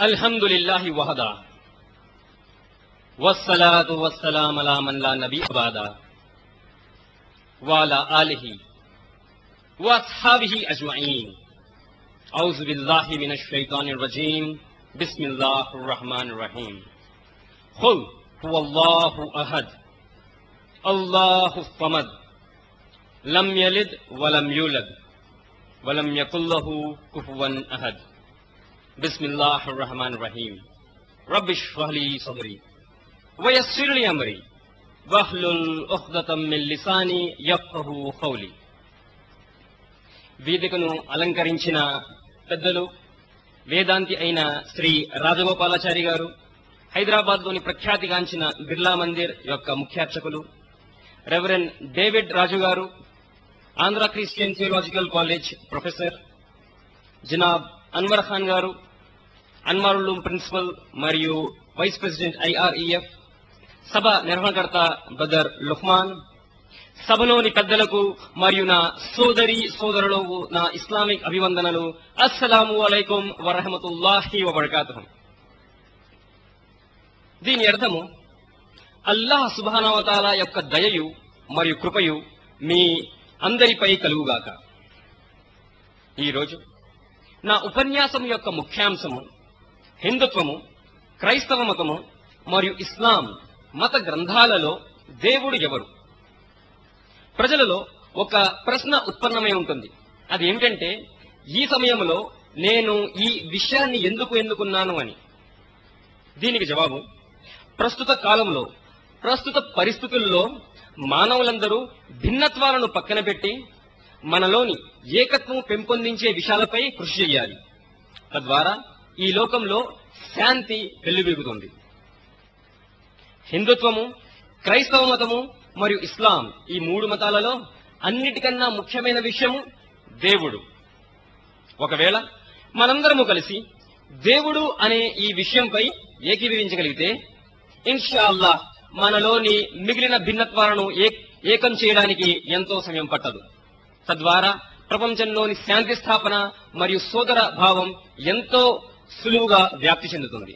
الحمد لله وحده والصلاة والسلام على من لا نبي بعده وعلى آله وأصحابه أجمعين أعوذ بالله من الشيطان الرجيم بسم الله الرحمن الرحيم قل هو الله أحد الله الصمد لم يلد ولم يولد ولم يكن له كفوا أحد بسم الله الرحمن الرحيم رب اشرح لي صدري ويسر لي أمري واحلل عقدة من لساني يفقه قولي వేదికను అలంకరించిన పెద్దలు వేదాంతి అయిన శ్రీ రాజగోపాలాచారి గారు హైదరాబాద్ లోని ప్రఖ్యాతిగాంచిన బిర్లా మందిర్ యొక్క ముఖ్యార్చకులు రెవరెండ్ డేవిడ్ రాజు గారు Andhra Christian theological college professor జనాబ్ అన్వర్ ఖాన్ గారు అన్వారులు ప్రిన్సిపల్ మరియు వైస్ ప్రెసిడెంట్ ఐఆర్ఈఎఫ్ సభ నిర్వహణకర్త బదర్ లుహ్మాన్ సభలోని పెద్దలకు మరియు నా సోదరి సోదరులకు నా ఇస్లామిక్ అభివందనలు అస్సలాము అలైకుం వరహమతుల్లాహి వబర్కాతుహం దీని అర్థము అల్లాహ్ సుబానవతాల యొక్క దయయు మరియు కృపయు మీ అందరిపై కలుగుగాక ఈరోజు నా ఉపన్యాసం యొక్క ముఖ్యాంశము హిందుత్వము క్రైస్తవ మతము మరియు ఇస్లాం మత గ్రంథాలలో దేవుడు ఎవరు ప్రజలలో ఒక ప్రశ్న ఉత్పన్నమై ఉంటుంది అది ఏమిటంటే ఈ సమయంలో నేను ఈ విషయాన్ని ఎందుకు ఎన్నుకున్నాను అని దీనికి జవాబు ప్రస్తుత కాలంలో ప్రస్తుత పరిస్థితుల్లో మానవులందరూ భిన్నత్వాలను పక్కన పెట్టి మనలోని ఏకత్వం పెంపొందించే విషయాలపై కృషి చేయాలి తద్వారా ఈ లోకంలో శాంతి వెల్లువిరుగుతుంది హిందుత్వము క్రైస్తవ మతము మరియు ఇస్లాం ఈ మూడు మతాలలో అన్నిటికన్నా ముఖ్యమైన విషయము దేవుడు ఒకవేళ మనందరము కలిసి దేవుడు అనే ఈ విషయంపై ఏకీభవించగలిగితే ఇన్షా అల్లాహ్ మనలోని మిగిలిన భిన్నత్వాలను ఏ- ఏకం చేయడానికి ఎంతో సమయం పట్టదు తద్వారా ప్రపంచంలోని శాంతి స్థాపన మరియు సోదర భావం ఎంతో సులువుగా వ్యాప్తి చెందుతుంది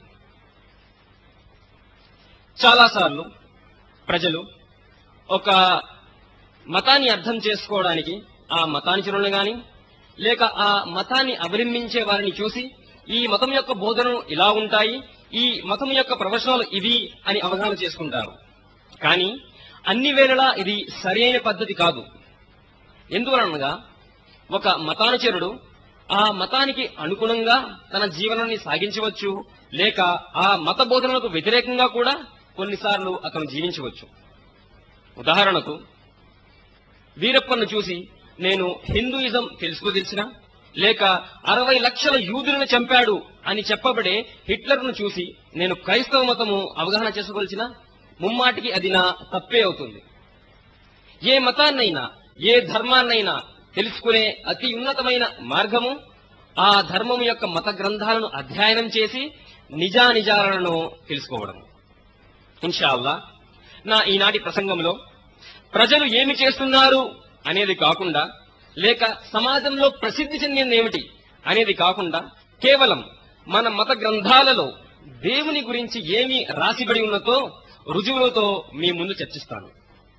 చాలాసార్లు ప్రజలు ఒక మతాన్ని అర్థం చేసుకోవడానికి ఆ మతానుచరులను గాని లేక ఆ మతాన్ని అవలంబించే వారిని చూసి ఈ మతం యొక్క బోధనలు ఇలా ఉంటాయి ఈ మతం యొక్క ప్రవచనాలు ఇవి అని అవగాహన చేసుకుంటారు కానీ అన్ని వేళలా ఇది సరైన పద్ధతి కాదు ఎందువలనగా ఒక మతానుచరుడు ఆ మతానికి అనుగుణంగా తన జీవనాన్ని సాగించవచ్చు లేక ఆ మత బోధనలకు వ్యతిరేకంగా కూడా కొన్నిసార్లు అతను జీవించవచ్చు ఉదాహరణకు వీరప్పను చూసి నేను హిందూయిజం తెలుసుకోదలిసిన లేక అరవై లక్షల యూదులను చంపాడు అని చెప్పబడే హిట్లర్ను చూసి నేను క్రైస్తవ మతము అవగాహన చేసుకోవలసిన ముమ్మాటికి అది నా తప్పే అవుతుంది ఏ మతాన్నైనా ఏ ధర్మాన్నైనా తెలుసుకునే అతి ఉన్నతమైన మార్గము ఆ ధర్మం యొక్క మత గ్రంథాలను అధ్యయనం చేసి నిజానిజాలను తెలుసుకోవడం ఇన్షాల్లా నా ఈనాటి ప్రసంగంలో ప్రజలు ఏమి చేస్తున్నారు అనేది కాకుండా లేక సమాజంలో ప్రసిద్ధి చెందింది ఏమిటి అనేది కాకుండా కేవలం మన మత గ్రంథాలలో దేవుని గురించి ఏమి రాసిబడి ఉన్నదో రుజువులతో మీ ముందు చర్చిస్తాను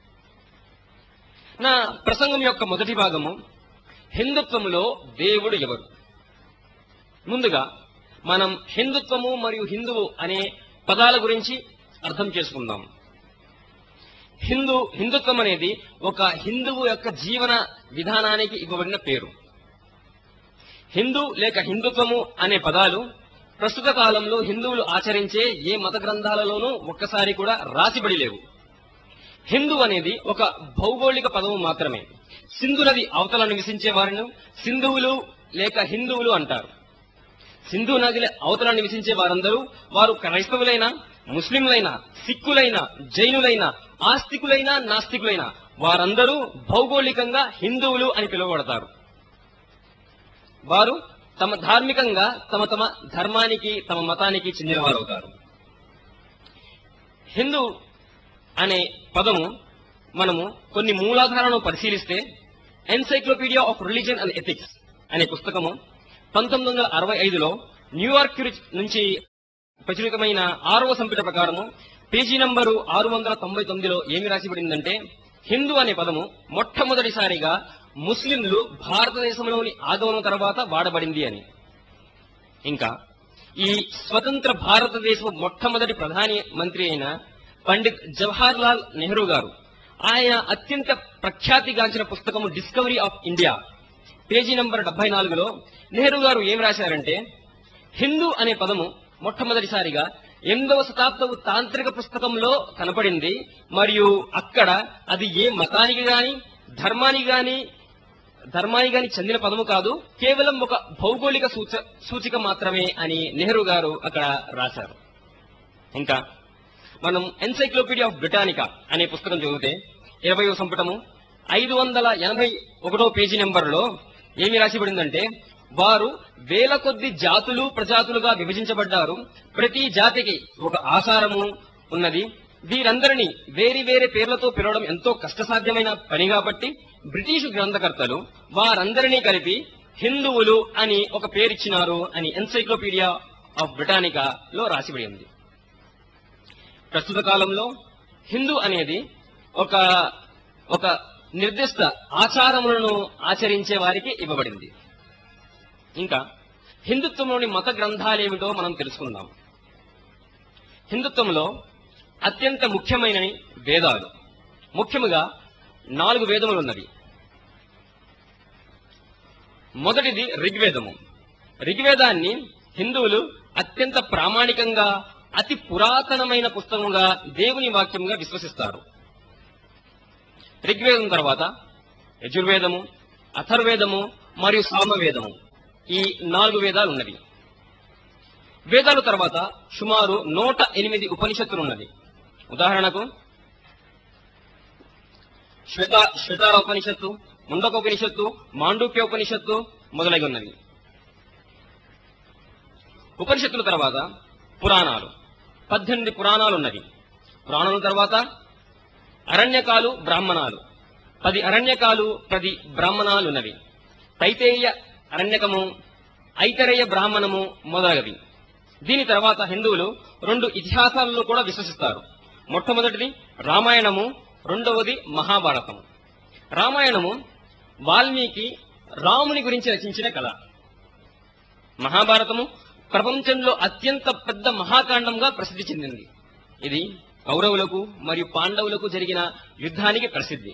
నా ప్రసంగం యొక్క మొదటి భాగము హిందుత్వములో దేవుడు ఎవరు ముందుగా మనం హిందుత్వము మరియు హిందువు అనే పదాల గురించి అర్థం చేసుకుందాం హిందూ హిందుత్వం అనేది ఒక హిందువు యొక్క జీవన విధానానికి ఇవ్వబడిన పేరు హిందూ లేక హిందుత్వము అనే పదాలు ప్రస్తుత కాలంలో హిందువులు ఆచరించే ఏ మత గ్రంథాలలోనూ ఒక్కసారి కూడా రాసిబడి లేవు హిందూ అనేది ఒక భౌగోళిక పదము మాత్రమే సింధు నది అవతల నివసించే వారిని సింధువులు లేక హిందువులు అంటారు సింధు నది అవతల నివసించే వారందరూ వారు క్రైస్తవులైనా ముస్లింలైనా సిక్కులైనా జైనులైనా ఆస్తికులైనా నాస్తికులైనా వారందరూ భౌగోళికంగా హిందువులు అని పిలువబడతారు వారు తమ ధార్మికంగా తమ తమ ధర్మానికి తమ మతానికి చెందినవారు అవుతారు హిందూ అనే పదము మనము కొన్ని మూలాధారాలను పరిశీలిస్తే encyclopedia of religion and ethics అనే పుస్తకము పంతొమ్మిది వందల అరవై ఐదులో న్యూయార్క్ నుంచి ప్రచురితమైన ఆరవ సంపుట ప్రకారము పేజీ నంబరు ఆరు వందల తొంభై తొమ్మిదిలో ఏమి రాసిబడిందంటే హిందూ అనే పదము మొట్టమొదటిసారిగా ముస్లింలు భారతదేశంలోని ఆగమనం తర్వాత వాడబడింది అని ఇంకా ఈ స్వతంత్ర భారతదేశం మొట్టమొదటి ప్రధాని మంత్రి అయిన పండిత్ జవహర్ లాల్ నెహ్రూ గారు ఆయన అత్యంత ప్రఖ్యాతిగాంచిన పుస్తకము discovery of India page number డెబ్బై నాలుగులో నెహ్రూ గారు ఏం రాశారంటే హిందూ అనే పదము మొట్టమొదటిసారిగా ఎనిమిదవ శతాబ్దపు తాంత్రిక పుస్తకంలో కనపడింది మరియు అక్కడ అది ఏ మతానికి గాని ధర్మానికి గాని ధర్మానికి గాని చెందిన పదము కాదు కేవలం ఒక భౌగోళిక సూచ సూచిక మాత్రమే అని నెహ్రూ గారు అక్కడ రాశారు ఇంకా మనం ఎన్సైక్లోపీడియా ఆఫ్ బ్రిటానికా అనే పుస్తకం చదివితే ఇరవయో సంపుటము ఐదు వందల ఎనభై ఒకటో పేజీ నెంబర్లో ఏమి రాసిబడిందంటే వారు వేల కొద్ది జాతులు ప్రజాతులుగా విభజించబడ్డారు ప్రతి జాతికి ఒక ఆచారము ఉన్నది వీరందరినీ వేరే వేరే పేర్లతో పిలవడం ఎంతో కష్టసాధ్యమైన పని కాబట్టి బ్రిటిష్ గ్రంథకర్తలు వారందరినీ కలిపి హిందువులు అని ఒక పేరిచ్చినారు అని ఎన్సైక్లోపీడియా ఆఫ్ బ్రిటానికాలో రాసిబడి ఉంది ప్రస్తుత కాలంలో హిందూ అనేది ఒక ఒక నిర్దిష్ట ఆచారములను ఆచరించే వారికి ఇవ్వబడింది ఇంకా హిందుత్వంలోని మత గ్రంథాలేమిటో మనం తెలుసుకుందాం హిందుత్వంలో అత్యంత ముఖ్యమైనవి వేదాలు ముఖ్యముగా నాలుగు వేదములు ఉన్నవి మొదటిది ఋగ్వేదము ఋగ్వేదాన్ని హిందువులు అత్యంత ప్రామాణికంగా అతి పురాతనమైన పుస్తకంగా దేవుని వాక్యంగా విశ్వసిస్తారు ఋగ్వేదం తర్వాత యజుర్వేదము అథర్వేదము మరియు సామవేదము ఈ నాలుగు వేదాలు ఉన్నవి వేదాల తర్వాత సుమారు నూట ఎనిమిది ఉపనిషత్తులు ఉన్నవి ఉదాహరణకు శ్వేత శ్వేతార ఉపనిషత్తు ముండకోపనిషత్తు మాండూక్యోపనిషత్తు మొదలగి ఉన్నవి ఉపనిషత్తుల తర్వాత పురాణాలు పద్దెనిమిది పురాణాలు ఉన్నవి పురాణాల తర్వాత అరణ్యకాలు బ్రాహ్మణాలు పది అరణ్యకాలు పది బ్రాహ్మణాలు ఉన్నవి తైతేయ అరణ్యకము ఐతరేయ బ్రాహ్మణము మొదలగవి దీని తర్వాత హిందువులు రెండు ఇతిహాసాలలో కూడా విశ్వసిస్తారు మొట్టమొదటిది రామాయణము రెండవది మహాభారతము రామాయణము వాల్మీకి రాముని గురించి రచించిన కళ మహాభారతము ప్రపంచంలో అత్యంత పెద్ద మహాకాండంగా ప్రసిద్ధి చెందింది ఇది కౌరవులకు మరియు పాండవులకు జరిగిన యుద్ధానికి ప్రసిద్ధి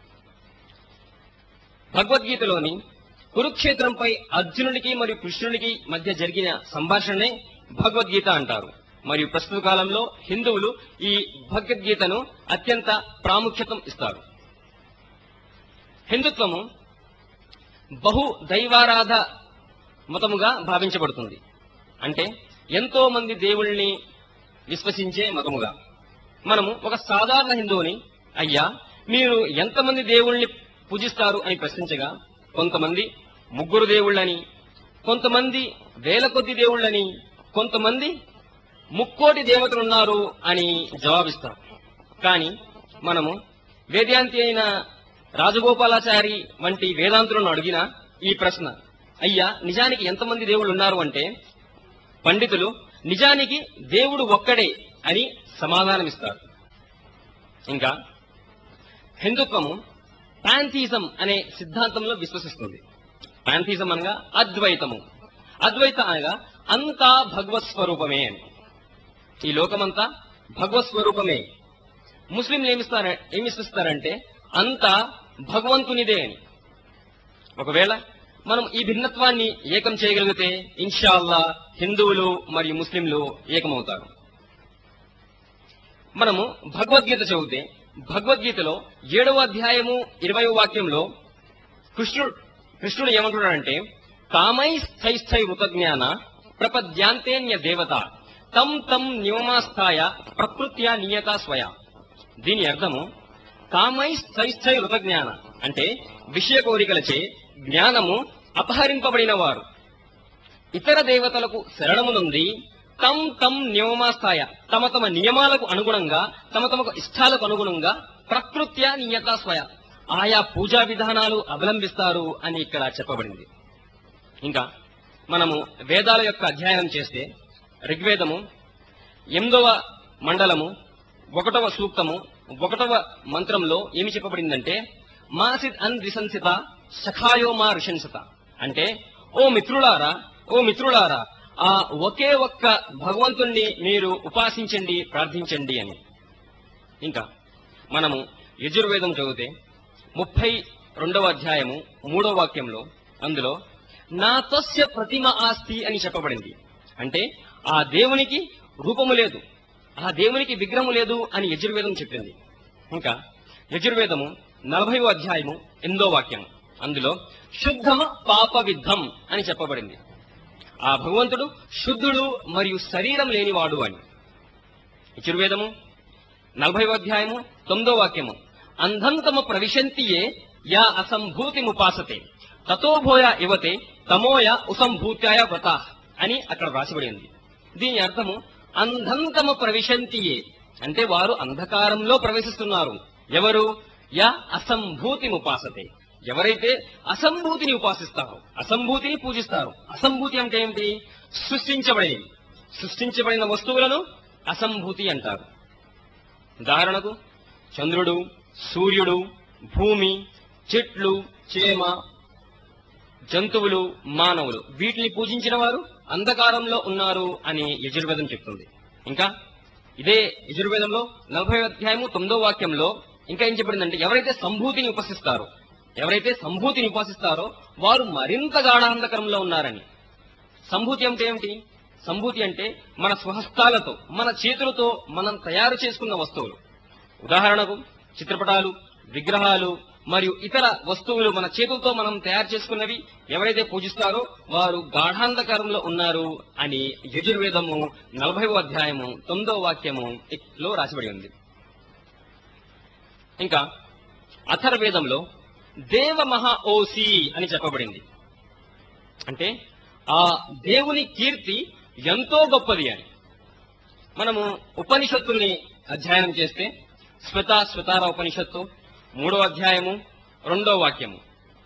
భగవద్గీతలోని కురుక్షేత్రంపై అర్జునుడికి మరియు కృష్ణుడికి మధ్య జరిగిన సంభాషణనే భగవద్గీత అంటారు మరియు ప్రస్తుత కాలంలో హిందువులు ఈ భగవద్గీతను అత్యంత ప్రాముఖ్యతం ఇస్తారు హిందుత్వము బహు దైవారాధ మతముగా భావించబడుతుంది అంటే ఎంతో మంది దేవుళ్ళని విశ్వసించే మతముగా మనము ఒక సాధారణ హిందువుని అయ్యా మీరు ఎంతమంది దేవుళ్ళని పూజిస్తారు అని ప్రశ్నించగా కొంతమంది ముగ్గురు దేవుళ్ళని కొంతమంది వేల కొద్ది దేవుళ్ళని కొంతమంది ముక్కోటి దేవతలు ఉన్నారు అని జవాబిస్తారు కానీ మనము వేదాంతి అయిన రాజగోపాలాచారి వంటి వేదాంతులను అడిగిన ఈ ప్రశ్న అయ్యా నిజానికి ఎంతమంది దేవుళ్ళు ఉన్నారు అంటే పండితులు నిజానికి దేవుడు ఒక్కడే అని సమాధానమిస్తారు ఇంకా హిందుత్వము పాంథీజం అనే సిద్ధాంతంలో విశ్వసిస్తుంది పాంథీజం అనగా అద్వైతము అద్వైత అనగా అంతా భగవత్ స్వరూపమే అని ఈ లోకమంతా భగవత్ స్వరూపమే ముస్లింలు ఏమిస్తారు ఏమి విశ్వసిస్తారంటే అంతా భగవంతునిదే అని ఒకవేళ మనం ఈ భిన్నత్వాన్ని ఏకం చేయగలిగితే ఇన్షాల్లా హిందువులు మరియు ముస్లింలు ఏకమవుతారు మనము భగవద్గీత చదివితే భగవద్గీతలో ఏడవ అధ్యాయము ఇరవై వాక్యంలో కృష్ణుడు కృష్ణుడు ఏమంటున్నాడంటే కామై స్థైస్థై వృతజ్ఞాన ప్రపద్యాంతేన్య దేవత తం తం నియమాస్థాయ ప్రకృత్యా నియత స్వయ దీని అర్థము కామై స్థైస్థై వృతజ్ఞాన అంటే విషయ కోరికలచే జ్ఞానము అపహరింపబడిన వారు ఇతర దేవతలకు శరణమునుంది తమ్ తమ్ నియమాస్థాయ తమ తమ నియమాలకు అనుగుణంగా తమ తమకు ఇష్టాలకు అనుగుణంగా ప్రకృత్య నియత స్వయ ఆయా పూజా విధానాలు అవలంబిస్తారు అని ఇక్కడ చెప్పబడింది ఇంకా మనము వేదాల యొక్క అధ్యయనం చేస్తే ఋగ్వేదము ఎనిమిదవ మండలము ఒకటవ సూక్తము ఒకటవ మంత్రంలో ఏమి చెప్పబడిందంటే మాసిద్ అన్ రిశంసిత సఖాయో మా రిశంసిత అంటే ఓ మిత్రులారా ఓ మిత్రులారా ఆ ఒకే ఒక్క భగవంతుణ్ణి మీరు ఉపాసించండి ప్రార్థించండి అని ఇంకా మనము యజుర్వేదం చదివితే ముప్పై రెండవ అధ్యాయము మూడవ వాక్యంలో అందులో నా తస్య ప్రతిమ ఆస్తి అని చెప్పబడింది అంటే ఆ దేవునికి రూపము లేదు ఆ దేవునికి విగ్రహము లేదు అని యజుర్వేదం చెప్పింది ఇంకా యజుర్వేదము నలభై అధ్యాయము ఎనిమిదో వాక్యం అందులో శుద్ధమ పాప విద్ధం అని చెప్పబడింది ఆ భగవంతుడు శుద్ధుడు మరియు శరీరం లేనివాడు అని యజుర్వేదము నలభై అధ్యాయము తొమ్మిదో వాక్యము అంధంతమ ప్రవిశంతియే యా అసంభూతిముపాసతే తతోభోయ ఇవతే తమోయ ఉసంభూత్యాయ వ్రత అని అక్కడ రాసిబడి ఉంది దీని అర్థము అంధంతమ ప్రవిశంతియే అంటే వారు అంధకారంలో ప్రవేశిస్తున్నారు ఎవరు యా అసంభూతిముపాసతే ఎవరైతే అసంభూతిని ఉపాసిస్తారో అసంభూతిని పూజిస్తారో అసంభూతి అంటే ఏమిటి సృష్టించబడినవి సృష్టించబడిన వస్తువులను అసంభూతి అంటారు ఉదాహరణకు చంద్రుడు సూర్యుడు భూమి చెట్లు చేమ జంతువులు మానవులు వీటిని పూజించిన వారు అంధకారంలో ఉన్నారు అని యజుర్వేదం చెప్తుంది ఇంకా ఇదే యజుర్వేదంలో నలభై అధ్యాయము తొమ్మిదో వాక్యంలో ఇంకా ఏం చెప్పబడిందంటే ఎవరైతే సంభూతిని ఉపాసిస్తారో ఎవరైతే సంభూతిని ఉపాసిస్తారో వారు మరింత గాఢాంధకరంలో ఉన్నారని సంభూతి అంటే ఏమిటి సంభూతి అంటే మన స్వహస్తాలతో మన చేతులతో మనం తయారు చేసుకున్న వస్తువులు ఉదాహరణకు చిత్రపటాలు విగ్రహాలు మరియు ఇతర వస్తువులు మన చేతులతో మనం తయారు చేసుకున్నవి ఎవరైతే పూజిస్తారో వారు గాఢాంధకారంలో ఉన్నారు అని యజుర్వేదము నలభై అధ్యాయము తొమ్మిదో వాక్యము లో రాసిబడి ఉంది ఇంకా అథర్వేదంలో దేవ మహా ఓసి అని చెప్పబడింది అంటే ఆ దేవుని కీర్తి ఎంతో గొప్పది అని మనము ఉపనిషత్తుల్ని అధ్యయనం చేస్తే శ్వేత శ్వేతార ఉపనిషత్తు మూడో అధ్యాయము రెండో వాక్యము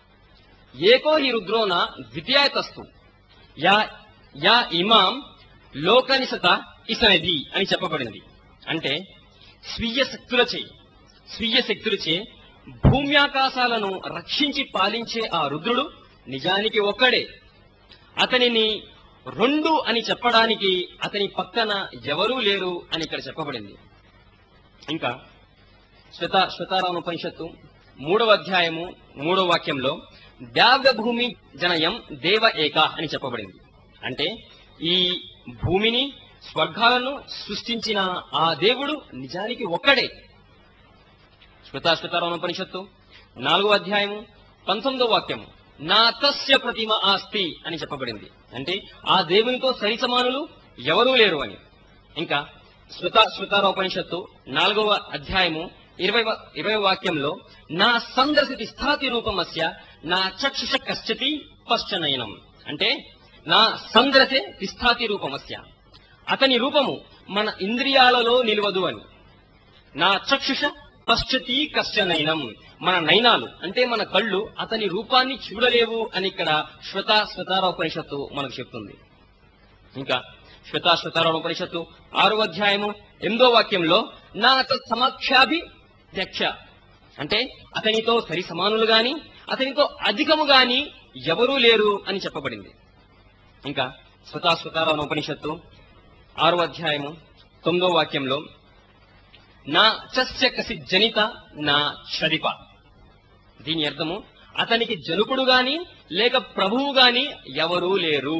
ఏకో హి రుద్రోన ద్వితీయతస్తు యా యా ఇమాం లోకనిసత ఇసనది అని చెప్పబడింది అంటే స్వీయ శక్తులచే స్వీయ శక్తులచే భూమ్యాకాశాలను రక్షించి పాలించే ఆ రుద్రుడు నిజానికి ఒక్కడే అతనిని రెండు అని చెప్పడానికి అతని పక్కన ఎవరూ లేరు అని ఇక్కడ చెప్పబడింది ఇంకా శ్వేత శ్వేతారామ ఉపనిషత్తు మూడవ అధ్యాయము మూడవ వాక్యంలో ద్యావ్య భూమి జనయం దేవ ఏక అని చెప్పబడింది అంటే ఈ భూమిని స్వర్గాలను సృష్టించిన ఆ దేవుడు నిజానికి ఒక్కడే శ్వేతా శ్వేతారామ ఉపనిషత్తు నాలుగో అధ్యాయము పంతొమ్మిదో వాక్యము నా తస్య ప్రతిమ ఆస్తి అని చెప్పబడింది అంటే ఆ దేవునితో సరిసమానులు ఎవరూ లేరు అని ఇంకా శ్రుత శ్రుతారోపనిషత్తు నాలుగవ అధ్యాయము ఇరవై ఇరవై వాక్యంలో నా సందర్శితి స్థాతి రూపమస్య నా చక్షుష కశ్చతి పశ్చనయనం అంటే నా సంద్రసే తిస్థాతి రూపమస్య అతని రూపము మన ఇంద్రియాలలో నిలవదు అని నా చక్షుష పశ్చతి కశ్చనయనం మన నయనాలు అంటే మన కళ్ళు అతని రూపాన్ని చూడలేవు అని ఇక్కడ శ్వేత శ్వేతారోపనిషత్తు మనకు చెప్తుంది ఇంకా శ్వేత శ్వేతారోపనిషత్తు ఆరో అధ్యాయము ఎనిమిదో వాక్యంలో నా సమక్షాభి ధ్యక్ష అంటే అతనితో సరి సమానులు గాని అతనితో అధికము గాని ఎవరూ లేరు అని చెప్పబడింది ఇంకా స్వతా స్వతారామ ఉపనిషత్తు ఆరో అధ్యాయము తొమ్మిదో వాక్యంలో నా చస్య కసి జనిత నా షరిప దీని అర్థము అతనికి జనుకుడు గాని లేక ప్రభువు గాని ఎవరూ లేరు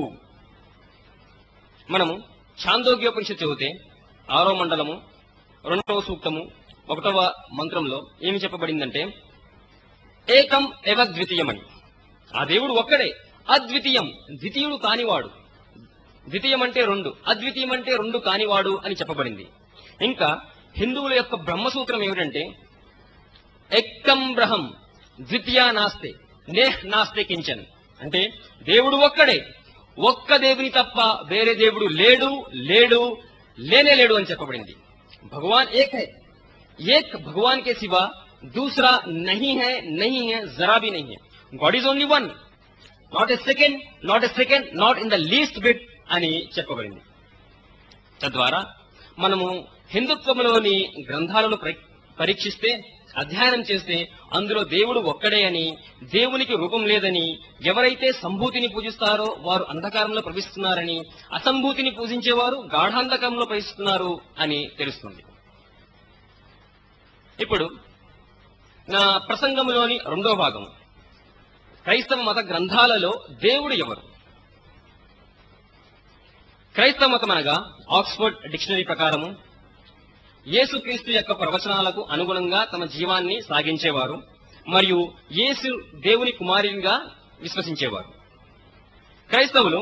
మనము ఛాందోగ్యోపనిషత్తు చదివితే ఆరో మండలము రెండవ సూక్తము ఒకటవ మంత్రంలో ఏమి చెప్పబడిందంటే ఏకం ఎవ ద్వితీయమని ఆ దేవుడు ఒక్కడే అద్వితీయం ద్వితీయుడు కానివాడు ద్వితీయం అంటే రెండు అద్వితీయం అంటే రెండు కానివాడు అని చెప్పబడింది ఇంకా హిందువుల యొక్క బ్రహ్మసూత్రం ఏమిటంటే ఎక్కం బ్రహం ద్వితీయ నాస్తే నేహ్ నాస్తే కించన్ అంటే దేవుడు ఒక్కడే ఒక్క దేవుని తప్ప వేరే దేవుడు లేడు లేడు లేనే లేడు అని చెప్పబడింది భగవాన్ ఏక్ హై ఏక్ భగవాన్ के सिवा दूसरा नहीं है नहीं है जरा भी नहीं है God is only one not a second not a second not in the least bit అని చెప్పబడింది తద్వారా మనము హిందుత్వంలోని గ్రంథాలను పరి- పరీక్షిస్తే అధ్యయనం చేస్తే అందులో దేవుడు ఒక్కడే అని దేవునికి రూపం లేదని ఎవరైతే సంభూతిని పూజిస్తారో వారు అంధకారంలో ప్రవేశిస్తున్నారని అసంభూతిని పూజించేవారు గాఢాంధకారంలో ప్రవేశిస్తున్నారు అని తెలుస్తుంది ఇప్పుడు నా ప్రసంగంలోని రెండో భాగం క్రైస్తవ మత గ్రంథాలలో దేవుడు ఎవరు క్రైస్తవ మతం అనగా ఆక్స్ఫర్డ్ డిక్షనరీ ప్రకారము యేసుక్రీస్తు యొక్క ప్రవచనాలకు అనుగుణంగా తమ జీవాన్ని సాగించేవారు మరియు యేసు దేవుని కుమారునిగా విశ్వసించేవారు క్రైస్తవులు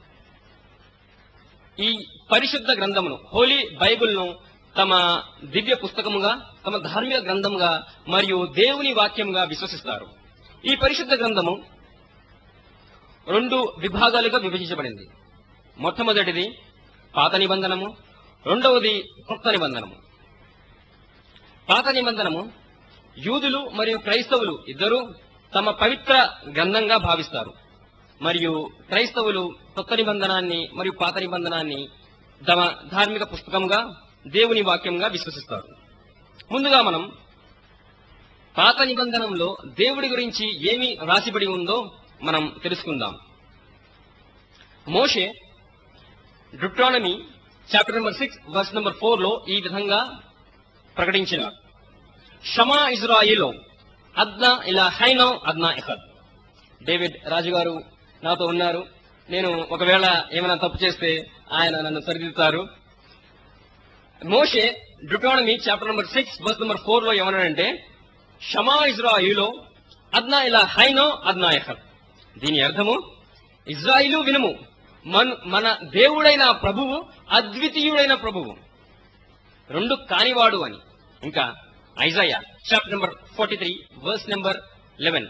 ఈ పరిశుద్ధ గ్రంథమును హోలీ బైబిల్ను తమ దివ్య పుస్తకముగా తమ ధార్మిక గ్రంథముగా మరియు దేవుని వాక్యముగా విశ్వసిస్తారు ఈ పరిశుద్ధ గ్రంథము రెండు విభాగాలుగా విభజించబడింది మొట్టమొదటిది పాత నిబంధనము రెండవది కొత్త నిబంధనము పాత నిబంధనము యూదులు మరియు క్రైస్తవులు ఇద్దరూ తమ పవిత్ర గ్రంథంగా భావిస్తారు మరియు క్రైస్తవులు కొత్త నిబంధనాన్ని మరియు పాత నిబంధనాన్ని తమ ధార్మిక పుస్తకంగా దేవుని వాక్యంగా విశ్వసిస్తారు ముందుగా మనం పాత నిబంధనంలో దేవుడి గురించి ఏమి రాసిబడి ఉందో మనం తెలుసుకుందాం మోషే Deuteronomy chapter number six verse number four లో ఈ విధంగా ప్రకటించిన షమా ఇజ్రాయిలో అద్నా ఇలా హైనో అద్నా ఎహద్ డేవిడ్ రాజు గారు నాతో ఉన్నారు నేను ఒకవేళ ఏమైనా తప్పు చేస్తే ఆయన నన్ను సరిదిద్దుతారు మోషే Deuteronomy chapter number six verse number four లో ఏమన్నాడంటే షమా ఇజ్రాయిలో అద్నా ఇలా హైనో అద్నా ఎహద్ దీని అర్థము ఇజ్రాయిలు వినుము మన మన దేవుడైన ప్రభువు అద్వితీయుడైన ప్రభువు రెండు కానివాడు అని ఇంకా Isaiah chapter number forty three verse number eleven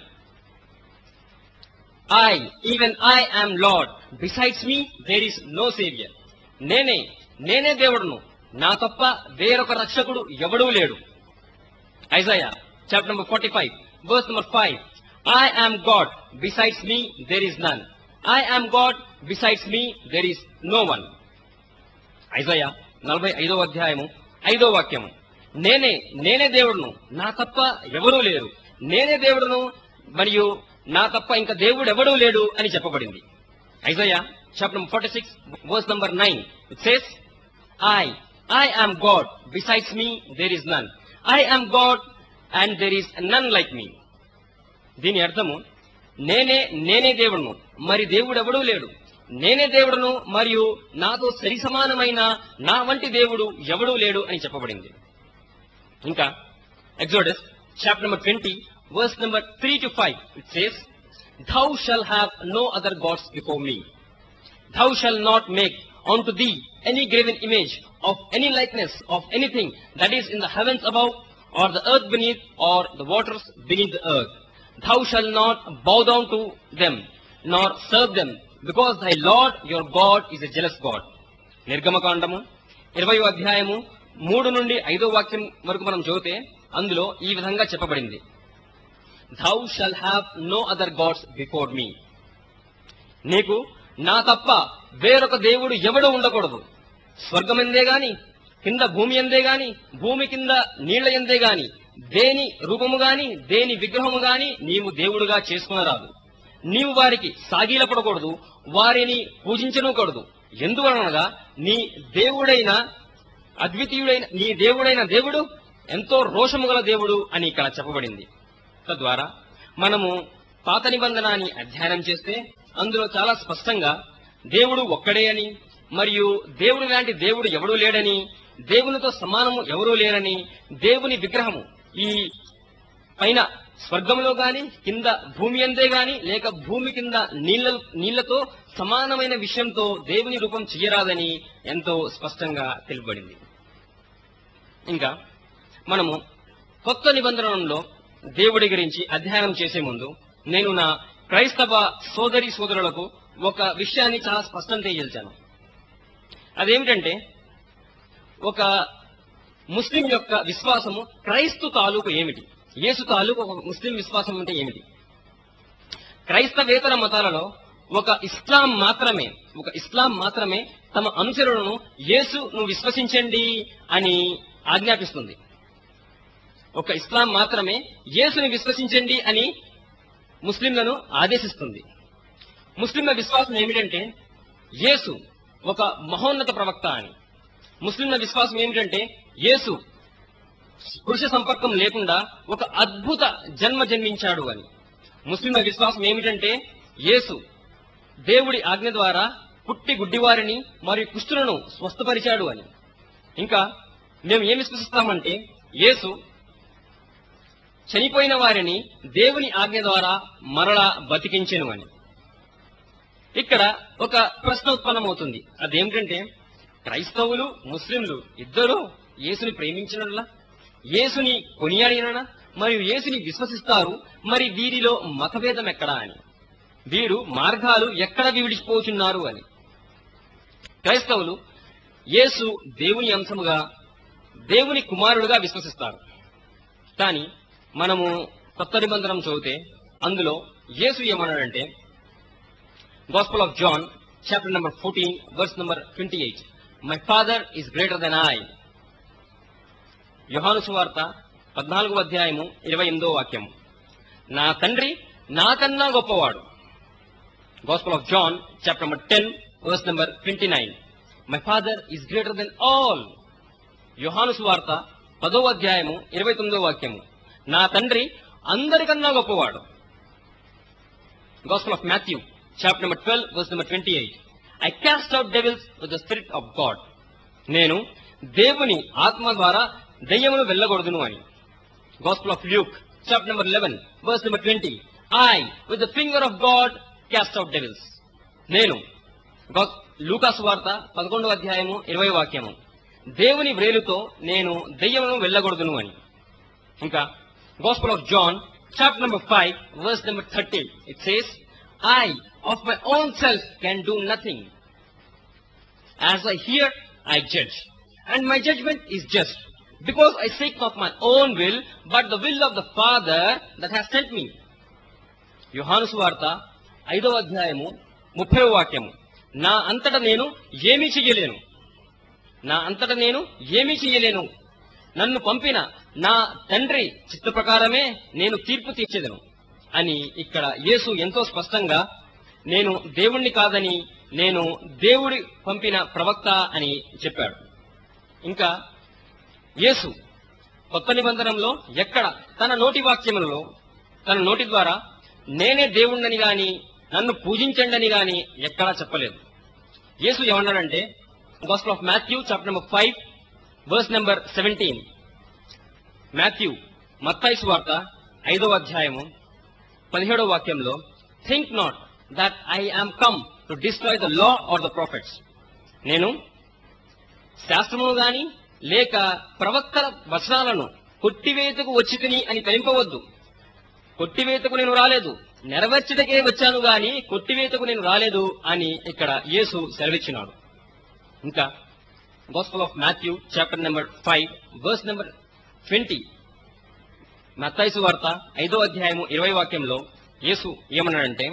I even I am lord besides me there is no saviour నేనే నేనే దేవుడును నా తప్ప వేరొక రక్షకుడు ఎవడూ లేడు Isaiah chapter number forty five verse number five I am God besides me there is none I am God besides me there is no one Isaiah నలభై ఐదో అధ్యాయము ఐదో వాక్యము నేనే నేనే దేవుడును నా తప్ప ఎవరూ లేరు నేనే దేవుడును మరియు నా తప్ప ఇంకా దేవుడు ఎవడూ లేడు అని చెప్పబడింది Isaiah chapter forty six verse number nine it says I I am God besides me there is none I am God and there is none like me దీని అర్థము నేనే నేనే దేవుడును మరి దేవుడెవడూ లేడు నేనే దేవుడును మరియు నాతో సరి సమానమైన నా వంటి దేవుడు ఎవడూ లేడు అని చెప్పబడింది ఇంకా Exodus chapter number twenty verse number three to five it says thou shall have no other gods before me Thou shalt not make unto thee any graven image of any likeness of anything that is in the heavens above, or the earth beneath, or the waters beneath the earth. Thou shalt not bow down to them, nor serve them, because thy Lord your God is a jealous God. నిర్గమకాండము ఇరవై అధ్యాయము మూడు నుండి ఐదో వాక్యం వరకు మనం చదివితే అందులో ఈ విధంగా చెప్పబడింది thou shall have no other gods before me నీకు నా తప్ప వేరొక దేవుడు ఎవడు ఉండకూడదు స్వర్గం ఎందే గాని కింద భూమి ఎందే గాని భూమి కింద నీళ్ల ఎందే గాని దేని రూపము గాని దేని విగ్రహము గాని నీవు దేవుడుగా చేసుకునరాదు నీవు వారికి సాగిలపడకూడదు వారిని పూజించనూకూడదు ఎందువలనగా నీ దేవుడైన అద్వితీయుడైన నీ దేవుడైన దేవుడు ఎంతో రోషము గల దేవుడు అని ఇక్కడ చెప్పబడింది తద్వారా మనము పాత నిబంధనాన్ని అధ్యయనం చేస్తే అందులో చాలా స్పష్టంగా దేవుడు ఒక్కడే అని మరియు దేవుడు లాంటి దేవుడు ఎవడూ లేడని దేవునితో సమానము ఎవరూ లేరని దేవుని విగ్రహము ఈ పైన స్వర్గంలో గాని కింద భూమి అందే గాని లేక భూమి కింద నీళ్ళ నీళ్లతో సమానమైన విషయంతో దేవుని రూపం చెయ్యరాదని ఎంతో స్పష్టంగా తెలుపబడింది ఇంకా మనము కొత్త నిబంధనలో దేవుడి గురించి అధ్యయనం చేసే ముందు నేను నా క్రైస్తవ సోదరి సోదరులకు ఒక విషయాన్ని చాలా స్పష్టం తెలియజేశాను అదేమిటంటే ఒక ముస్లిం యొక్క విశ్వాసము క్రైస్తు తాలూకు ఏమిటి యేసు తాలూకు ఒక ముస్లిం విశ్వాసం అంటే ఏమిటి క్రైస్తవేతర మతాలలో ఒక ఇస్లాం మాత్రమే ఒక ఇస్లాం మాత్రమే తమ అనుచరులను యేసు నువ్వు విశ్వసించండి అని ఆజ్ఞాపిస్తుంది ఒక ఇస్లాం మాత్రమే యేసుని విశ్వసించండి అని ముస్లింలను ఆదేశిస్తుంది ముస్లింల విశ్వాసం ఏమిటంటే యేసు ఒక మహోన్నత ప్రవక్త అని ముస్లింల విశ్వాసం ఏమిటంటే యేసు పురుష సంపర్కం లేకుండా ఒక అద్భుత జన్మ జన్మించాడు అని ముస్లింల విశ్వాసం ఏమిటంటే యేసు దేవుడి ఆజ్ఞ ద్వారా పుట్టి గుడ్డివారిని మరియు కుష్ఠులను స్వస్థపరిచాడు అని ఇంకా మేము ఏమి విశ్వసిస్తామంటే యేసు చనిపోయిన వారిని దేవుని ఆజ్ఞ ద్వారా మరలా బతికించెను అని ఇక్కడ ఒక ప్రశ్న ఉత్పన్నమవుతుంది అదేమిటంటే క్రైస్తవులు ముస్లింలు ఇద్దరూ యేసుని ప్రేమించినలా యేసుని కొనియాడిననా మరియు యేసుని విశ్వసిస్తారు మరి వీరిలో మతభేదం ఎక్కడా అని వీరు మార్గాలు ఎక్కడ విడిచిపోతున్నారు అని క్రైస్తవులు యేసు దేవుని అంశముగా దేవుని కుమారుడుగా విశ్వసిస్తారు కానీ మనము కొత్త నిబంధనం చదివితే అందులో యేసు ఏమన్నాడంటే gospel of John chapter number fourteen verse number twenty eight my father is greater than I యోహాను సువార్త పద్నాలుగో అధ్యాయము ఇరవై ఎనిమిదో వాక్యం నా తండ్రి నాకన్నా గొప్పవాడు gospel of John chapter number ten verse number twenty nine my father is greater than all యోహాను సువార్త పదో అధ్యాయము ఇరవై తొమ్మిదో వాక్యము నా తండ్రి అందరికన్నా గొప్పవాడు gospel of Matthew chapter number twelve verse number twenty eight I cast out devils with the spirit of God నేను దేవుని ఆత్మ ద్వారా దయ్యమును వెళ్ళగొడుదును అని gospel of Luke chapter number eleven verse number twenty I with the finger of God cast out devils నేను గాస్- లూకాసు వార్త పదకొండవ అధ్యాయము ఇరవై వాక్యము దేవుని వ్రేలుతో నేను దెయ్యమును వెళ్ళగొడుదును అని ఇంకా gospel of John chapter number five verse number thirty it says I of my own self can do nothing As I hear, I judge. And my judgment is just. Because I seek not my own will, but the will of the Father that has sent me. యోహాను సువార్త ఐదవ అధ్యాయము ముప్పై వాక్యము నా అంతట నేను ఏమీ చెయ్యలేను నా అంతట నేను ఏమీ చెయ్యలేను నన్ను పంపిన నా తండ్రి చిత్త ప్రకారమే నేను తీర్పు తీర్చేదను అని ఇక్కడ యేసు ఎంతో స్పష్టంగా నేను దేవుణ్ణి కాదని నేను దేవుడి పంపిన ప్రవక్త అని చెప్పాడు ఇంకా యేసు కొత్త నిబంధనలో ఎక్కడ తన నోటి వాక్యములలో తన నోటి ద్వారా నేనే దేవుణ్ణని గాని నన్ను పూజించండి గాని ఎక్కడా చెప్పలేదు యేసు ఏమన్నాడంటే gospel of Matthew chapter number five verse number seventeen Matthew మత్తాయి వార్త ఐదవ అధ్యాయము పదిహేడవ వాక్యంలో think not that I am come to destroy the law or the prophets నేను శాస్త్రమును గాని లేక ప్రవక్తల వచనాలను కొట్టివేతకు వచ్చి తిని అని తలింపవద్దు కొట్టివేతకు నేను రాలేదు నెరవేర్చటకే వచ్చాను గాని కొట్టివేతకు నేను రాలేదు అని ఇక్కడ యేసు సెలవిచ్చినాడు ఇంకా gospel of Matthew chapter number five verse number twenty మత్తాయిసు వార్త ఐదో అధ్యాయము ఇరవై వాక్యంలో యేసు ఏమన్నాడంటే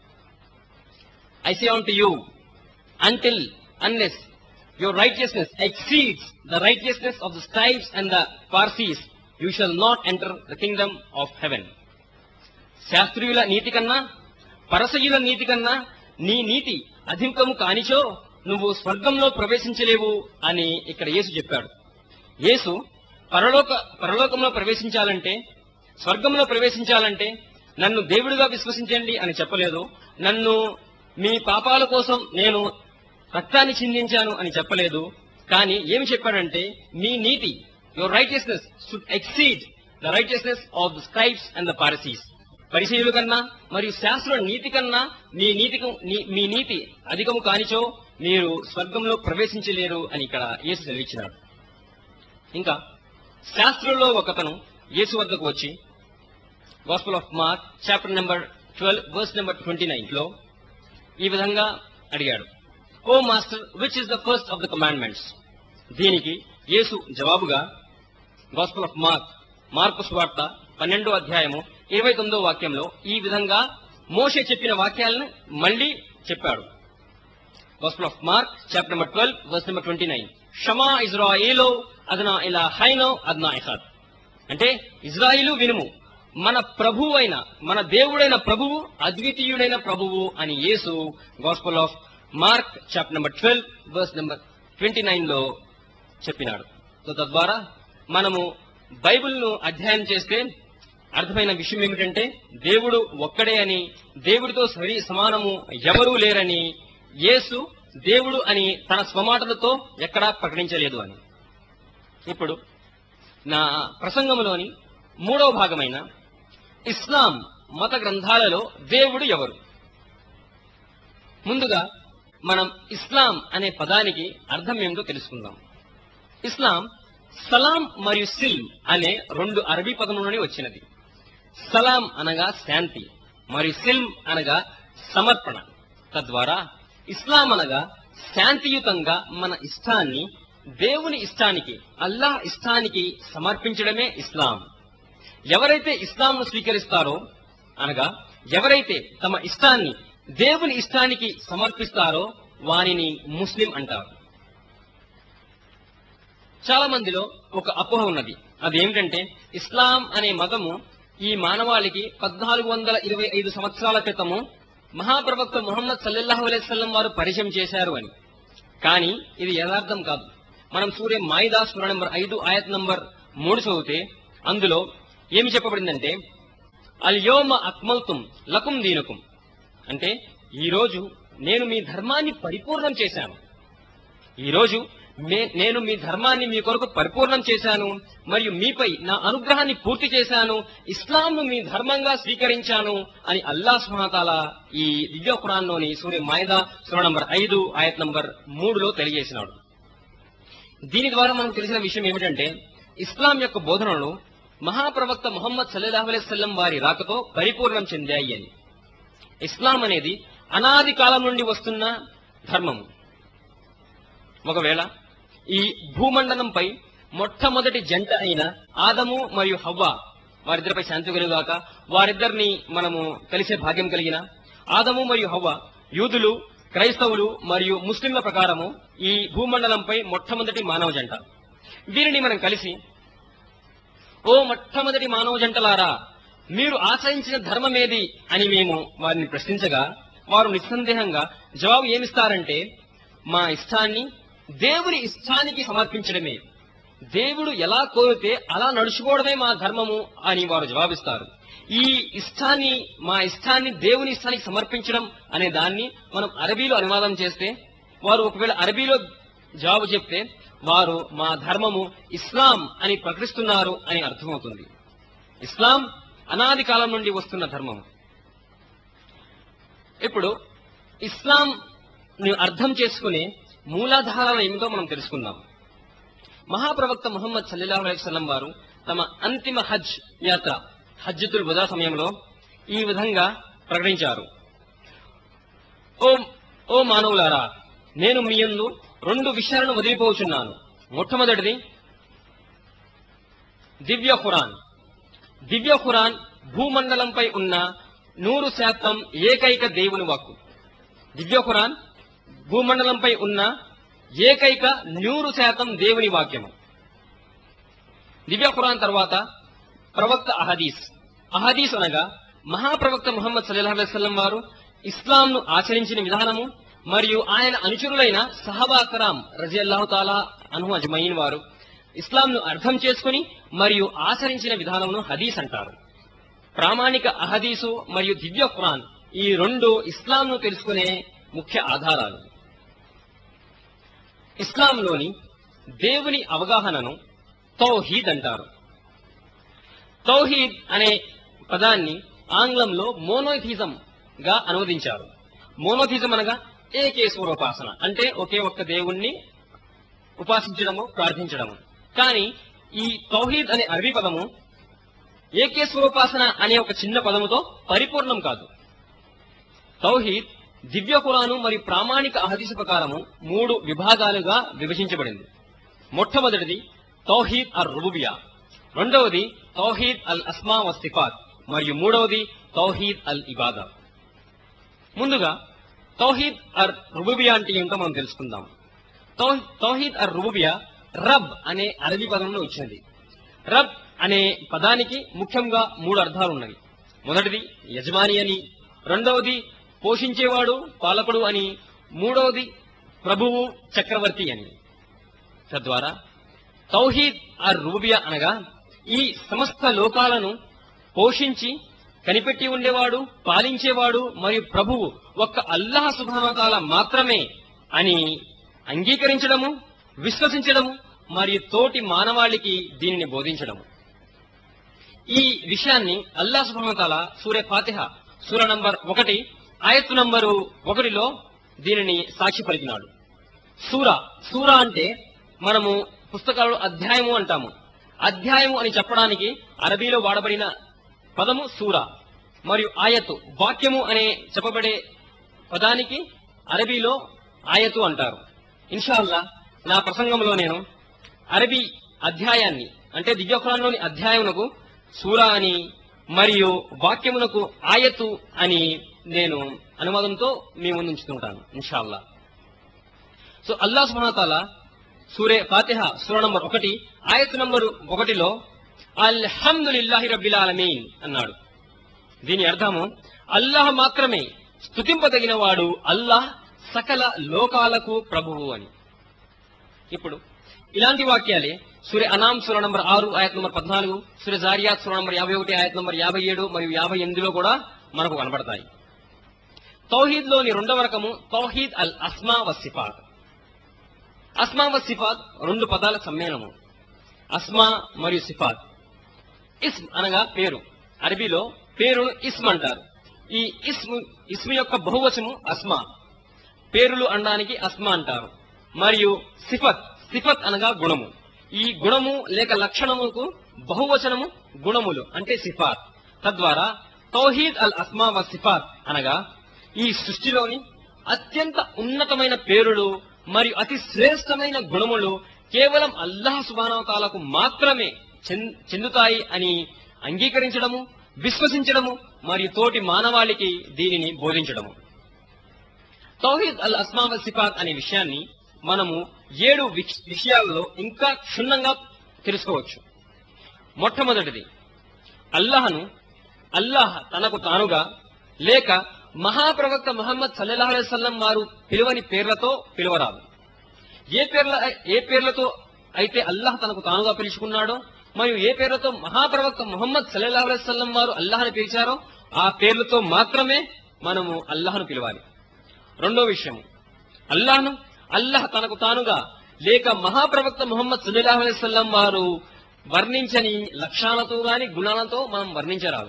I say unto you until unless your righteousness exceeds the righteousness of the scribes and the Pharisees you shall not enter the kingdom of heaven శాస్త్రీయుల నీతి కన్నా పరసయుల నీతి కన్నా నీ నీతి అధికము కానిచో నువ్వు స్వర్గంలో ప్రవేశించలేవు అని ఇక్కడ యేసు చెప్పాడు యేసు పరలోక పరలోకంలో ప్రవేశించాలంటే స్వర్గంలో ప్రవేశించాలంటే నన్ను దేవుడిగా విశ్వసించండి అని చెప్పలేదు నన్ను మీ పాపాల కోసం నేను రక్తాన్ని చిందించాను అని చెప్పలేదు కానీ ఏమి చెప్పాడంటే మీ నీతి your righteousness should exceed the righteousness of the scribes and the Pharisees పరిశీలు కన్నా మరియు శాస్త్రుల నీతి కన్నా మీ నీతికు నీ- మీ నీతి అధికము కానిచో మీరు స్వర్గంలో ప్రవేశించలేరు అని ఇక్కడ యేసు సెలవిచ్చినాడు ఇంకా శాస్త్రంలో ఒకతను యేసు వద్దకు వచ్చి gospel of Mark chapter number twelve verse number twenty nine లో ఈ విధంగా అడిగాడు O master which is the first of the commandments దీనికి యేసు జవాబుగా గాస్పల్ ఆఫ్ మార్క్ మార్కు స్వార్త పన్నెండో అధ్యాయము ఇరవై తొమ్మిదో వాక్యంలో ఈ విధంగా మోషే చెప్పిన వాక్యాలను మళ్ళీ చెప్పాడు gospel of Mark chapter number twelve verse number twenty nine షమా ఇజ్రాయిలో అదనా ఇలా హైనో అద్నా ఇహాద్ అంటే ఇజ్రాయిలు వినుము మన ప్రభువు అయిన మన దేవుడైన ప్రభువు అద్వితీయుడైన ప్రభువు అని యేసు gospel of Mark chapter number twelve verse number twenty nine లో చెప్పినాడు సో తద్వారా మనము బైబిల్ను అధ్యయనం చేస్తే అర్థమైన విషయం ఏమిటంటే దేవుడు ఒక్కడే అని దేవుడితో సరి సమానము ఎవరూ లేరని యేసు దేవుడు అని తన స్వమాటలతో ఎక్కడా ప్రకటించలేదు అని ఇప్పుడు నా ప్రసంగంలోని మూడవ భాగమైన ఇస్లాం మత గ్రంథాలలో దేవుడు ఎవరు ముందుగా మనం ఇస్లాం అనే పదానికి అర్థం ఏమిటో తెలుసుకుందాం ఇస్లాం సలాం మరియు సిల్మ్ అనే రెండు అరబీ పదముల నుండి వచ్చినది సలాం అనగా శాంతి మరియు సిల్మ్ అనగా సమర్పణ తద్వారా ఇస్లాం అనగా శాంతియుతంగా మన ఇష్టాన్ని దేవుని ఇష్టానికి అల్లాహ్ ఇష్టానికి సమర్పించడమే ఇస్లాం ఎవరైతే ఇస్లాంను స్వీకరిస్తారో అనగా ఎవరైతే తమ ఇష్టాన్ని దేవుని ఇష్టానికి సమర్పిస్తారో వానిని ముస్లిం అంటారు చాలా మందిలో ఒక అపోహ ఉన్నది అదేమిటంటే ఇస్లాం అనే మతము ఈ మానవాళికి పద్నాలుగు వందల ఇరవై ఐదు సంవత్సరాల క్రితము మహాప్రవక్త ముహమ్మద్ సల్లల్లాహు అలైస్లం వారు పరిచయం చేశారు అని కానీ ఇది యథార్థం కాదు మనం సూర్య మాయిదా సూర నంబర్ ఐదు ఆయత్ నంబర్ మూడు చదివితే అందులో ఏమి చెప్పబడిందంటే అల్యోమ అక్మల్తుం లకుం దీనుకుం అంటే ఈ రోజు నేను మీ ధర్మాన్ని పరిపూర్ణం చేశాను ఈ రోజు మే- నేను మీ ధర్మాన్ని మీ కొరకు పరిపూర్ణం చేశాను మరియు మీపై నా అనుగ్రహాన్ని పూర్తి చేశాను ఇస్లాంను మీ ధర్మంగా స్వీకరించాను అని అల్లా సుహాతాల ఈ దివ్య ఖురాన్లోని సూర్య మాయదా సూర నంబర్ ఐదు ఆయత్ నంబర్ మూడులో తెలియజేసినాడు దీని ద్వారా మనకు తెలిసిన విషయం ఏమిటంటే ఇస్లాం యొక్క బోధనలు మహాప్రవక్త ముహమ్మద్ సల్లాహు అలైస్లం వారి రాకతో పరిపూర్ణం చెందాయి అని ఇస్లాం అనేది అనాది కాలం నుండి వస్తున్న ధర్మము ఒకవేళ ఈ భూమండలంపై మొట్టమొదటి జంట అయిన ఆదము మరియు హవ్వ వారిద్దరిపై శాంతి కలుగాక వారిద్దరిని మనము కలిసే భాగ్యం కలిగిన ఆదము మరియు హవ్వ యూదులు క్రైస్తవులు మరియు ముస్లింల ప్రకారము ఈ భూమండలంపై మొట్టమొదటి మానవ జంట వీరిని మనం కలిసి ఓ మొట్టమొదటి మానవ జంటలారా మీరు ఆచరించిన ధర్మమేది అని మేము వారిని ప్రశ్నించగా వారు నిస్సందేహంగా జవాబు ఏమిస్తారంటే మా ఇష్టాన్ని దేవుని ఇష్టానికి సమర్పించడమే దేవుడు ఎలా కోరితే అలా నడుచుకోవడమే మా ధర్మము అని వారు జవాబిస్తారు ఈ ఇష్టాన్ని మా ఇష్టాన్ని దేవుని ఇష్టానికి సమర్పించడం అనే దాన్ని మనం అరబీలో అనువాదం చేస్తే వారు ఒకవేళ అరబీలో జవాబు చెప్తే వారు మా ధర్మము ఇస్లాం అని ప్రకటిస్తున్నారు అని అర్థమవుతుంది ఇస్లాం అనాది కాలం నుండి వస్తున్న ధర్మము ఇప్పుడు ఇస్లాం అర్థం చేసుకునే మూలాధారాలు ఏమిటో మనం తెలుసుకుందాం మహాప్రవక్త ముహమ్మద్ సల్లాహు అలైవల్లం వారు తమ అంతిమ హజ్ యాత్ర హజ్జతుల్ వదా సమయంలో ఈ విధంగా ప్రకటించారు ఓ ఓ మానవులారా నేను మీ యందు రెండు విషయాలను వదిలిపోచున్నాను మొట్టమొదటిది దివ్య ఖురాన్ దివ్య ఖురాన్ భూమండలంపై ఉన్న నూరు శాతం ఏకైక దేవుని వాక్కు దివ్య ఖురాన్ భూమండలంపై ఉన్న ఏకైక నూరు శాతం దేవుని వాక్యము దివ్య ఖురాన్ తర్వాత ప్రవక్త అహదీస్ అహదీస్ అనగా మహాప్రవక్త ముహమ్మద్ సల్లాహు అలైవల్లం వారు ఇస్లాంను ఆచరించిన విధానము మరియు ఆయన అనుచరులైన సహబా కరాం రజియల్లాహు తాలా అను అజ్మయీన్ వారు ఇస్లాంను అర్థం చేసుకుని మరియు ఆచరించిన విధానమును హదీస్ అంటారు ప్రామాణిక అహదీసు మరియు దివ్య ఖురాన్ ఈ రెండు ఇస్లాంను తెలుసుకునే ముఖ్య ఆధారాలు ఇస్లాంలోని దేవుని అవగాహనను తౌహీద్ అంటారు తౌహీద్ అనే పదాన్ని ఆంగ్లంలో మోనోథిజం గా అనువదించారు మోనోథిజం అనగా ఏకేశ్వరోపాసన అంటే ఒకే ఒక్క దేవుణ్ణి ఉపాసించడము ప్రార్థించడము కానీ ఈ తౌహీద్ అనే అరబీ పదము ఏకేశ్వరోపాసన అనే ఒక చిన్న పదముతో పరిపూర్ణం కాదు తౌహీద్ దివ్య ఖురాను మరియు ప్రామాణిక అహదీసు ప్రకారము మూడు విభాగాలుగా విభజించబడింది మొట్టమొదటిది తౌహీద్ అర్ రుబుబియా రెండవది తౌహీద్ అల్ అస్మా వస్తిఫాత్ మరియు మూడవది తౌహీద్ అల్ ఇబాదా ముందుగా తౌహీద్ అర్ రుబుబియా అంటే ఏమిటో మనం తెలుసుకుందాం తౌ- తౌహీద్ అర్ రుబుబియా రబ్ అనే అరబీ పదంలో వచ్చింది రబ్ అనే పదానికి ముఖ్యంగా మూడు అర్థాలు ఉన్నవి మొదటిది యజమాని అని రెండవది పోషించేవాడు పాలకుడు అని మూడవది ప్రభువు చక్రవర్తి అని తద్వారా తౌహీద్ అర్ రూబియా అనగా ఈ సమస్త లోకాలను పోషించి కనిపెట్టి ఉండేవాడు పాలించేవాడు మరియు ప్రభువు ఒక్క అల్లాహ్ సుభానతాల మాత్రమే అని అంగీకరించడము విశ్వసించడము మరియు తోటి మానవాళికి దీనిని బోధించడము ఈ విషయాన్ని అల్లా సుభానతాల సూర్య ఫాతిహ సూర నంబర్ ఒకటి ఆయత్తు నంబరు ఒకటిలో దీనిని సాక్షి పలికినాడు సూర సూర అంటే మనము పుస్తకాలలో అధ్యాయము అంటాము అధ్యాయము అని చెప్పడానికి అరబీలో వాడబడిన పదము సూర మరియు ఆయతు వాక్యము అనే చెప్పబడే పదానికి అరబీలో ఆయతు అంటారు ఇన్షాల్లా నా ప్రసంగంలో నేను అరబీ అధ్యాయాన్ని అంటే దివ్యఖురాన్లోని అధ్యాయమునకు సూర అని మరియు వాక్యమునకు ఆయతు అని నేను అనువాదంతో మీ ముందు ఉంచుతుంటాను ఇన్షాల్లా సో అల్లా సుబ్హానతాల సూరే ఫాతిహ సూర నంబర్ ఒకటి ఆయత్ నంబరు ఒకటిలో అల్హమ్దులిల్లాహి రబ్బిల్ ఆలమీన్ అన్నాడు దీని అర్థము అల్లాహ్ మాత్రమే స్తుతింపదగిన వాడు అల్లాహ్ సకల లోకాలకు ప్రభువు అని ఇప్పుడు ఇలాంటి వాక్యాలే సూర్య అనాం సూర నంబర్ ఆరు ఆయత్ నంబర్ పద్నాలుగు సూర్య జారియాత్ సూర నంబర్ యాభై ఒకటి ఆయత్ నంబర్ యాభై ఏడు మరియు యాభై ఎనిమిదిలో కూడా మనకు కనబడతాయి తౌహీద్ లోని రెండవ రకము తౌహీద్ అల్ అస్మా వ సిఫాత్ అస్మా వ సిఫాత్ రెండు పదాల సమ్మేళనము అస్మా మరియు సిఫాత్ ఇస్మ్ అనగా పేరు అరబీలో పేరును ఇస్మ్ అంటారు ఈ ఇస్మ్ ఇస్మ్ యొక్క బహువచము అస్మా పేరులు అనడానికి అస్మా అంటారు మరియు సిఫత్ సిఫత్ అనగా గుణము ఈ గుణము లేక లక్షణముకు బహువచనము గుణములు అంటే సిఫాత్ తద్వారా తౌహీద్ అల్ అస్మా వ సిఫాత్ అనగా ఈ సృష్టిలోని అత్యంత ఉన్నతమైన పేరులు మరియు అతి శ్రేష్టమైన గుణములు కేవలం అల్లాహ్ సుబానవతాలకు మాత్రమే చెంద- చెందుతాయి అని అంగీకరించడము విశ్వసించడము మరియు తోటి మానవాళికి దీనిని బోధించడము తౌహీద్ అల్ అస్మా వల్ సిఫాత్ అనే విషయాన్ని మనము ఏడు విష- విషయాలలో ఇంకా క్షుణ్ణంగా తెలుసుకోవచ్చు మొట్టమొదటిది అల్లాహను అల్లాహ్ తనకు తానుగా లేక మహాప్రవక్త మహమ్మద్ సల్లల్లాహు అలైహి వసల్లం వారు పిలువని పేర్లతో పిలువరాదు ఏ పేర్ల ఏ పేర్లతో అయితే అల్లాహ్ తనకు తానుగా పిలుచుకున్నాడో మరియు ఏ పేర్లతో మహాప్రవక్త ముహమ్మద్ సల్లల్లాహు అలైహి వసల్లం వారు అల్లాహ్ని పిలిచారో ఆ పేర్లతో మాత్రమే మనము అల్లాహ్ను పిలవాలి రెండో విషయం అల్లాహ్ను అల్లాహ్ తనకు తానుగా లేక మహాప్రవక్త ముహమ్మద్ సల్లాహు అలైహి వసల్లం వారు వర్ణించని లక్షణాలతో గాని గుణాలతో మనం వర్ణించరాదు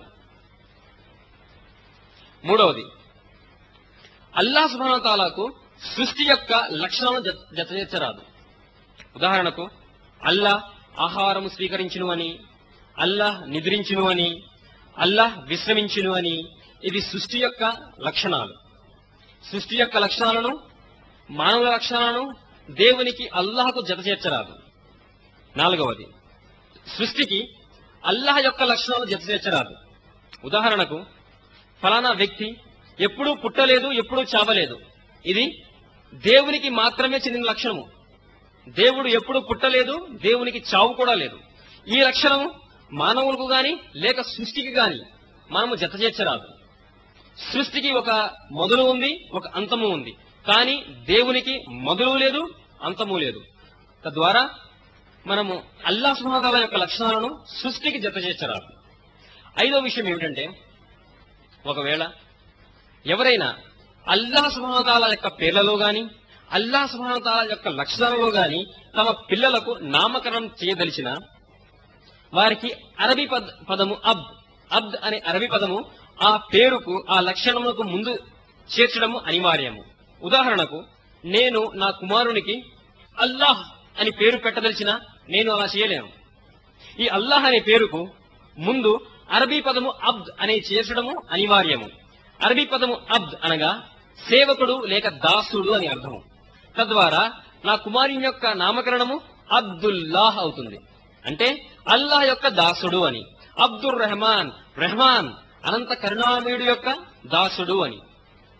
మూడవది అల్లాహ్ సుబ్హానహు తాలాకు సృష్టి యొక్క లక్షణాలను జత జతచేర్చరాదు ఉదాహరణకు అల్లాహ్ ఆహారము స్వీకరించును అని అల్లాహ్ నిద్రించును అని అల్లాహ్ విశ్రమించును అని ఇది సృష్టి యొక్క లక్షణాలు సృష్టి యొక్క లక్షణాలను మానవుల లక్షణాలను దేవునికి అల్లాహకు జత చేర్చరాదు నాలుగవది సృష్టికి అల్లాహ్ యొక్క లక్షణాలు జత చేర్చరాదు ఉదాహరణకు ఫలానా వ్యక్తి ఎప్పుడూ పుట్టలేదు ఎప్పుడూ చావలేదు ఇది దేవునికి మాత్రమే చెందిన లక్షణము దేవుడు ఎప్పుడు పుట్టలేదు దేవునికి చావు కూడా లేదు ఈ లక్షణము మానవులకు గాని లేక సృష్టికి గాని మనము జత చేర్చరాదు సృష్టికి ఒక మొదలు ఉంది ఒక అంతము ఉంది కానీ దేవునికి మొదలు లేదు అంతము లేదు తద్వారా మనము అల్లా సుహాదాల యొక్క లక్షణాలను సృష్టికి జత చేర్చరాదు ఐదో విషయం ఏమిటంటే ఒకవేళ ఎవరైనా అల్లాహ్ సుభానతాల యొక్క పేర్లలో గాని అల్లాహ్ సుభానతాల యొక్క లక్షణాలలో గాని తమ పిల్లలకు నామకరణం చేయదలిచిన వారికి అరబీ పద పదము అబ్ద్ అబ్ద్ అనే అరబీ పదము ఆ పేరుకు ఆ లక్షణములకు ముందు చేర్చడము అనివార్యము ఉదాహరణకు నేను నా కుమారునికి అల్లాహ్ అని పేరు పెట్టదలిచిన నేను అలా చేయలేను ఈ అల్లాహ్ అనే పేరుకు ముందు అరబీ పదము అబ్ద్ అనే చేర్చడము అనివార్యము అరబీ పదము అబ్ద్ అనగా సేవకుడు లేక దాసుడు అని అర్థము తద్వారా నా కుమారుని యొక్క నామకరణము అబ్దుల్లాహ్ అవుతుంది అంటే అల్లాహ్ యొక్క దాసుడు అని అబ్దుర్ రెహమాన్ రెహమాన్ అనంత కరుణామయుడు యొక్క దాసుడు అని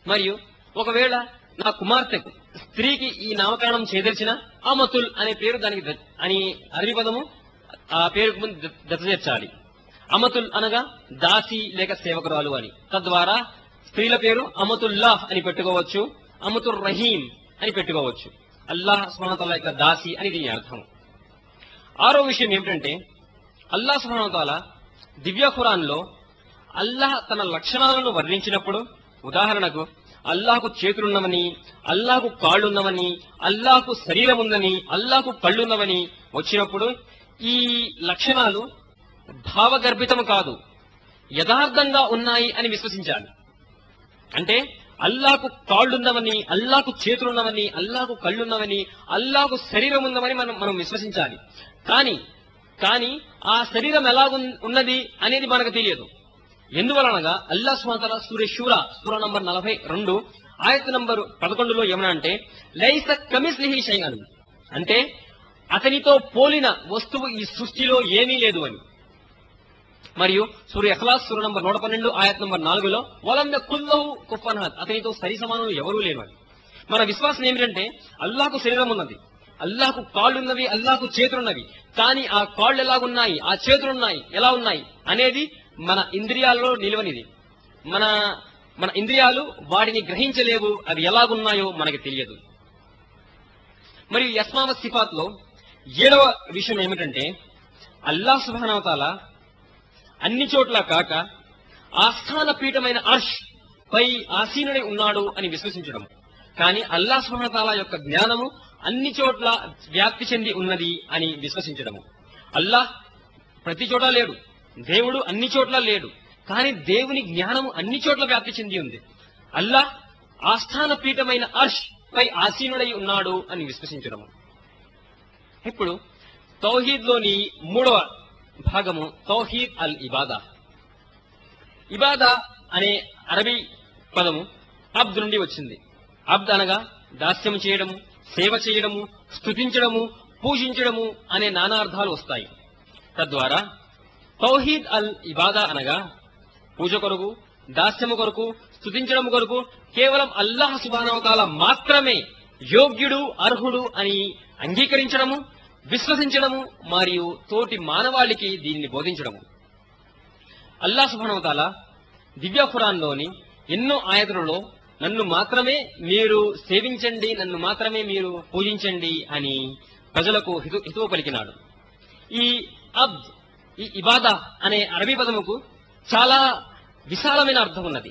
మరియు ఒకవేళ నా కుమార్తెకు స్త్రీకి ఈ నామకరణం చేదర్చిన అమతుల్ అనే పేరు దానికి ద- అని అరవి పదము ఆ పేరుకు ముందు ద- దశ చేర్చాలి అమతుల్ అనగా దాసి లేక సేవకురాలు అని తద్వారా స్త్రీల పేరు అమతుల్లాహ్ అని పెట్టుకోవచ్చు అమతుర్ రహీం అని పెట్టుకోవచ్చు అల్లాహ్ సుహానతాల యొక్క దాసి అని దీని అర్థం ఆరో విషయం ఏమిటంటే అల్లాహ్ సుహానతాల దివ్య ఖురాన్లో అల్లాహ్ తన లక్షణాలను వర్ణించినప్పుడు ఉదాహరణకు అల్లాహకు చేతులున్నవని అల్లాహకు కాళ్ళున్నవని అల్లాహకు శరీరం ఉందని అల్లాహకు కళ్ళున్నవని వచ్చినప్పుడు ఈ లక్షణాలు భావగర్భితము కాదు యథార్థంగా ఉన్నాయి అని విశ్వసించాలి అంటే అల్లాకు కాళ్ళున్నవని అల్లాకు చేతులున్నవని అల్లాకు కళ్ళున్నవని అల్లాకు శరీరం ఉన్నవని మనం మనం విశ్వసించాలి కానీ కానీ ఆ శరీరం ఎలా ఉన్- ఉన్నది అనేది మనకు తెలియదు ఎందువలనగా అల్లా స్వాతల సూర్య శూర సూర నంబర్ నలభై రెండు ఆయత నంబరు పదకొండులో ఏమన్నా అంటే లైస కమిస్లిహి షైఅన్ అంటే అతనితో పోలిన వస్తువు ఈ సృష్టిలో ఏమీ లేదు అని మరియు సూర్య అఖలాస్ సూర్య నంబర్ నూట పన్నెండు ఆయత్ నంబర్ నాలుగులో వలం కుల్లహు కుఫన్హద్ అతనితో సరి సమానం ఎవరూ లేరు అని మన విశ్వాసం ఏమిటంటే అల్లాహకు శరీరం ఉన్నది అల్లాహకు కాళ్ళున్నవి అల్లాహకు చేతులున్నవి కానీ ఆ కాళ్ళు ఎలాగున్నాయి ఆ చేతులున్నాయి ఎలా ఉన్నాయి అనేది మన ఇంద్రియాల్లో నిలవనిది మన మన ఇంద్రియాలు వాటిని గ్రహించలేవు అవి ఎలాగున్నాయో మనకి తెలియదు మరియు యస్మావ సిఫాత్ లో ఏడవ విషయం ఏమిటంటే అల్లాహ్ సుబానవతాల అన్ని చోట్ల కాక ఆస్థాన పీఠమైన అర్ష్ పై ఆసీనుడై ఉన్నాడు అని విశ్వసించడం కానీ అల్లా సుహనతాల యొక్క జ్ఞానము అన్ని చోట్ల వ్యాప్తి చెంది ఉన్నది అని విశ్వసించడము అల్లాహ్ ప్రతి చోట లేడు దేవుడు అన్ని చోట్ల లేడు కానీ దేవుని జ్ఞానము అన్ని చోట్ల వ్యాప్తి చెంది ఉంది అల్లాహ్ ఆస్థాన పీఠమైన అర్ష్ పై ఆసీనుడై ఉన్నాడు అని విశ్వసించడము ఇప్పుడు తౌహీద్ లోని మూడవ భాగము తౌహీద్ అల్ ఇబాదా ఇబాదా అనే అరబీ పదము అబ్ద్ నుండి వచ్చింది అబ్ద్ అనగా దాస్యం చేయడము సేవ చేయడము స్తుతించడము పూజించడము అనే నానా అర్థాలు వస్తాయి తద్వారా తౌహీద్ అల్ ఇబాదా అనగా పూజ కొరకు దాస్యము కొరకు స్తుతించడం కొరకు కేవలం అల్లాహ్ సుబానవతాల మాత్రమే యోగ్యుడు అర్హుడు అని అంగీకరించడము విశ్వసించడము మరియు తోటి మానవాళికి దీనిని బోధించడము అల్లా సుబానవతాల దివ్య ఖురాన్లోని ఎన్నో ఆయతులలో నన్ను మాత్రమే మీరు సేవించండి నన్ను మాత్రమే మీరు పూజించండి అని ప్రజలకు హితు హితువు పలికినాడు ఈ అబ్ద్ ఈ ఇబాదా అనే అరబీ పదముకు చాలా విశాలమైన అర్థం ఉన్నది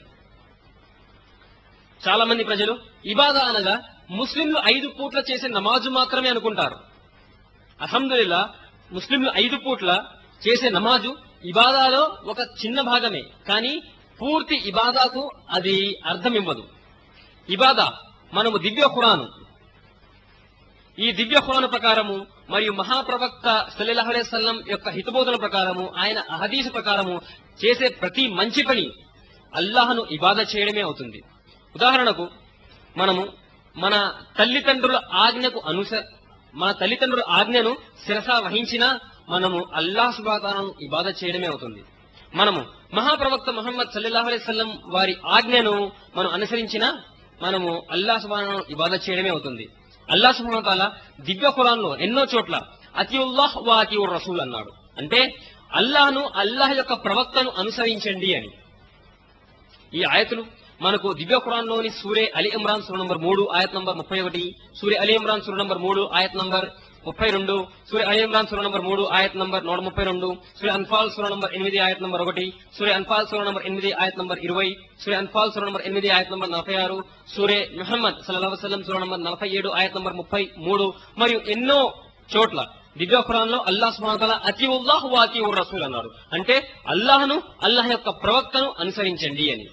చాలా మంది ప్రజలు ఇబాదా అనగా ముస్లింలు ఐదు పూట్ల చేసే నమాజు మాత్రమే అనుకుంటారు అల్హమ్దుల్లా ముస్లింలు ఐదు పూట్ల చేసే నమాజు ఇబాదాలో ఒక చిన్న భాగమే కానీ పూర్తి ఇబాదాకు అది అర్థం ఇవ్వదు ఇబాదా మనము దివ్య ఖురాను ఈ దివ్య ఖురాను ప్రకారము మరియు మహాప్రవక్త సల్లెల్లాహు అలైహి వసల్లం యొక్క హితబోధన ప్రకారము ఆయన అహదీసు ప్రకారము చేసే ప్రతి మంచి పని అల్లాహను ఇబాద చేయడమే అవుతుంది ఉదాహరణకు మనము మన తల్లిదండ్రుల ఆజ్ఞకు అనుస మన తల్లిదండ్రుల ఆజ్ఞను శిరస వహించినా మనము అల్లాహ్ సుబాతాను ఇబాద చేయడమే అవుతుంది మనము మహాప్రవక్త ముహమ్మద్ సల్లెల్లాహు అలైహి వసల్లం వారి ఆజ్ఞను మనం అనుసరించినా మనము అల్లాహ్ సుబాను ఇబాద చేయడమే అవుతుంది అల్లాహ్ సుబాన దివ్య ఖురాన్లో ఎన్నో చోట్ల అతియుల్లాహ్ వా అతియుర్ రసూల్ అన్నాడు అంటే అల్లాహను అల్లాహ్ యొక్క ప్రవక్తను అనుసరించండి అని ఈ ఆయతులు మనకు దివ్య ఖురాన్లోని సూర్య అలీ ఇమ్రాన్ సూర నంబర్ మూడు ఆయత్ నంబర్ ముప్పై ఒకటి సూర్య అలీ ఇమ్రాన్ సూర నంబర్ మూడు ఆయత్ నంబర్ ముప్పై రెండు సూర్య అలీ ఇమ్రాన్ సూర నంబర్ మూడు ఆయత్ నంబర్ నూట ముప్పై రెండు సూర్య అన్ఫాల్ సూర నంబర్ ఎనిమిది ఆయత్ నంబర్ ఒకటి సూర్య అన్ఫాల్ సూర నంబర్ ఎనిమిది ఆయత్ నంబర్ ఇరవై సూర్య అన్ఫాల్ సూర నంబర్ ఎనిమిది ఆయత్ నంబర్ నలభై ఆరు సూర్య ముహమ్మద్ సల్లల్లాహు అలైహి వసల్లం సూర నంబర్ నలభై ఏడు ఆయత్ నంబర్ ముప్పై మూడు మరియు ఎన్నో చోట్ల దివ్య ఖురాన్లో అల్లాహ్ సుబ్హానహు అతి ఉల్లాహ్ వాతి రసూల్ అన్నాడు అంటే అల్లాహను అల్లాహ్ యొక్క ప్రవక్తను అనుసరించండి అని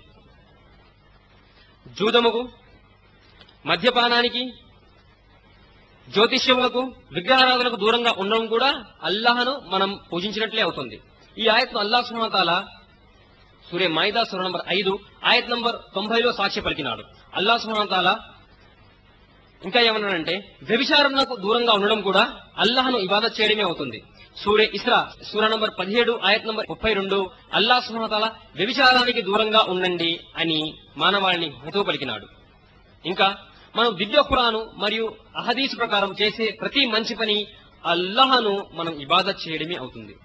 జూదముకు మద్యపానానికి జ్యోతిష్యములకు విగ్రహారాధనకు దూరంగా ఉండడం కూడా అల్లాహను మనం పూజించినట్లే అవుతుంది ఈ ఆయత్ను అల్లాహ్ సుహాతాల సూర్య మాయిదా సూర నంబర్ ఐదు ఆయత్ నంబర్ తొంభైలో సాక్ష్య పలికినాడు అల్లాహ్ సుహాతాల ఇంకా ఏమన్నాడంటే వ్యభిచారంకు దూరంగా ఉండడం కూడా అల్లాహను ఇబాదత్ చేయడమే అవుతుంది సూర్య ఇస్రా సూర నంబర్ పదిహేడు ఆయత్ నంబర్ ముప్పై రెండు అల్లా సుమతల వ్యభిచారానికి దూరంగా ఉండండి అని మానవాళిని హితవు పలికినాడు ఇంకా మనం దివ్య ఖురాను మరియు అహదీస్ ప్రకారం చేసే ప్రతి మంచి పని అల్లాహను మనం ఇబాదత్ చేయడమే అవుతుంది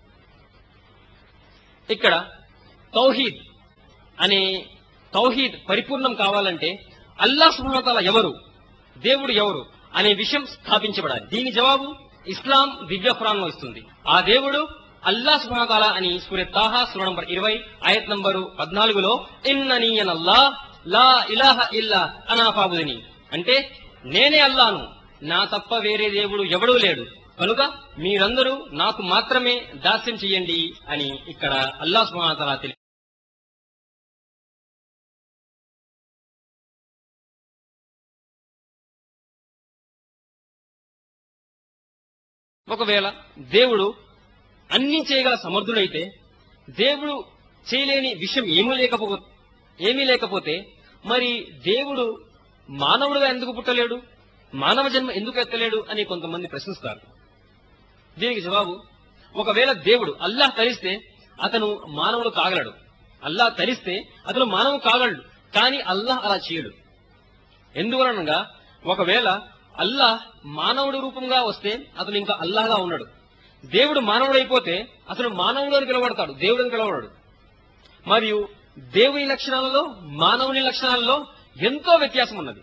ఇక్కడ తౌహీద్ అనే తౌహీద్ పరిపూర్ణం కావాలంటే అల్లా సుమతల ఎవరు దేవుడు ఎవరు అనే విషయం స్థాపించబడాలి దీని జవాబు ఇస్లాం దివ్య ఖురాన్లో ఇస్తుంది ఆ దేవుడు అల్లా సుహాతాల అని సూర్య తాహా సూర నంబర్ ఇరవై ఆయత్ నంబరు పద్నాలుగులో ఇన్ననీ అల్లా లా ఇలాహ ఇల్లా అనాఫాబుదని అంటే నేనే అల్లాను నా తప్ప వేరే దేవుడు ఎవడూ లేడు కనుక మీరందరూ నాకు మాత్రమే దాస్యం చెయ్యండి అని ఇక్కడ అల్లా సుహాతాల తెలియ ఒకవేళ దేవుడు అన్ని చేయగల సమర్థుడైతే దేవుడు చేయలేని విషయం ఏమీ లేకపో ఏమీ లేకపోతే మరి దేవుడు మానవుడుగా ఎందుకు పుట్టలేడు మానవ జన్మ ఎందుకు ఎత్తలేడు అని కొంతమంది ప్రశ్నిస్తారు దీనికి జవాబు ఒకవేళ దేవుడు అల్లాహ్ తరిస్తే అతను మానవుడు కాగలడు అల్లాహ్ తరిస్తే అతను మానవుడు కాగలడు కానీ అల్లాహ్ అలా చేయడు ఎందువలనగా ఒకవేళ అల్లాహ్ మానవుడి రూపంగా వస్తే అతను ఇంకా అల్లాహ్గా ఉన్నాడు దేవుడు మానవుడైపోతే అతను మానవుడు అని పిలవడతాడు దేవుడు అని పిలవడాడు మరియు దేవుని లక్షణాలలో మానవుని లక్షణాలలో ఎంతో వ్యత్యాసం ఉన్నది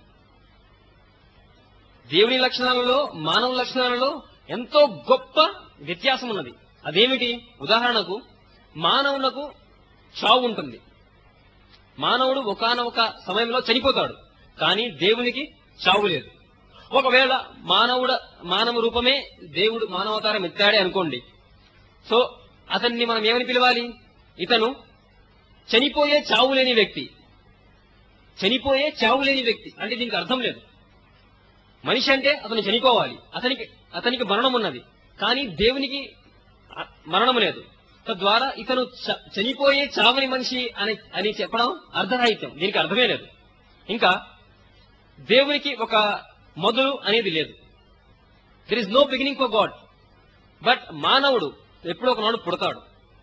దేవుని లక్షణాలలో మానవ లక్షణాలలో ఎంతో గొప్ప వ్యత్యాసం ఉన్నది అదేమిటి ఉదాహరణకు మానవులకు చావు ఉంటుంది మానవుడు ఒకానొక సమయంలో చనిపోతాడు కానీ దేవునికి చావు లేదు ఒకవేళ మానవుడ మానవ రూపమే దేవుడు మానవతారం ఎత్తాడే అనుకోండి సో అతన్ని మనం ఏమని పిలవాలి ఇతను చనిపోయే చావు లేని వ్యక్తి చనిపోయే చావు లేని వ్యక్తి అంటే దీనికి అర్థం లేదు మనిషి అంటే అతను చనిపోవాలి అతనికి అతనికి మరణం ఉన్నది కానీ దేవునికి అ- మరణం లేదు తద్వారా ఇతను చ- చనిపోయే చావని మనిషి అని అని చెప్పడం అర్ధరాహిత్యం దీనికి అర్థమే లేదు ఇంకా దేవునికి ఒక మొదలు అనేది లేదు there is no beginning for God but మానవుడు ఎప్పుడో ఒకనాడు పుడతాడు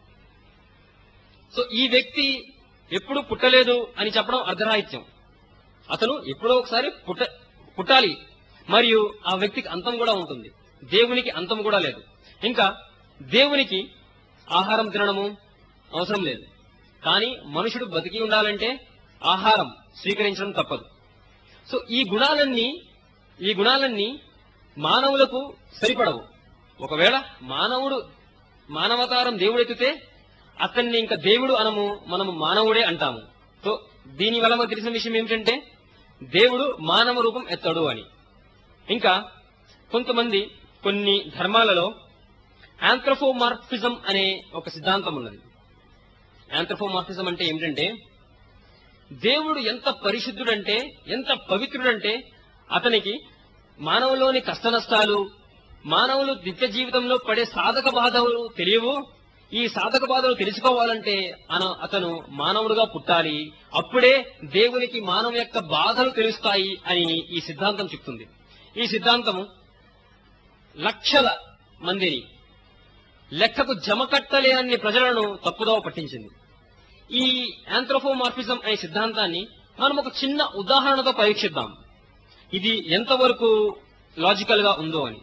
సో ఈ వ్యక్తి ఎప్పుడు పుట్టలేదు అని చెప్పడం అర్ధరాహిత్యం అతను ఎప్పుడో ఒకసారి పుట్ట పుట్టాలి మరియు ఆ వ్యక్తికి అంతం కూడా ఉంటుంది దేవునికి అంతం కూడా లేదు ఇంకా దేవునికి ఆహారం తినడము అవసరం లేదు కానీ మనుషుడు బతికి ఉండాలంటే ఆహారం స్వీకరించడం తప్పదు సో ఈ గుణాలన్నీ ఈ గుణాలన్నీ మానవులకు సరిపడవు ఒకవేళ మానవుడు మానవతారం దేవుడెత్తితే అతన్ని ఇంకా దేవుడు అనము మనము మానవుడే అంటాము సో దీని వల్ల మనకు తెలిసిన విషయం ఏమిటంటే దేవుడు మానవ రూపం ఎత్తడు అని ఇంకా కొంతమంది కొన్ని ధర్మాలలో ఆంథ్రఫోమార్ఫిజం అనే ఒక సిద్ధాంతం ఉన్నది ఆంథ్రఫోమార్ఫిజం అంటే ఏమిటంటే దేవుడు ఎంత పరిశుద్ధుడంటే ఎంత పవిత్రుడంటే అతనికి మానవులోని కష్ట నష్టాలు మానవులు నిత్య జీవితంలో పడే సాధక బాధలు తెలియవు ఈ సాధక బాధలు తెలుసుకోవాలంటే అన- అతను మానవుడుగా పుట్టాలి అప్పుడే దేవునికి మానవ యొక్క బాధలు తెలుస్తాయి అని ఈ సిద్ధాంతం చెప్తుంది ఈ సిద్ధాంతము లక్షల మందిని లెక్కకు జమకట్టలేనన్ని ప్రజలను తప్పుదోవ పట్టించింది ఈ ఆంథ్రోఫోమార్ఫిజం అనే సిద్ధాంతాన్ని మనం ఒక చిన్న ఉదాహరణతో పరీక్షిద్దాం ఇది ఎంతవరకు లాజికల్ గా ఉందో అని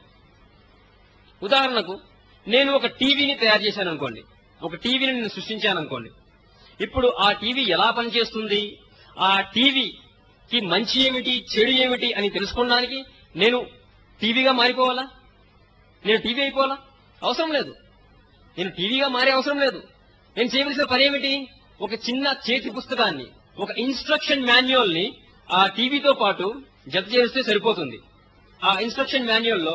ఉదాహరణకు నేను ఒక టీవీని తయారు చేశాను అనుకోండి ఒక టీవీని నేను సృష్టించాను అనుకోండి ఇప్పుడు ఆ టీవీ ఎలా పనిచేస్తుంది ఆ టీవీకి మంచి ఏమిటి చెడు ఏమిటి అని తెలుసుకోవడానికి నేను టీవీగా మారిపోవాలా నేను టీవీ అయిపోవాలా అవసరం లేదు నేను టీవీగా మారే అవసరం లేదు నేను చేయవలసిన పని ఏమిటి ఒక చిన్న చేతి పుస్తకాన్ని ఒక ఇన్స్ట్రక్షన్ మాన్యువల్ ని ఆ టీవీతో పాటు జత చేస్తే సరిపోతుంది ఆ ఇన్స్ట్రక్షన్ మాన్యువల్లో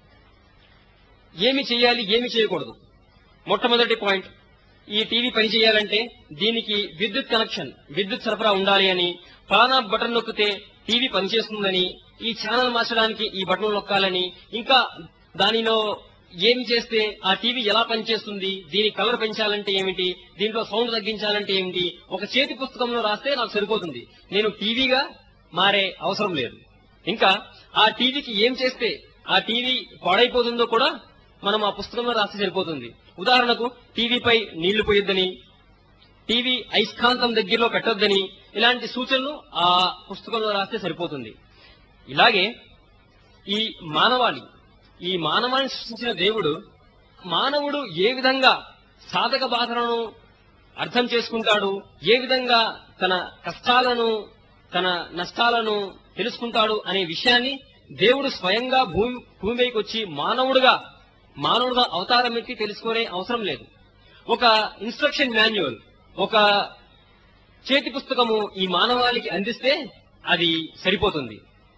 ఏమి చేయాలి ఏమి చేయకూడదు మొట్టమొదటి పాయింట్ ఈ టీవీ పని చేయాలంటే దీనికి విద్యుత్ కనెక్షన్ విద్యుత్ సరఫరా ఉండాలి అని ఫలానా బటన్ నొక్కితే టీవీ పనిచేస్తుందని ఈ ఛానల్ మార్చడానికి ఈ బటన్ నొక్కాలని ఇంకా దానిలో ఏం చేస్తే ఆ టీవీ ఎలా పనిచేస్తుంది దీని కలర్ పెంచాలంటే ఏమిటి దీంట్లో సౌండ్ తగ్గించాలంటే ఏమిటి ఒక చేతి పుస్తకంలో రాస్తే నాకు సరిపోతుంది నేను టీవీగా మారే అవసరం లేదు ఇంకా ఆ టీవీకి ఏం చేస్తే ఆ టీవీ పాడైపోతుందో కూడా మనం ఆ పుస్తకంలో రాస్తే సరిపోతుంది ఉదాహరణకు టీవీపై నీళ్లు పోయొద్దని టీవీ అయస్కాంతం దగ్గరలో పెట్టొద్దని ఇలాంటి సూచనలు ఆ పుస్తకంలో రాస్తే సరిపోతుంది ఇలాగే ఈ మానవాళి ఈ మానవాళిని సృష్టించిన దేవుడు మానవుడు ఏ విధంగా సాధక బాధలను అర్థం చేసుకుంటాడు ఏ విధంగా తన కష్టాలను తన నష్టాలను తెలుసుకుంటాడు అనే విషయాన్ని దేవుడు స్వయంగా భూమి భూమిపైకి వచ్చి మానవుడుగా మానవుడుగా అవతారం ఎత్తి తెలుసుకునే అవసరం లేదు ఒక ఇన్స్ట్రక్షన్ మాన్యువల్ ఒక చేతి పుస్తకము ఈ మానవాళికి అందిస్తే అది సరిపోతుంది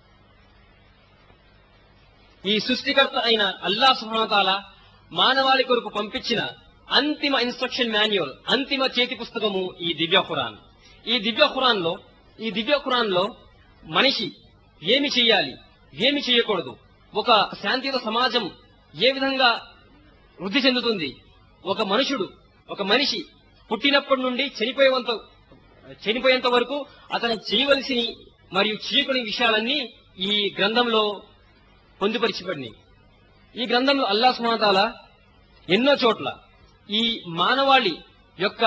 ఈ సృష్టికర్త అయిన అల్లా సుహాతాల మానవాళి కొరకు పంపించిన అంతిమ ఇన్స్ట్రక్షన్ మాన్యువల్ అంతిమ చేతి పుస్తకము ఈ దివ్య ఖురాన్ ఈ దివ్య ఖురాన్ లో ఈ దివ్య ఖురాన్ లో మనిషి ఏమి చేయాలి ఏమి చేయకూడదు ఒక శాంతియుత సమాజం ఏ విధంగా వృద్ధి చెందుతుంది ఒక మనుషుడు ఒక మనిషి పుట్టినప్పటి నుండి చనిపోయేంత చనిపోయేంత వరకు అతను చేయవలసిన మరియు చేయకుని విషయాలన్నీ ఈ గ్రంథంలో పొందుపరిచిపడినాయి ఈ గ్రంథంలో అల్లా సుమాతాల ఎన్నో చోట్ల ఈ మానవాళి యొక్క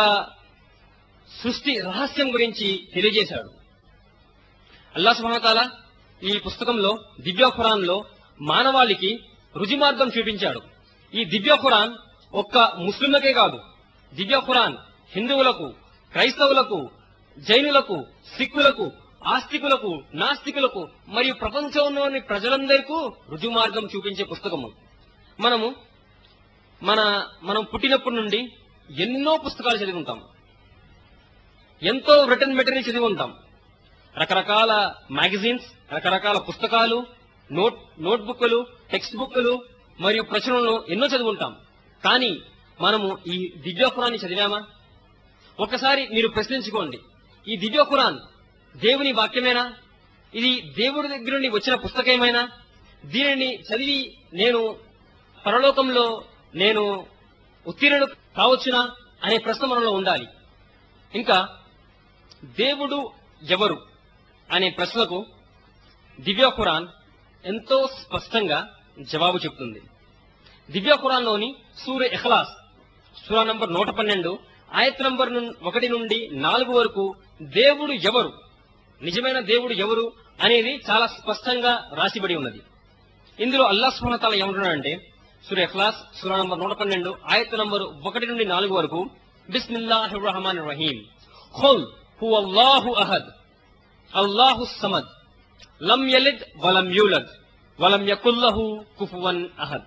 సృష్టి రహస్యం గురించి తెలియజేశాడు అల్లా సుమాతాల ఈ పుస్తకంలో దివ్య ఖురాన్లో మానవాళికి రుజు మార్గం చూపించాడు ఈ దివ్య ఖురాన్ ఒక్క ముస్లింలకే కాదు దివ్య ఖురాన్ హిందువులకు క్రైస్తవులకు జైనులకు సిక్కులకు ఆస్తికులకు నాస్తికులకు మరియు ప్రపంచంలోని ప్రజలందరికీ రుజు మార్గం చూపించే పుస్తకము మనము మన మనం పుట్టినప్పటి నుండి ఎన్నో పుస్తకాలు చదివి ఉంటాం ఎంతో రిటర్న్ మెటీరియల్ చదివి ఉంటాం రకరకాల మ్యాగజైన్స్ రకరకాల పుస్తకాలు నోట్ నోట్బుక్లు టెక్స్ట్ బుక్లు మరియు ప్రచురణలు ఎన్నో చదివి ఉంటాం కానీ మనము ఈ దివ్య ఖురాన్ని చదివామా ఒకసారి మీరు ప్రశ్నించుకోండి ఈ దివ్య ఖురాన్ దేవుని వాక్యమేనా ఇది దేవుడి దగ్గర నుండి వచ్చిన పుస్తకమేనా దీనిని చదివి నేను పరలోకంలో నేను ఉత్తీర్ణుడు కావచ్చునా అనే ప్రశ్న మనలో ఉండాలి ఇంకా దేవుడు ఎవరు అనే ప్రశ్నకు దివ్య ఖురాన్ ఎంతో స్పష్టంగా జవాబు చెప్తుంది దివ్య ఖురాన్లోని సూర్య ఇఖ్లాస్ సూరా నంబర్ నూట పన్నెండు ఆయత్ నంబర్ నుం- ఒకటి నుండి నాలుగు వరకు దేవుడు ఎవరు నిజమైన దేవుడు ఎవరు అనేది చాలా స్పష్టంగా రాసిబడి ఉన్నది ఇందులో అల్లా సుహనతాల ఏమంటున్నాడంటే సూర్య ఇఖ్లాస్ సూరా నంబర్ నూట పన్నెండు ఆయత్ నంబర్ ఒకటి నుండి నాలుగు వరకు బిస్మిల్లాహిర్ రహమాన్ రహీం ఖుల్ హువ అల్లాహు అహద్ అల్లాహు సమద్ లం యలిద్ వలం యూలద్ వలం యకుల్లహు కుఫువన్ అహద్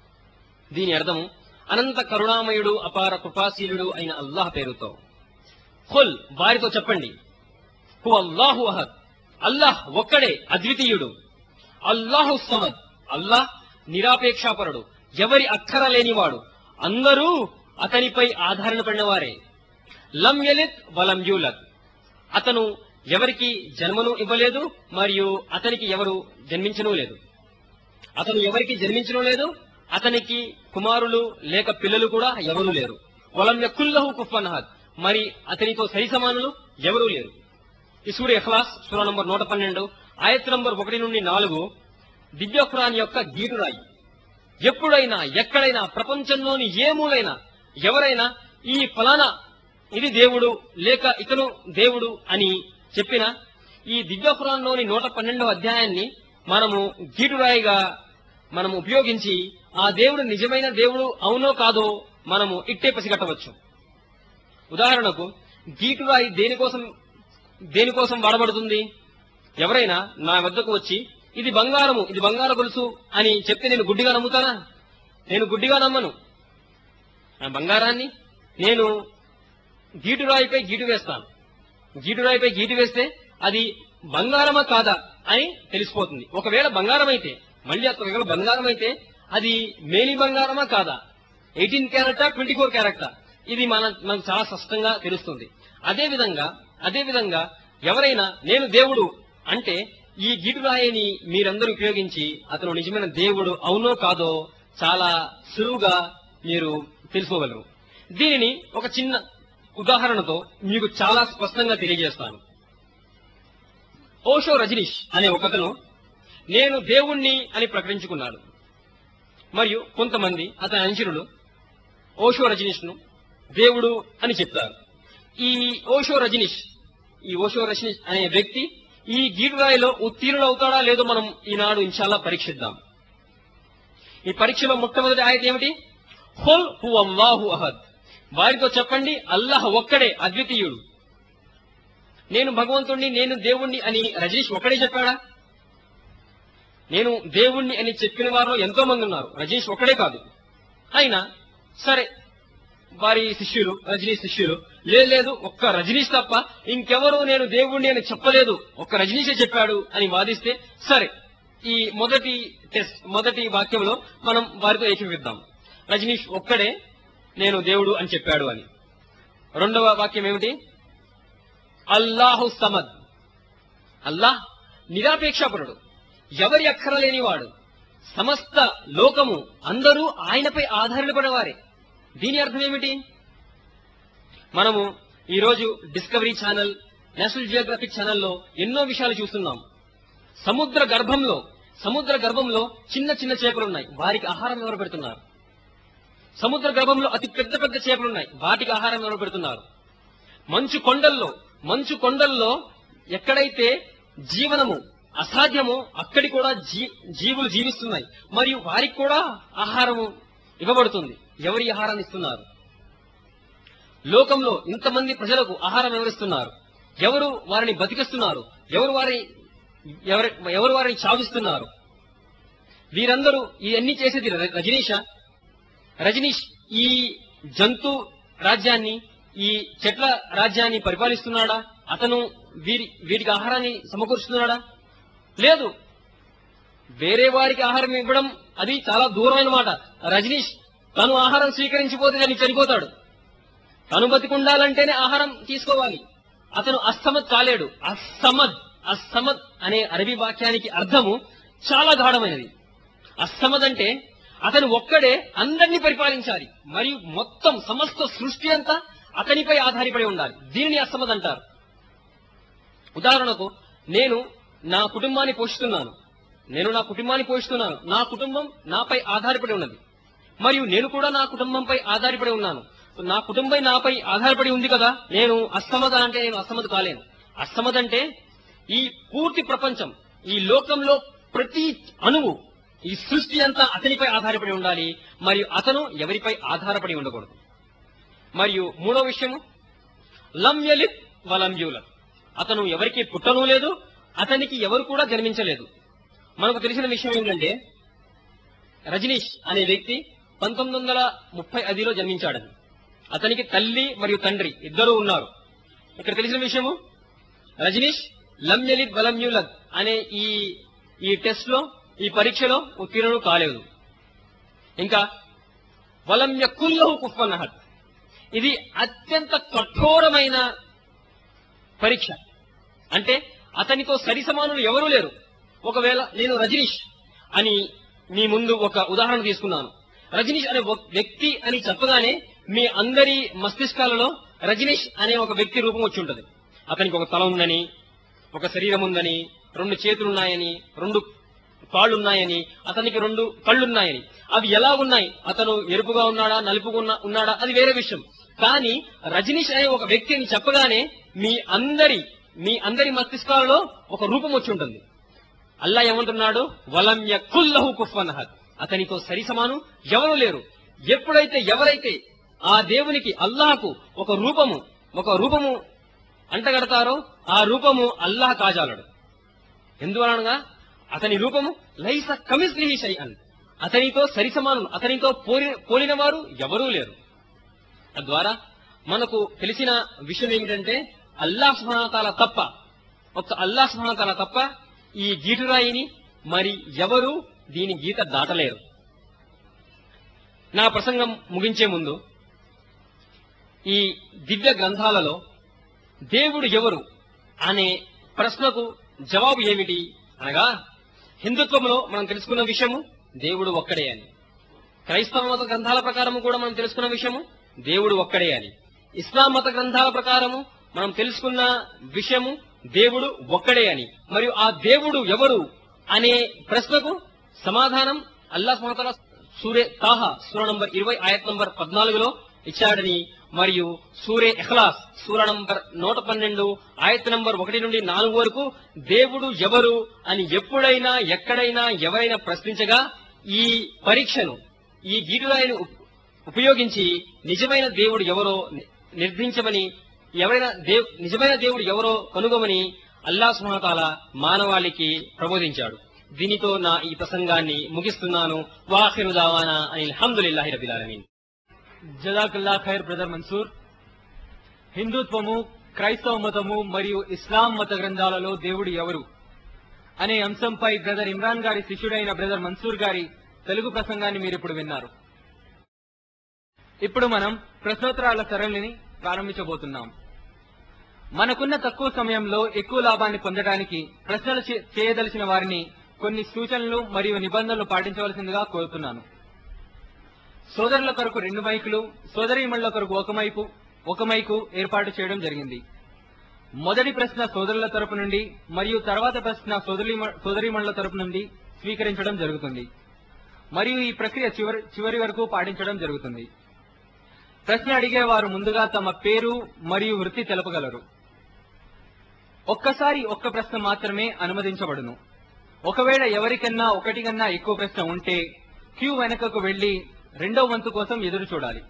దీని అర్థము అనంత కరుణామయుడు అపార కృపాశీలుడు అయిన అల్లాహ్ పేరుతో ఖుల్ వారితో చెప్పండి హు అల్లాహు అహద్ అల్లాహ్ ఒక్కడే అద్వితీయుడు అల్లాహు సమద్ అల్లాహ్ నిరాపేక్షాపరుడు ఎవరి అక్కర లేనివాడు అందరూ అతనిపై ఆధారణ పడిన వారే లం యలిద్ వలం యూలద్ అతను ఎవరికి జన్మను ఇవ్వలేదు మరియు అతనికి ఎవరు జన్మించను లేదు అతను ఎవరికి జన్మించడం లేదు అతనికి కుమారులు లేక పిల్లలు కూడా ఎవరూ లేరు వలం యకుల్లహు కుఫన్ అహద్ మరి అతనితో సరి సమానులు ఎవరూ లేరు ఈ సూర్య ఇఖ్లాస్ సూర నంబర్ నూట పన్నెండు ఆయత్ నంబర్ ఒకటి నుండి నాలుగు దివ్య ఖురాన్ యొక్క గీటురాయి ఎప్పుడైనా ఎక్కడైనా ప్రపంచంలోని ఏ మూలైనా ఎవరైనా ఈ ఫలానా ఇది దేవుడు లేక ఇతను దేవుడు అని చెప్పిన ఈ దివ్య ఖురాన్లోని నూట పన్నెండవ అధ్యాయాన్ని మనము గీటురాయిగా మనము ఉపయోగించి ఆ దేవుడు నిజమైన దేవుడు అవునో కాదో మనము ఇట్టే పసిగట్టవచ్చు ఉదాహరణకు గీటురాయి దేనికోసం దేనికోసం వాడబడుతుంది ఎవరైనా నా వద్దకు వచ్చి ఇది బంగారము ఇది బంగారు గొలుసు అని చెప్తే నేను గుడ్డిగా నమ్ముతానా నేను గుడ్డిగా నమ్మను ఆ బంగారాన్ని నేను గీటురాయిపై గీటు వేస్తాను గీటురాయిపై గీటు వేస్తే అది బంగారమా కాదా అని తెలిసిపోతుంది ఒకవేళ బంగారం అయితే మళ్ళీ ఒకవేళ బంగారం అయితే అది మేలి బంగారమా కాదా eighteen carat twenty four carat ఇది మన మనకు చాలా స్పష్టంగా తెలుస్తుంది అదే విధంగా అదే విధంగా ఎవరైనా నేను దేవుడు అంటే ఈ గీటురాయిని మీరందరూ ఉపయోగించి అతను నిజమైన దేవుడు అవునో కాదో చాలా సులువుగా మీరు తెలుసుకోగలరు దీనిని ఒక చిన్న ఉదాహరణతో మీకు చాలా స్పష్టంగా తెలియజేస్తాను ఓషో రజనీష్ అనే ఒకతను నేను దేవుణ్ణి అని ప్రకటించుకున్నాడు మరియు కొంతమంది అతని అనుచరులు ఓషో రజనీష్ను దేవుడు అని చెప్తారు ఈ ఓషో రజనీష్ ఈ ఓషో రజనీష్ అనే వ్యక్తి ఈ గీటురాయిలో ఉత్తీర్ణుడు అవుతాడా లేదో మనం ఈనాడు ఇన్షాల్లా పరీక్షిద్దాం ఈ పరీక్షలో మొట్టమొదటి ఆయత ఏమిటి హుల్ హు అల్లాహు అహద్ వారితో చెప్పండి అల్లాహ్ ఒక్కడే అద్వితీయుడు నేను భగవంతుణ్ణి నేను దేవుణ్ణి అని రజనీష్ ఒక్కడే చెప్పాడా నేను దేవుణ్ణి అని చెప్పిన వారిలో ఎంతో మంది ఉన్నారు రజనీష్ ఒక్కడే కాదు అయినా సరే వారి శిష్యులు రజనీష్ శిష్యులు లేదు లేదు ఒక్క రజనీష్ తప్ప ఇంకెవరు నేను దేవుణ్ణి అని చెప్పలేదు ఒక్క రజనీషే చెప్పాడు అని వాదిస్తే సరే ఈ మొదటి టెస్ట్ మొదటి వాక్యంలో మనం వారితో ఏకీవిద్దాం రజనీష్ ఒక్కడే నేను దేవుడు అని చెప్పాడు అని రెండవ వాక్యం ఏమిటి అల్లాహు సమద్ అల్లాహ్ నిరాపేక్షాపరుడు ఎవరి అక్కర లేనివాడు సమస్త లోకము అందరూ ఆయనపై ఆధారపడేవారే దీని అర్థం ఏమిటి మనము ఈరోజు డిస్కవరీ ఛానల్ నేషనల్ జియోగ్రఫిక్ ఛానల్లో ఎన్నో విషయాలు చూస్తున్నాం సముద్ర గర్భంలో సముద్ర గర్భంలో చిన్న చిన్న చేపలు ఉన్నాయి వారికి ఆహారం ఎవరు పెడుతున్నారు సముద్ర గర్భంలో అతి పెద్ద పెద్ద చేపలు ఉన్నాయి వాటికి ఆహారం ఎవరు పెడుతున్నారు మంచు కొండల్లో మంచు కొండల్లో ఎక్కడైతే జీవనము అసాధ్యమో అక్కడి కూడా జీ జీవులు జీవిస్తున్నాయి మరియు వారికి కూడా ఆహారము ఇవ్వబడుతుంది ఎవరి ఆహారాన్ని ఇస్తున్నారు లోకంలో ఇంతమంది ప్రజలకు ఆహారం ఎవరిస్తున్నారు ఎవరు వారిని బతికిస్తున్నారు ఎవరు వారి ఎవరి ఎవరు వారిని చావిస్తున్నారు వీరందరూ ఇవన్నీ చేసేది ర- రజనీషా రజనీష్ ఈ జంతు రాజ్యాన్ని ఈ చెట్ల రాజ్యాన్ని పరిపాలిస్తున్నాడా అతను వీరి వీటికి ఆహారాన్ని సమకూరుస్తున్నాడా లేదు వేరే వారికి ఆహారం ఇవ్వడం అది చాలా దూరమైన మాట రజనీష్ తను ఆహారం స్వీకరించిపోతే దాన్ని చనిపోతాడు తను బతికుండాలంటేనే ఆహారం తీసుకోవాలి అతను అస్తమద్ కాలేడు అస్తమద్ అస్తమద్ అనే అరబీ వాక్యానికి అర్థము చాలా గాఢమైనది అస్తమద్ అంటే అతను ఒక్కడే అందరినీ పరిపాలించాలి మరియు మొత్తం సమస్త సృష్టి అంతా అతనిపై ఆధారపడి ఉండాలి దీనిని అస్తమద్ అంటారు ఉదాహరణకు నేను నా కుటుంబాన్ని పోషిస్తున్నాను నేను నా కుటుంబాన్ని పోషిస్తున్నాను నా కుటుంబం నాపై ఆధారపడి ఉన్నది మరియు నేను కూడా నా కుటుంబంపై ఆధారపడి ఉన్నాను నా కుటుంబం నాపై ఆధారపడి ఉంది కదా నేను అస్తమద అంటే నేను అస్తమద కాలేను అస్తమద అంటే ఈ పూర్తి ప్రపంచం ఈ లోకంలో ప్రతి అణువు ఈ సృష్టి అంతా అతనిపై ఆధారపడి ఉండాలి మరియు అతను ఎవరిపై ఆధారపడి ఉండకూడదు మరియు మూడో విషయము లం యలిద్ వలం యూలద్ అతను ఎవరికి పుట్టను లేదు అతనికి ఎవరు కూడా జన్మించలేదు మనకు తెలిసిన విషయం ఏంటంటే రజనీష్ అనే వ్యక్తి పంతొమ్మిది వందల ముప్పై ఐదులో జన్మించాడని అతనికి తల్లి మరియు తండ్రి ఇద్దరు ఉన్నారు ఇక్కడ తెలిసిన విషయము రజనీష్ లం యలిద్ వలం యూలద్ అనే ఈ ఈ టెస్ట్ లో ఈ పరీక్షలో ఉత్తీర్ణుడు కాలేదు ఇంకా వలం యకుల్లహు కుఫన్ అహద్ ఇది అత్యంత కఠోరమైన పరీక్ష అంటే అతనితో సరి సమానులు ఎవరూ లేరు ఒకవేళ నేను రజనీష్ అని మీ ముందు ఒక ఉదాహరణ తీసుకున్నాను రజనీష్ అనే ఒక వ్యక్తి అని చెప్పగానే మీ అందరి మస్తిష్కాలలో రజనీష్ అనే ఒక వ్యక్తి రూపం వచ్చి ఉంటుంది అతనికి ఒక తల ఉందని ఒక శరీరం ఉందని రెండు చేతులున్నాయని రెండు కాళ్ళున్నాయని అతనికి రెండు కళ్ళున్నాయని అవి ఎలా ఉన్నాయి అతను ఎరుపుగా ఉన్నాడా నలుపుగా ఉన్నా- ఉన్నాడా అది వేరే విషయం కానీ రజనీష్ అనే ఒక వ్యక్తి అని చెప్పగానే మీ అందరి మీ అందరి మస్తిష్కాలలో ఒక రూపం వచ్చి ఉంటుంది అల్లా ఏమంటున్నాడు వలం యకుల్లహు కుఫ్వన్ అహద్ అతనితో సరి సమానం ఎవరు లేరు ఎప్పుడైతే ఎవరైతే ఆ దేవునికి అల్లాహకు ఒక రూపము ఒక రూపము అంటగడతారో ఆ రూపము అల్లాహ్ కాజాలడు ఎందువలనగా అతని రూపము లైస కమిస్లిహి షైఅన్ అతనితో సరి సమానం అతనితో పోలి పోలిన వారు ఎవరూ లేరు తద్వారా మనకు తెలిసిన విషయం ఏమిటంటే అల్లాహ్ సుహాతాల తప్ప ఒక్క అల్లాహ్ సుహాతాల తప్ప ఈ గీటురాయిని మరి ఎవరు దీని గీత దాటలేరు నా ప్రసంగం ముగించే ముందు ఈ దివ్య గ్రంథాలలో దేవుడు ఎవరు అనే ప్రశ్నకు జవాబు ఏమిటి అనగా హిందుత్వంలో మనం తెలుసుకున్న విషయము దేవుడు ఒక్కడే అని క్రైస్తవ మత గ్రంథాల ప్రకారము కూడా మనం తెలుసుకున్న విషయము దేవుడు ఒక్కడే అని ఇస్లాం మత గ్రంథాల ప్రకారము మనం తెలుసుకున్న విషయము దేవుడు ఒక్కడే అని మరియు ఆ దేవుడు ఎవరు అనే ప్రశ్నకు సమాధానం అల్లా సుమతల సూరే తాహా సూర నంబర్ ఇరవై ఆయత్ నంబర్ పద్నాలుగులో ఇచ్చాడని మరియు సూరే ఎఖ్లాస్ సూర నంబర్ నూట పన్నెండు ఆయత్ నంబర్ ఒకటి నుండి నాలుగు వరకు దేవుడు ఎవరు అని ఎప్పుడైనా ఎక్కడైనా ఎవరైనా ప్రశ్నించగా ఈ పరీక్షను ఈ గీటురాయిని ఉప్- ఉపయోగించి నిజమైన దేవుడు ఎవరో ని- నిర్ధించమని ఎవరైనా దేవ్ నిజమైన దేవుడు ఎవరో కనుగొమని అల్లా సుమతాల మానవాళికి ప్రబోధించాడు దీనితో నా ఈ ప్రసంగాన్ని ముగిస్తున్నాను వాఖిరు దావానా అని అల్హమ్దులిల్లాహి రబిల్ ఆలమీన్ జజాకల్లా ఖైర్ బ్రదర్ మన్సూర్ హిందుత్వము క్రైస్తవ మతము మరియు ఇస్లాం మత గ్రంథాలలో దేవుడు ఎవరు అనే అంశంపై బ్రదర్ ఇమ్రాన్ గారి శిష్యుడైన బ్రదర్ మన్సూర్ గారి తెలుగు ప్రసంగాన్ని మీరు ఇప్పుడు విన్నారు ఇప్పుడు మనం ప్రశ్నోత్తరాల సరళిని ప్రారంభించబోతున్నాం మనకున్న తక్కువ సమయంలో ఎక్కువ లాభాన్ని పొందడానికి ప్రశ్నలు చే- చేయదలిచిన వారిని కొన్ని సూచనలు మరియు నిబంధనలు పాటించవలసిందిగా కోరుతున్నాను సోదరుల కొరకు రెండు మైకులు సోదరీమణుల కొరకు ఒక మైకు ఒక మైకు ఏర్పాటు చేయడం జరిగింది మొదటి ప్రశ్న సోదరుల తరపు నుండి మరియు తర్వాత ప్రశ్న సోదరి సోదరీమణుల తరపు నుండి స్వీకరించడం జరుగుతుంది మరియు ఈ ప్రక్రియ చివరి చివరి వరకు పాటించడం జరుగుతుంది ప్రశ్న అడిగే వారు ముందుగా తమ పేరు మరియు వృత్తి తెలపగలరు ఒక్కసారి ఒక్క ప్రశ్న మాత్రమే అనుమతించబడును ఒకవేళ ఎవరికన్నా ఒకటి కన్నా ఎక్కువ ప్రశ్న ఉంటే క్యూ వెనుకకు వెళ్లి రెండో వంతు కోసం ఎదురు చూడాలి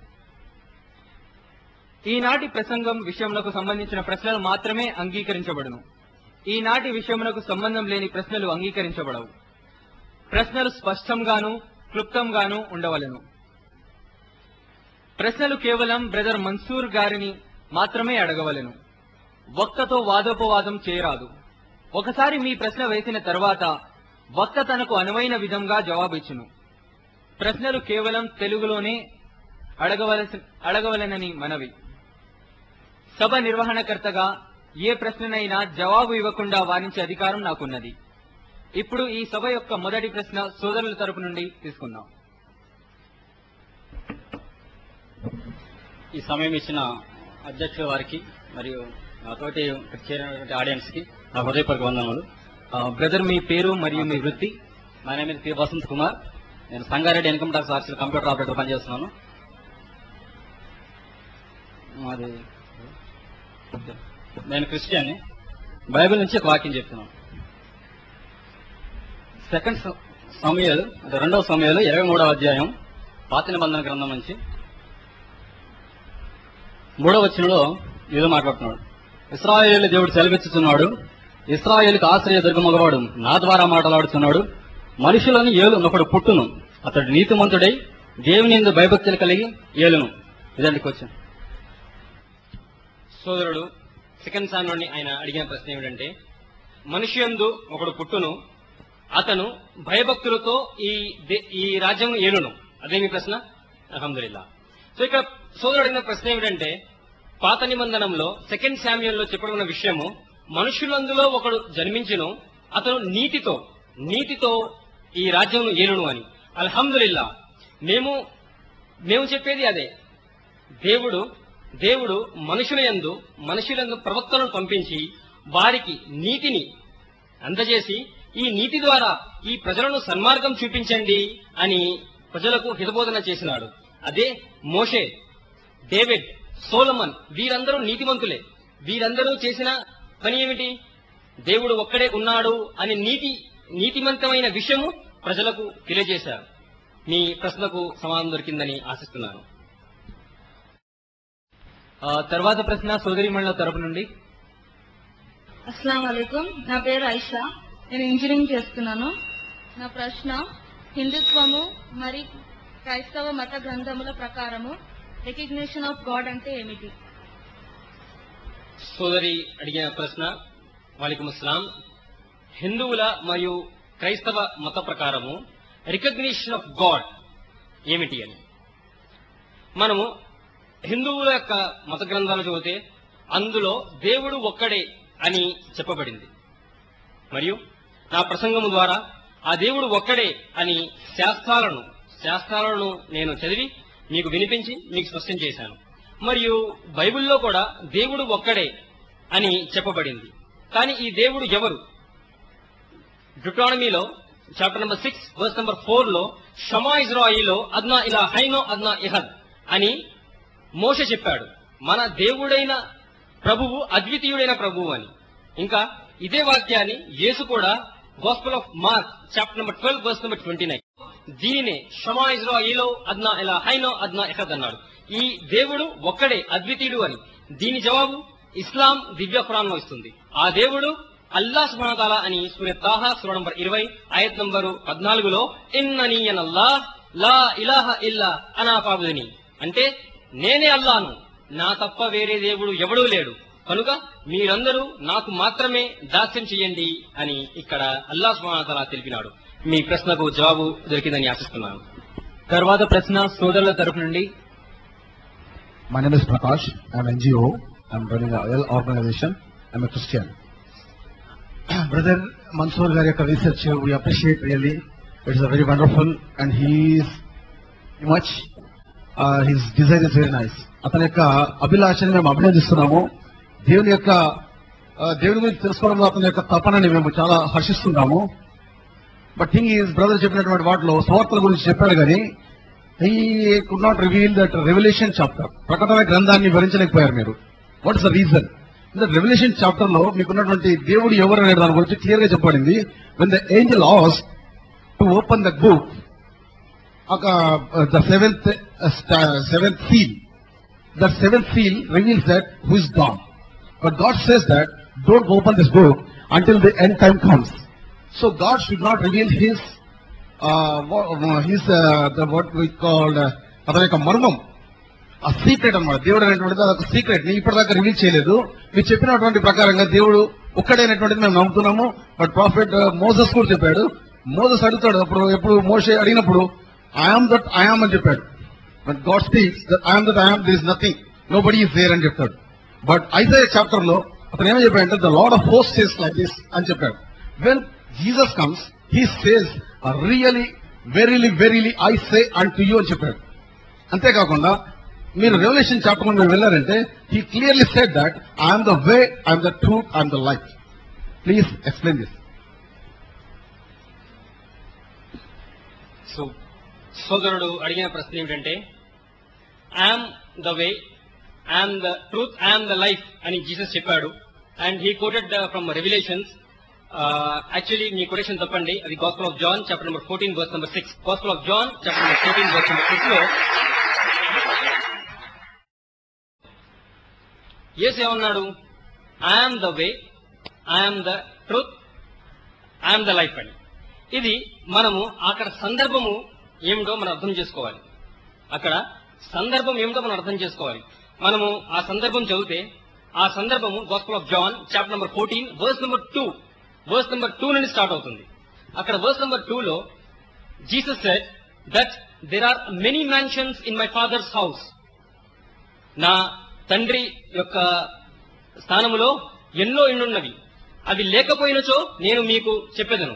ఈనాటి ప్రసంగం విషయములకు సంబంధించిన ప్రశ్నలు మాత్రమే అంగీకరించబడును ఈనాటి విషయములకు సంబంధం లేని ప్రశ్నలు అంగీకరించబడవు ప్రశ్నలు స్పష్టంగాను క్లుప్తంగాను ఉండవలెను ప్రశ్నలు కేవలం బ్రదర్ మన్సూర్ గారిని మాత్రమే అడగవలెను వక్తతో వాదోపవాదం చేయరాదు ఒకసారి మీ ప్రశ్న వేసిన తర్వాత వక్త తనకు అనువైన విధంగా జవాబిచ్చును ప్రశ్నలు కేవలం తెలుగులోనే అడగవలసి అడగవలెనని మనవి సభ నిర్వహణకర్తగా ఏ ప్రశ్ననైనా జవాబు ఇవ్వకుండా వారించే అధికారం నాకున్నది ఇప్పుడు ఈ సభ యొక్క మొదటి ప్రశ్న సోదరుల తరపు నుండి తీసుకుందాం ఈ సమయం ఇచ్చిన అధ్యక్షుల వారికి మరియు నాతోటి చేరినటువంటి ఆడియన్స్ కి నా హృదయపూర్వక వందనములు ఆ, బ్రదర్ మీ పేరు మరియు మీ వృత్తి నా నేమ్ పి వసంత్ కుమార్ నేను Sangareddy income tax office computer operator పనిచేస్తున్నాను మాది నేను క్రిస్టియన్ని బైబిల్ నుంచి ఒక వాక్యం చెప్తున్నాను సెకండ్ సమయాలు అంటే రెండవ సమయాలు ఇరవై మూడవ అధ్యాయం పాత నిబంధన గ్రంథం నుంచి మూడవ వచనంలో ఏదో మాట్లాడుతున్నాడు ఇస్రాయేల్ దేవుడు సెలవిచ్చుతున్నాడు ఇస్రాయేల్కి ఆశ్రయ దుర్గమగవాడు నా ద్వారా మాట్లాడుతున్నాడు మనుషులను ఏలు ఒకడు పుట్టును అతడు నీతిమంతుడై దేవుని ఎందు భయభక్తులు కలిగి ఏలును ఇదండి క్వశ్చన్ సోదరుడు సెకండ్ సాన్ నుండి ఆయన అడిగిన ప్రశ్న ఏమిటంటే మనిషి యందు ఒకడు పుట్టును అతను భయభక్తులతో ఈ దే- ఈ రాజ్యం ఏలును అదే మీ ప్రశ్న అల్హమ్దులిల్లా సో ఇక్కడ సోదరుడు అడిగిన ప్రశ్న ఏమిటంటే పాత నిబంధనంలో సెకండ్ శామ్యంలో చెప్పబడిన విషయము మనుషులందులో ఒకడు జన్మించును అతను నీతితో నీతితో ఈ రాజ్యం ఏలును అని అల్హమ్దులిల్లా మేము మేము చెప్పేది అదే దేవుడు దేవుడు మనుషుల యందు మనుషులందు ప్రవక్తలను పంపించి వారికి నీతిని అందజేసి ఈ నీతి ద్వారా ఈ ప్రజలను సన్మార్గం చూపించండి అని ప్రజలకు హితబోధన చేసినాడు అదే మోషే డేవిడ్ సోలమన్ వీరందరూ నీతిమంతులే వీరందరూ చేసిన పని ఏమిటి దేవుడు ఒక్కడే ఉన్నాడు అనే నీతి నీతిమంతమైన విషయము ప్రజలకు తెలియజేశారు మీ ప్రశ్నకు సమాధానం దొరికిందని ఆశిస్తున్నాను ఆ, తర్వాత ప్రశ్న సోదరిమణుల తరపు నుండి అస్సలం వాలేకుం నా పేరు ఐషా నేను ఇంజనీరింగ్ చేస్తున్నాను నా ప్రశ్న హిందుత్వము మరి క్రైస్తవ మత గ్రంథముల ప్రకారము రికగ్నిషన్ ఆఫ్ గాడ్ అంటే ఏమిటి సోదరి అడిగిన ప్రశ్న వాలికం అస్సలాం హిందువుల మరియు క్రైస్తవ మత ప్రకారము రికగ్నిషన్ ఆఫ్ గాడ్ ఏమిటి అని మనము హిందువుల యొక్క మత గ్రంథాలు చదివితే అందులో దేవుడు ఒక్కడే అని చెప్పబడింది మరియు నా ప్రసంగము ద్వారా ఆ దేవుడు ఒక్కడే అని శాస్త్రాలను శాస్త్రాలను నేను చదివి మీకు వినిపించి మీకు స్పష్టం చేశాను మరియు బైబిల్లో కూడా దేవుడు ఒక్కడే అని చెప్పబడింది కానీ ఈ దేవుడు ఎవరు డ్యుటానమీలో chapter number six verse number four లో షమా ఇజ్రాయిలో అద్నా ఇలా హైనో అద్నా ఇహద్ అని మోష చెప్పాడు మన దేవుడైన ప్రభువు అద్వితీయుడైన ప్రభువు అని ఇంకా ఇదే వాక్యాన్ని యేసు కూడా gospel of Mark chapter number twelve verse number twenty nine దీనినే షమా ఇజ్రాయిలో అద్నా ఇలా హైనో అద్నా ఇహద్ అన్నాడు ఈ దేవుడు ఒక్కడే అద్వితీయుడు అని దీని జవాబు ఇస్లాం దివ్య ఖురాన్లో ఇస్తుంది ఆ దేవుడు అల్లా సుబ్హానతాలా అని సూర్య తాహా సూర నంబర్ ఇరవై ఆయత్ నంబరు పద్నాలుగులో ఇన్నని అల్లాహ్ లా ఇలాహ ఇల్లా అనా పాబుదని అంటే నేనే అల్లాను నా తప్ప వేరే దేవుడు ఎవడూ లేడు కనుక మీరందరూ నాకు మాత్రమే దాస్యం చెయ్యండి అని ఇక్కడ అల్లా సుబ్హానతాలా తెలిపినాడు మీ ప్రశ్నకు జవాబు దొరికిందని ఆశిస్తున్నాను తర్వాత ప్రశ్న సోదరుల తరపు నుండి My name is Prakash. I'm NGO. I'm running a well organization. I'm a Christian. Brother Mansoor గారి యొక్క research we appreciate really. It's a very wonderful and he is much uh, his design is very nice. అతని యొక్క అభిలాషని మేము అభినందిస్తున్నాము దేవుని యొక్క uh, దేవుని గురించి తెలుసుకోవడంలో అతని యొక్క తపనని మేము చాలా హర్షిస్తున్నాము బట్ థింగ్ ఈజ్ బ్రదర్ చెప్పినటువంటి వాటిలో స్వార్థల గురించి చెప్పాడు కానీ he could not reveal that revolution chapter ప్రకటన గ్రంథాన్ని వివరించలేకపోయారు మీరు what is the reason the revolution chapter లో మీకున్నటువంటి దేవుడు ఎవరు అనే దాని గురించి క్లియర్ గా చెప్పబడింది when the angel has to open the book the seventh seventh seal the seventh seal reveals that who is God but God says that don't open this book until the end time comes so God should not reveal his his what we called అతని యొక్క మర్మం ఆ secret అన్నమాట దేవుడు అనేటువంటిది అదొక secret ని ఇప్పటిదాకా రివీల్ చేయలేదు మీరు చెప్పినటువంటి ప్రకారంగా దేవుడు ఒక్కడైనటువంటిది మేము నమ్ముతున్నాము బట్ ప్రాఫిట్ మోసస్ కూడా చెప్పాడు మోసస్ అడుగుతాడు అప్పుడు ఎప్పుడు మోసే అడిగినప్పుడు ఐఆమ్ దట్ ఐఆమ్ అని చెప్పాడు but God speaks that I am that I am this nothing nobody is there అని చెప్తాడు బట్ అయితే చాప్టర్ లో అతను ఏమని చెప్పాడంటే the lord of host says like this అని చెప్పాడు when Jesus comes he says really verily verily I say and to you అని చెప్పాడు అంతేకాకుండా మీరు రెవల్యూషన్ చాప్టర్ మీరు వెళ్ళారంటే he clearly said that I'm the way I'm the truth I'm the life please explain this so సోదరుడు అడిగిన ప్రశ్న ఏమిటంటే I'm the way I'm the truth I'm the life అని జీసస్ చెప్పాడు and he quoted from revelations actually మీ quotation తప్పండి అది gospel of John chapter number fourteen verse number six gospel of John chapter number fourteen verse number six లో యేసు ఏమన్నాడు I'm the way I'm the truth I'm the life అని ఇది మనము అక్కడ సందర్భము ఏమిటో మనం అర్థం చేసుకోవాలి అక్కడ సందర్భం ఏమిటో మనం అర్థం చేసుకోవాలి మనము ఆ సందర్భం చదివితే ఆ సందర్భము gospel of John chapter number fourteen verse number two verse number two నుండి స్టార్ట్ అవుతుంది అక్కడ వర్స్ నెంబర్ టూ లో Jesus said that there are many mansions in my father's house నా తండ్రి యొక్క స్థానములో ఎన్నో ఇండున్నవి అవి లేకపోయినచో నేను మీకు చెప్పేదను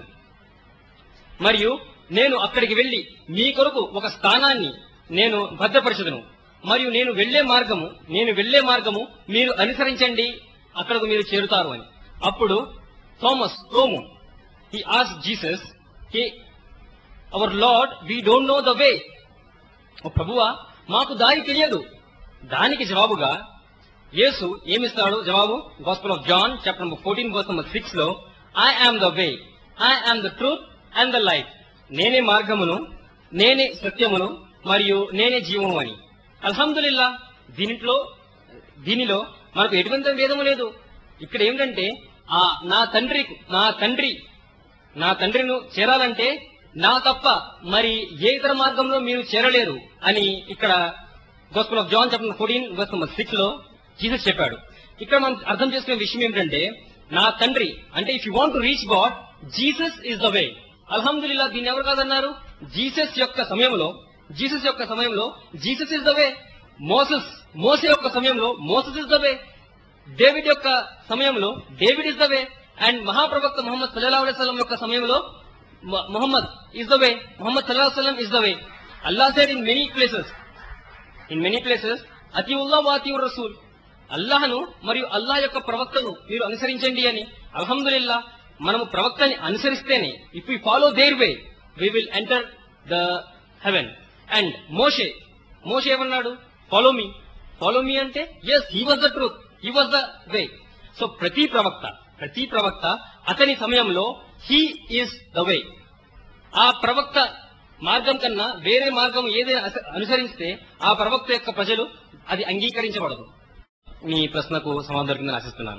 మరియు నేను అక్కడికి వెళ్లి మీ కొరకు ఒక స్థానాన్ని నేను భద్రపరచదును మరియు నేను వెళ్లే మార్గము నేను వెళ్లే మార్గము మీరు అనుసరించండి అక్కడకు మీరు చేరుతారు అని అప్పుడు థామస్ తోము he ask Jesus he our lord we don't know the way ఓ ప్రభువా మాకు దారి తెలియదు దానికి జవాబుగా యేసు ఏమిస్తాడు జవాబు gospel of John chapter number fourteen verse number six లో I am the way I am the truth and the life నేనే మార్గమును నేనే సత్యమును మరియు నేనే జీవము అని అల్హమ్దులిల్లా దీనిలో దీనిలో మనకు ఎటువంటి భేదము లేదు ఇక్కడ ఏమిటంటే ఆ నా తండ్రి నా తండ్రి నా తండ్రిను చేరాలంటే నా తప్ప మరి ఏ ఇతర మార్గంలో మీరు చేరలేరు అని ఇక్కడ gospel of John chapter fourteen verse number six లో జీసస్ చెప్పాడు ఇక్కడ మనం అర్థం చేసుకునే విషయం ఏమిటంటే నా తండ్రి అంటే if you want to reach God Jesus is the way అల్హమ్దుల్లా దీన్ని ఎవరు కాదన్నారు జీసస్ యొక్క సమయంలో జీసస్ యొక్క సమయంలో Jesus is the way Moses మోసే యొక్క సమయంలో Moses is the way David యొక్క సమయంలో David is the way and మహాప్రవక్త మొహమ్మద్ సల్లాహు అలైహి యొక్క సమయంలో Mohammed is the way Mohammed సల్లాహు సల్లం is the way Allah said in many places in many places అతివుల్లా వాతివుర్ రసూల్ అల్లాహను మరియు అల్లాహ్ యొక్క ప్రవక్తను మీరు అనుసరించండి అని అల్హమ్దులిల్లా మనము ప్రవక్తని అనుసరిస్తేనే if you follow their way we will enter the heaven and మోషే మోషే ఏమన్నాడు ఫాలో మీ ఫాలో మీ అంటే yes he was the truth he was the way so ప్రతి ప్రవక్త ప్రతి ప్రవక్త అతని సమయంలో హీ ఈస్ ద వే ఆ ప్రవక్త మార్గం కన్నా వేరే మార్గం ఏదైనా అస- అనుసరిస్తే ఆ ప్రవక్త యొక్క ప్రజలు అది అంగీకరించబడదు మీ ప్రశ్నకు సమాధానం దొరికిందని ఆశిస్తున్నాను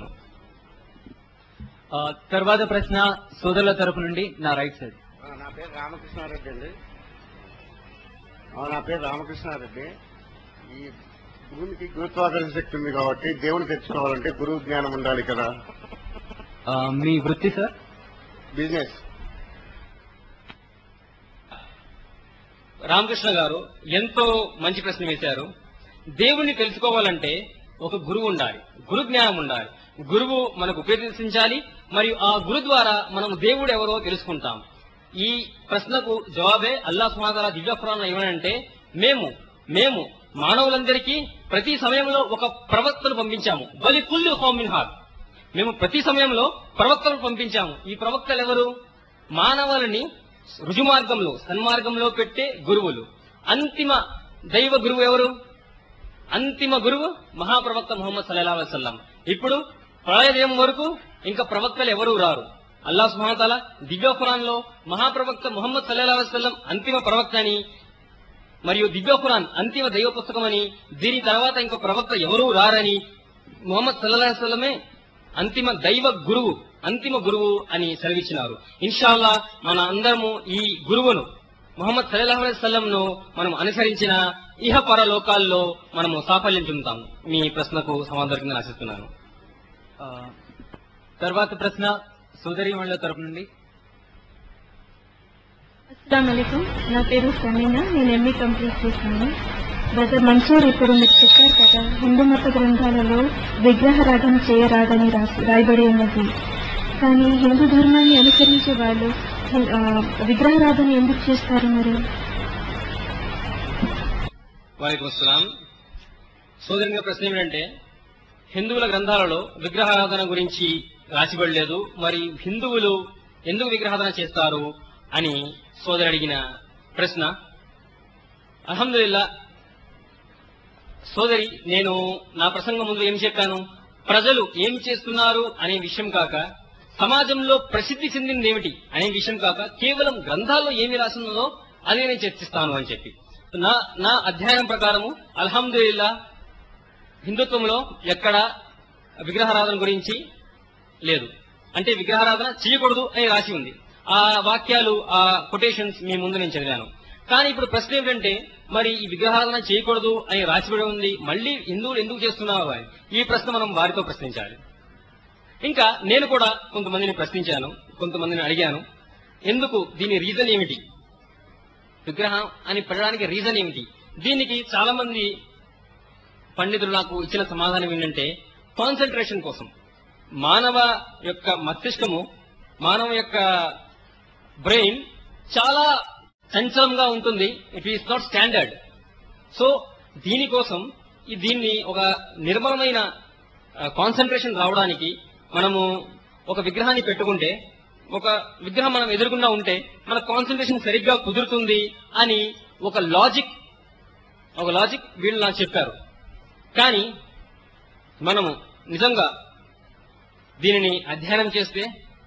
ఆ, తర్వాత ప్రశ్న సోదరుల తరపు నుండి నా రైట్ సైడ్ ఆ, నా పేరు రామకృష్ణారెడ్డి అండి ఆ, నా పేరు రామకృష్ణారెడ్డి ఈ భూమికి గురుత్వాకర్షణ శక్తి ఉంది కాబట్టి దేవుని తెచ్చుకోవాలంటే గురువు జ్ఞానం ఉండాలి కదా ఆ, మీ వృత్తి సార్ బిజినెస్ రామకృష్ణ గారు ఎంతో మంచి ప్రశ్న వేశారు దేవుణ్ణి తెలుసుకోవాలంటే ఒక గురువు ఉండాలి గురు జ్ఞానం ఉండాలి గురువు మనకు ఉపదేశించాలి మరియు ఆ గురు ద్వారా మనం దేవుడు ఎవరో తెలుసుకుంటాం ఈ ప్రశ్నకు జవాబే అల్లా సుహాదాల దివ్య ఖురాన్ ఏమనంటే మేము మేము మానవులందరికీ ప్రతి సమయంలో ఒక ప్రవక్తను పంపించాము బలి కుల్లు హోమిన్ హార్ మేము ప్రతి సమయంలో ప్రవక్తలను పంపించాము ఈ ప్రవక్తలు ఎవరు మానవులని రుజుమార్గంలో సన్మార్గంలో పెట్టే గురువులు అంతిమ దైవ గురువు ఎవరు అంతిమ గురువు మహాప్రవక్త ముహమ్మద్ సల్లల్లాహు అలైహి వసల్లం ఇప్పుడు ప్రళయదేవం వరకు ఇంకా ప్రవక్తలు ఎవరూ రారు అల్లా సుహాతాల దివ్య ఖురాన్ లో మహాప్రవక్త ముహమ్మద్ సల్లల్లాహు అలైహి వసల్లం అంతిమ ప్రవక్త అని మరియు దివ్య ఖురాన్ అంతిమ దైవ పుస్తకం అని దీని తర్వాత ఇంకో ప్రవక్త ఎవరూ రారని ముహమ్మద్ సల్లల్లాహు అలైహి వసల్లమే అంతిమ దైవ గురువు అంతిమ గురువు అని సెలవిచ్చినారు ఇన్షాల్లా మన అందరము ఈ గురువును ముహమ్మద్ సల్లాహు అలైహి వసల్లంను మనం అనుసరించిన ఇహ పరలోకాల్లో మనము సాఫల్యం చెందుతాము మీ ప్రశ్నకు సమాధానం దొరికిందని ఆశిస్తున్నాను ఆ, తర్వాత ప్రశ్న సోదరిమణుల తరపు నుండి అస్సలం నా పేరు సమీనా నేను ఎంఏ కంప్లీట్ చేశాను బ్రదర్ మన్సూర్ ఇప్పుడు మీరు చెప్పారు కదా హిందూ మత గ్రంథాలలో విగ్రహారాధన చేయరాదని రాసి రాయబడి ఉన్నది కానీ హిందూ ధర్మాన్ని అనుసరించే వాళ్ళు ఆ, విగ్రహారాధన ఎందుకు చేస్తారు మరి వారికి వస్తున్నాం సోదరుని ప్రశ్న ఏమిటంటే హిందువుల గ్రంథాలలో విగ్రహారాధన గురించి రాసిబడలేదు మరి హిందువులు ఎందుకు విగ్రహారాధన చేస్తారు అని సోదరు అడిగిన ప్రశ్న అల్హమ్దుల్లా సోదరి నేను నా ప్రసంగం ముందు ఏం చెప్పాను ప్రజలు ఏం చేస్తున్నారు అనే విషయం కాక సమాజంలో ప్రసిద్ధి చెందింది ఏమిటి అనే విషయం కాక కేవలం గ్రంథాల్లో ఏమి రాసిందో అదే నేను చర్చిస్తాను అని చెప్పి నా నా అధ్యయనం ప్రకారము అల్హమ్దుల్లా హిందుత్వంలో ఎక్కడ విగ్రహారాధన గురించి లేదు అంటే విగ్రహారాధన చేయకూడదు అని రాసి ఉంది ఆ వాక్యాలు ఆ కొటేషన్స్ మీ ముందు నేను చదివాను కానీ ఇప్పుడు ప్రశ్న ఏమిటంటే మరి ఈ విగ్రహారాధన చేయకూడదు అని రాసిబడి ఉంది మళ్ళీ హిందువులు ఎందుకు చేస్తున్నారు అని ఈ ప్రశ్న మనం వారితో ప్రశ్నించాలి ఇంకా నేను కూడా కొంతమందిని ప్రశ్నించాను కొంతమందిని అడిగాను ఎందుకు దీని రీజన్ ఏమిటి విగ్రహం అని పెట్టడానికి రీజన్ ఏమిటి దీనికి చాలా మంది పండితులు నాకు ఇచ్చిన సమాధానం ఏంటంటే కాన్సన్ట్రేషన్ కోసం మానవ యొక్క మస్తిష్కము మానవ యొక్క బ్రెయిన్ చాలా చంచలంగా ఉంటుంది it is not standard so దీనికోసం ఈ దీన్ని ఒక నిర్మలమైన కాన్సన్ట్రేషన్ రావడానికి మనము ఒక విగ్రహాన్ని పెట్టుకుంటే ఒక విగ్రహం మనం ఎదురుకుండా ఉంటే మన కాన్సన్ట్రేషన్ సరిగ్గా కుదురుతుంది అని ఒక లాజిక్ ఒక లాజిక్ వీళ్ళు నాకు చెప్పారు కానీ మనము నిజంగా దీనిని అధ్యయనం చేస్తే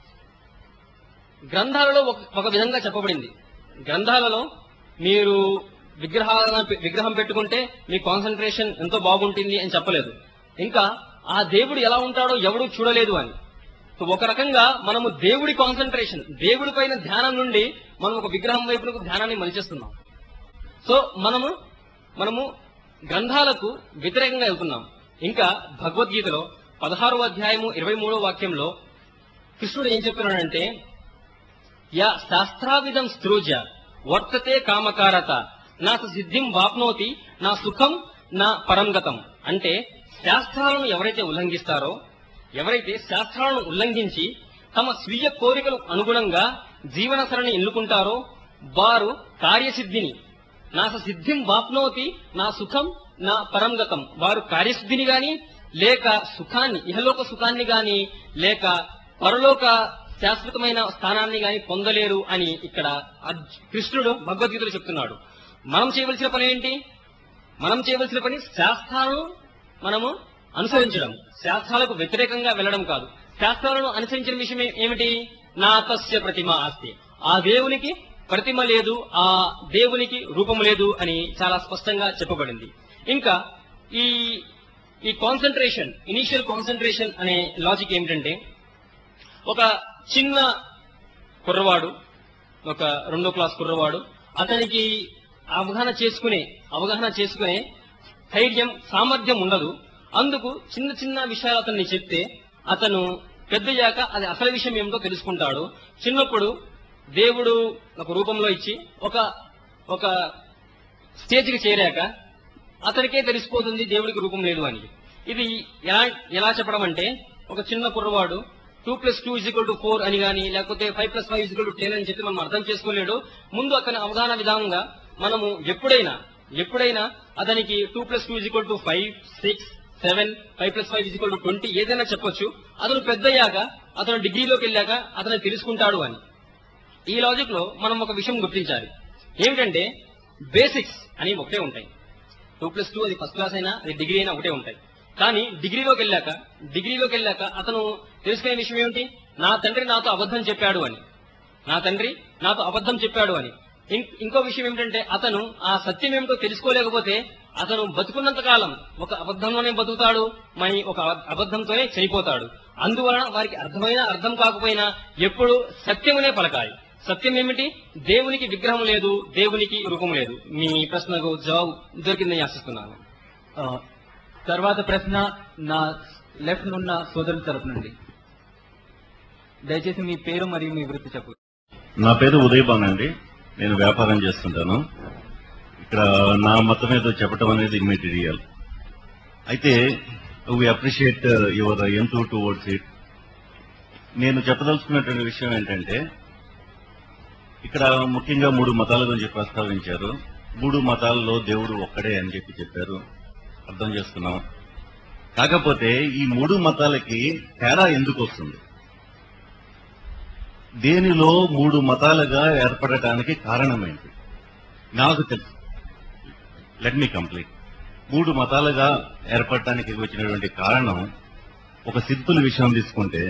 గ్రంథాలలో ఒక ఒక విధంగా చెప్పబడింది గ్రంథాలలో మీరు విగ్రహాలను విగ్రహం పెట్టుకుంటే మీ కాన్సన్ట్రేషన్ ఎంతో బాగుంటుంది అని చెప్పలేదు ఇంకా ఆ దేవుడు ఎలా ఉంటాడో ఎవడు చూడలేదు అని సో ఒక రకంగా మనము దేవుడి కాన్సన్ట్రేషన్ దేవుడి పైన ధ్యానం నుండి మనం ఒక విగ్రహం వైపునకు ధ్యానాన్ని మలిచేస్తున్నాం సో మనము మనము గ్రంథాలకు వ్యతిరేకంగా వెళ్తున్నాం ఇంకా భగవద్గీతలో పదహారో అధ్యాయము ఇరవై మూడో వాక్యంలో కృష్ణుడు ఏం చెప్తున్నాడంటే యా శాస్త్రావిధం స్త్రూజ వర్తతే కామకారత నా సిద్ధిం వాప్నోతి నా సుఖం నా పరంగతం అంటే శాస్త్రాలను ఎవరైతే ఉల్లంఘిస్తారో ఎవరైతే శాస్త్రాలను ఉల్లంఘించి తమ స్వీయ కోరికలు అనుగుణంగా జీవన సరళిని ఎన్నుకుంటారో వారు కార్యసిద్ధిని నా సిద్ధిం వాప్నోతి నా సుఖం నా పరంగతం వారు కార్యసిద్ధిని గాని లేక సుఖాన్ని ఇహలోక సుఖాన్ని గాని లేక పరలోక శాశ్వతమైన స్థానాన్ని గాని పొందలేరు అని ఇక్కడ అర్జు- కృష్ణుడు భగవద్గీతలో చెప్తున్నాడు మనం చేయవలసిన పని ఏంటి మనం చేయవలసిన పని శాస్త్రాలను మనము అనుసరించడం శాస్త్రాలకు వ్యతిరేకంగా వెళ్ళడం కాదు శాస్త్రాలను అనుసరించిన విషయం ఏ- ఏమిటి నా తస్య ప్రతిమ ఆస్తి ఆ దేవునికి ప్రతిమ లేదు ఆ దేవునికి రూపం లేదు అని చాలా స్పష్టంగా చెప్పబడింది ఇంకా ఈ ఈ కాన్సన్ట్రేషన్ ఇనీషియల్ కాన్సన్ట్రేషన్ అనే లాజిక్ ఏమిటంటే ఒక చిన్న కుర్రవాడు ఒక రెండో క్లాస్ కుర్రవాడు అతనికి అవగాహన చేసుకునే అవగాహన చేసుకునే ధైర్యం సామర్థ్యం ఉండదు అందుకు చిన్న చిన్న విషయాలు అతన్ని చెప్తే అతను పెద్దయ్యాక అది అసలు విషయం ఏమిటో తెలుసుకుంటాడు చిన్నప్పుడు దేవుడు ఒక రూపంలో ఇచ్చి ఒక ఒక స్టేజ్కి చేరాక అతనికే తెలిసిపోతుంది దేవుడికి రూపం లేదు అని ఇది ఎలా ఎలా చెప్పడం అంటే ఒక చిన్న కుర్రవాడు two plus two is to four అని కానీ లేకపోతే five plus five is to ten అని చెప్పి మనం అర్థం చేసుకోలేడు ముందు అతని అవగాహన విధానంగా మనము ఎప్పుడైనా ఎప్పుడైనా అతనికి two plus two is to five six seven five plus five is to twenty ఏదైనా చెప్పొచ్చు అతను పెద్దయ్యాక అతను డిగ్రీలోకి వెళ్ళాక అతను తెలుసుకుంటాడు అని ఈ లాజిక్ లో మనం ఒక విషయం గుర్తించాలి ఏమిటంటే బేసిక్స్ అని ఒకటే ఉంటాయి టూ ప్లస్ టూ అది ఫస్ట్ క్లాస్ అయినా అది డిగ్రీ అయినా ఒకటే ఉంటాయి కానీ డిగ్రీలోకి వెళ్ళాక డిగ్రీలోకి వెళ్ళాక అతను తెలుసుకునే విషయం ఏమిటి నా తండ్రి నాతో అబద్ధం చెప్పాడు అని నా తండ్రి నాతో అబద్ధం చెప్పాడు అని ఇం- ఇంకో విషయం ఏమిటంటే అతను ఆ సత్యం ఏమిటో తెలుసుకోలేకపోతే అతను బతుకున్నంత కాలం ఒక అబద్ధంలోనే బతుకుతాడు మరి ఒక అబ- అబద్ధంతోనే చనిపోతాడు అందువలన వారికి అర్థమైనా అర్థం కాకపోయినా ఎప్పుడు సత్యమునే పలకాలి సత్యం ఏమిటి దేవునికి విగ్రహం లేదు దేవునికి రూపం లేదు మీ ప్రశ్నకు జవాబు దొరికిందని ఆశిస్తున్నాను ఆ, తర్వాత ప్రశ్న నా లెఫ్ట్ నున్న సోదరుల తరపు నుండి దయచేసి మీ పేరు మరియు మీ వృత్తి చెప్పు నా పేరు ఉదయభాన్ అండి నేను వ్యాపారం చేస్తుంటాను ఇక్కడ నా మతం ఏదో చెప్పడం అనేది ఇమ్మెటీరియల్ అయితే we appreciate your enthu towards it నేను చెప్పదలుచుకున్నటువంటి విషయం ఏంటంటే ఇక్కడ ముఖ్యంగా మూడు మతాల గురించి ప్రస్తావించారు మూడు మతాలలో దేవుడు ఒక్కడే అని చెప్పి చెప్పారు అర్థం చేసుకున్నాం కాకపోతే ఈ మూడు మతాలకి తేడా ఎందుకు వస్తుంది దేనిలో మూడు మతాలుగా ఏర్పడటానికి కారణం ఏంటి నాకు తెలుసు లెట్ మీ కంప్లీట్ మూడు మతాలుగా ఏర్పడటానికి వచ్చినటువంటి కారణం ఒక సిద్ధుల విషయం తీసుకుంటే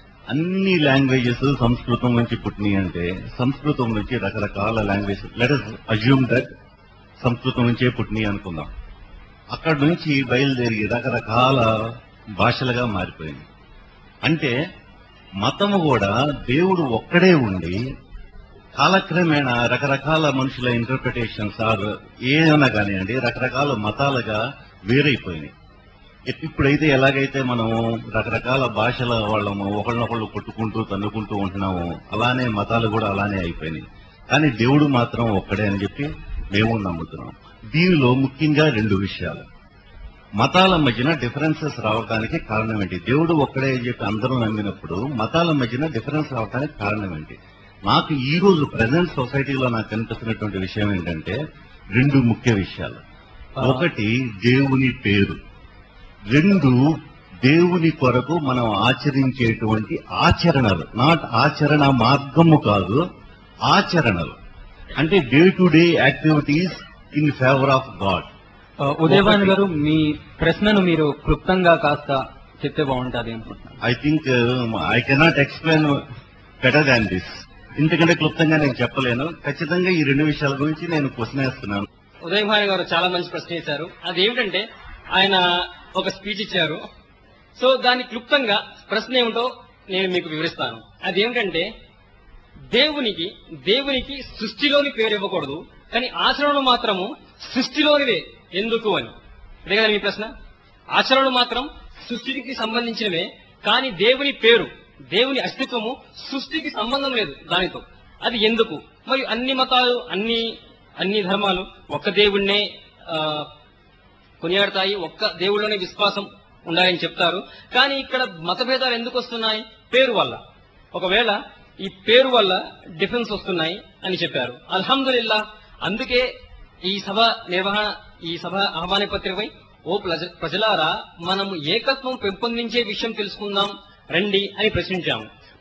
అన్ని లాంగ్వేజెస్ సంస్కృతం నుంచి పుట్టినాయి అంటే సంస్కృతం నుంచి రకరకాల లాంగ్వేజ్ లెట్ అజ్యూమ్ దట్ సంస్కృతం నుంచే పుట్టినాయి అనుకుందాం అక్కడి నుంచి బయలుదేరి రకరకాల భాషలుగా మారిపోయింది అంటే మతము కూడా దేవుడు ఒక్కడే ఉండి కాలక్రమేణా రకరకాల మనుషుల ఇంటర్ప్రిటేషన్స్ ఆర్ ఏమైనా కానివ్వండి రకరకాల మతాలుగా వేరైపోయినాయి ఇప్- ఇప్పుడైతే ఎలాగైతే మనము రకరకాల భాషల వాళ్ళము ఒకళ్ళనొకళ్ళు కొట్టుకుంటూ తన్నుకుంటూ ఉంటున్నాము అలానే మతాలు కూడా అలానే అయిపోయినాయి కానీ దేవుడు మాత్రం ఒక్కడే అని చెప్పి మేము నమ్ముతున్నాం దీనిలో ముఖ్యంగా రెండు విషయాలు మతాల మధ్యన డిఫరెన్సెస్ రావడానికి కారణం ఏంటి దేవుడు ఒక్కడే అని చెప్పి అందరూ నమ్మినప్పుడు మతాల మధ్యన డిఫరెన్స్ రావడానికి కారణం ఏంటి నాకు ఈ రోజు ప్రజెంట్ సొసైటీలో నాకు కనిపిస్తున్నటువంటి విషయం ఏంటంటే రెండు ముఖ్య విషయాలు ఒకటి దేవుని పేరు రెండు దేవుని కొరకు మనం ఆచరించేటువంటి ఆచరణలు నాట్ ఆచరణ మార్గము కాదు ఆచరణలు అంటే day to day activities in favour of God ఆ, ఉదయభాను గారు మీ ప్రశ్నను మీరు క్లుప్తంగా కాస్త చెప్తే బాగుంటుంది అనుకుంటున్నాను I think I cannot explain better than this ఇంతకంటే క్లుప్తంగా నేను చెప్పలేను ఖచ్చితంగా ఈ రెండు విషయాల గురించి నేను క్వశ్చన్ వేస్తున్నాను ఉదయం భాను గారు చాలా మంచి ప్రశ్న వేశారు అదేమిటంటే ఆయన ఒక స్పీచ్ ఇచ్చారు సో దాని క్లుప్తంగా ప్రశ్న ఏమిటో నేను మీకు వివరిస్తాను అదేమిటంటే దేవునికి దేవునికి సృష్టిలోని పేరు ఇవ్వకూడదు కానీ ఆచరణలు మాత్రము సృష్టిలోనివే ఎందుకు అని ఇదే కదా మీ ప్రశ్న ఆచరణలు మాత్రం సృష్టికి సంబంధించినవే కానీ దేవుని పేరు దేవుని అస్తిత్వము సృష్టికి సంబంధం లేదు దానితో అది ఎందుకు మరియు అన్ని మతాలు అన్ని అన్ని ధర్మాలు ఒక్క దేవుణ్ణే ఆ, కొనియాడతాయి ఒక్క దేవుళ్ళనే విశ్వాసం ఉండాలని చెప్తారు కానీ ఇక్కడ మతభేదాలు ఎందుకు వస్తున్నాయి పేరు వల్ల ఒకవేళ ఈ పేరు వల్ల డిఫరెన్స్ వస్తున్నాయి అని చెప్పారు అల్హమ్దులిల్లా అందుకే ఈ సభ నిర్వహణ ఈ సభ ఆహ్వాన పత్రికపై ఓ ప్రజ ప్రజలారా మనము ఏకత్వం పెంపొందించే విషయం తెలుసుకుందాం రండి అని ప్రశ్నించాము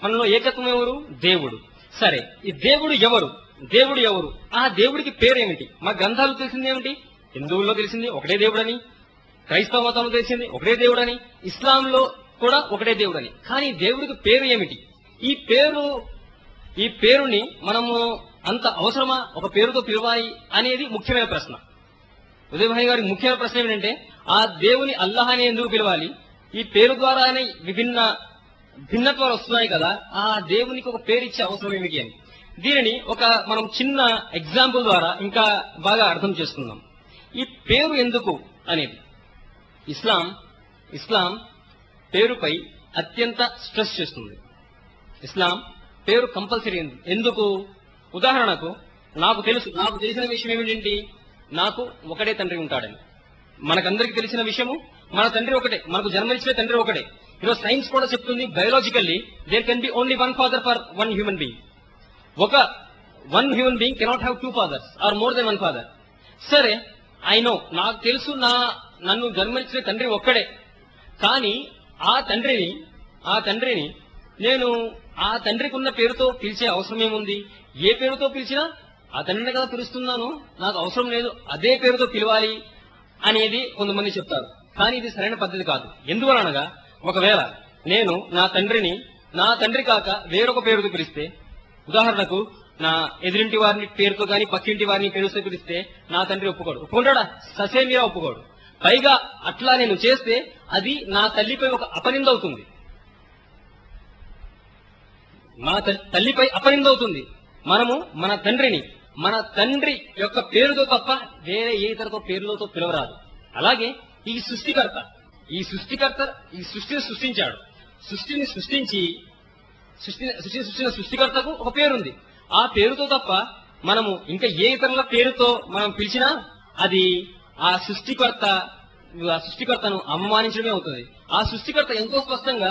మనలో ఏకత్వం ఎవరు దేవుడు సరే ఈ దేవుడు ఎవరు దేవుడు ఎవరు ఆ దేవుడికి పేరేమిటి మా గ్రంథాలు తెలిసింది ఏమిటి హిందువుల్లో తెలిసింది ఒకటే దేవుడని క్రైస్తవ మతంలో తెలిసింది ఒకటే దేవుడని ఇస్లాంలో కూడా ఒకటే దేవుడని కానీ దేవుడికి పేరు ఏమిటి ఈ పేరు ఈ పేరుని మనము అంత అవసరమా ఒక పేరుతో పిలవాలి అనేది ముఖ్యమైన ప్రశ్న ఉదయభాయ్ గారి ముఖ్యమైన ప్రశ్న ఏమిటంటే ఆ దేవుని అల్లాహ్ అని ఎందుకు పిలవాలి ఈ పేరు ద్వారానే విభిన్న భిన్నత్వాలు వస్తున్నాయి కదా ఆ దేవునికి ఒక పేరు ఇచ్చే అవసరం ఏమిటి అని దీనిని ఒక మనం చిన్న ఎగ్జాంపుల్ ద్వారా ఇంకా బాగా అర్థం చేసుకుందాం ఈ పేరు ఎందుకు అనేది ఇస్లాం ఇస్లాం పేరుపై అత్యంత స్ట్రెస్ చేస్తుంది ఇస్లాం పేరు కంపల్సరీ ఎందుకు ఉదాహరణకు నాకు తెలుసు నాకు తెలిసిన విషయం ఏమిటంటే నాకు ఒకడే తండ్రి ఉంటాడని మనకందరికీ తెలిసిన విషయము మన తండ్రి ఒకటే మనకు జన్మనిచ్చిన తండ్రి ఒకటే ఈరోజు సైన్స్ కూడా చెప్తుంది biologically there can be only one father for one human being ఒక one human being cannot have two fathers or more than one father సరే ఐ నో నాకు తెలుసు నా నన్ను జన్మనిచ్చిన తండ్రి ఒక్కడే కానీ ఆ తండ్రిని ఆ తండ్రిని నేను ఆ తండ్రికి ఉన్న పేరుతో పిలిచే అవసరం ఏముంది ఏ పేరుతో పిలిచినా ఆ తండ్రిని కదా పిలుస్తున్నాను నాకు అవసరం లేదు అదే పేరుతో పిలవాలి అనేది కొంతమంది చెప్తారు కానీ ఇది సరైన పద్ధతి కాదు ఎందువలనగా ఒకవేళ నేను నా తండ్రిని నా తండ్రి కాక వేరొక పేరుతో పిలిస్తే ఉదాహరణకు నా ఎదురింటి వారిని పేరుతో గాని పక్కింటి వారిని పేరుతో పిలిస్తే నా తండ్రి ఒప్పుకోడు ఒప్పుకుంటాడా ససేమిరా ఒప్పుకోడు పైగా అట్లా నేను చేస్తే అది నా తల్లిపై ఒక అపనింద అవుతుంది మన త- తల్లిపై అపనింద అవుతుంది మనము మన తండ్రిని మన తండ్రి యొక్క పేరుతో తప్ప వేరే ఏ ఇతరతో పేర్లతో పిలవరాదు అలాగే ఈ సృష్టికర్త ఈ సృష్టికర్త ఈ సృష్టిని సృష్టించాడు సృష్టిని సృష్టించి సృష్టి సృష్టి సృష్టిన సృష్టికర్తకు ఒక పేరుంది ఆ పేరుతో తప్ప మనము ఇంకా ఏ ఇతరుల పేరుతో మనం పిలిచినా అది ఆ సృష్టికర్త ఆ సృష్టికర్తను అవమానించడమే అవుతుంది ఆ సృష్టికర్త ఎంతో స్పష్టంగా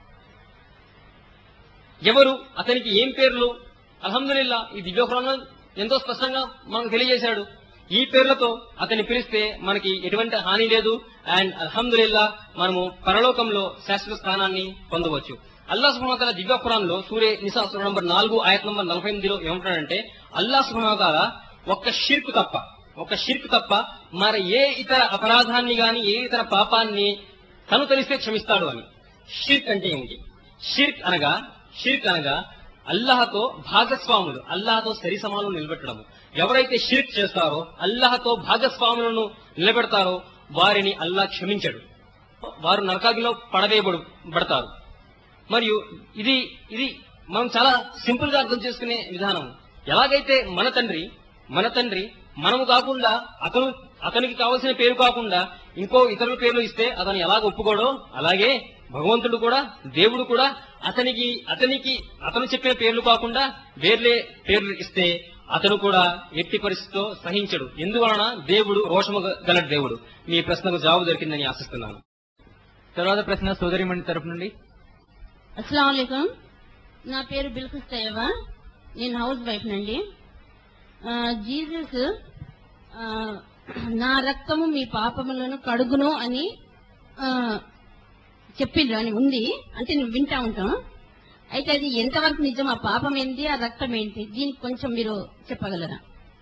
ఎవరు అతనికి ఏం పేర్లు అల్హమ్దుల్లా ఈ దివ్యపురాణం ఎంతో స్పష్టంగా మనకు తెలియజేశాడు ఈ పేర్లతో అతన్ని పిలిస్తే మనకి ఎటువంటి హాని లేదు అండ్ అల్హమ్దుల్లా మనము పరలోకంలో శాశ్వత స్థానాన్ని పొందవచ్చు అల్లా సుహమతాల దివ్య ఖురాన్లో సూర్య నిసా సూర నంబర్ నాలుగు ఆయత నంబర్ నలభై ఎనిమిదిలో ఏమంటాడంటే అల్లా సుహమతాల ఒక్క షిర్క్ తప్ప ఒక షిర్క్ తప్ప మరి ఏ ఇతర అపరాధాన్ని గాని ఏ ఇతర పాపాన్ని తను తెలిస్తే క్షమిస్తాడు అని షిర్క్ అంటే ఏమిటి షిర్క్ అనగా షిర్క్ అనగా అల్లాహతో భాగస్వాములు అల్లాహతో సరి సమానం నిలబెట్టడము ఎవరైతే షిర్క్ చేస్తారో అల్లాహతో భాగస్వాములను నిలబెడతారో వారిని అల్లాహ్ క్షమించడు వారు నరకాగిలో పడవేయబడు పడతారు మరియు ఇది ఇది మనం చాలా సింపుల్ గా అర్థం చేసుకునే విధానం ఎలాగైతే మన తండ్రి మన తండ్రి మనము కాకుండా అతను అతనికి కావలసిన పేరు కాకుండా ఇంకో ఇతరుల పేర్లు ఇస్తే అతను ఎలాగ ఒప్పుకోడో అలాగే భగవంతుడు కూడా దేవుడు కూడా అతనికి అతనికి అతను చెప్పిన పేర్లు కాకుండా వేర్లే పేర్లు ఇస్తే అతను కూడా ఎట్టి పరిస్థితితో సహించడు ఎందువలన దేవుడు రోషము గల దేవుడు మీ ప్రశ్నకు జవాబు దొరికిందని ఆశిస్తున్నాను తర్వాత ప్రశ్న సోదరిమణి తరపు నుండి అస్సలం నా పేరు బిల్కుస్ తయ్యవా నేను హౌస్ వైఫ్ నండి ఆ, జీసస్ ఆ, నా రక్తము మీ పాపములను కడుగును అని ఆ, చెప్పిండ్రు అని ఉంది అంటే నేను వింటా ఉంటాం అయితే అది ఎంతవరకు నిజం ఆ పాపం ఏంటి ఆ రక్తం ఏంటి దీనికి కొంచెం మీరు చెప్పగలరా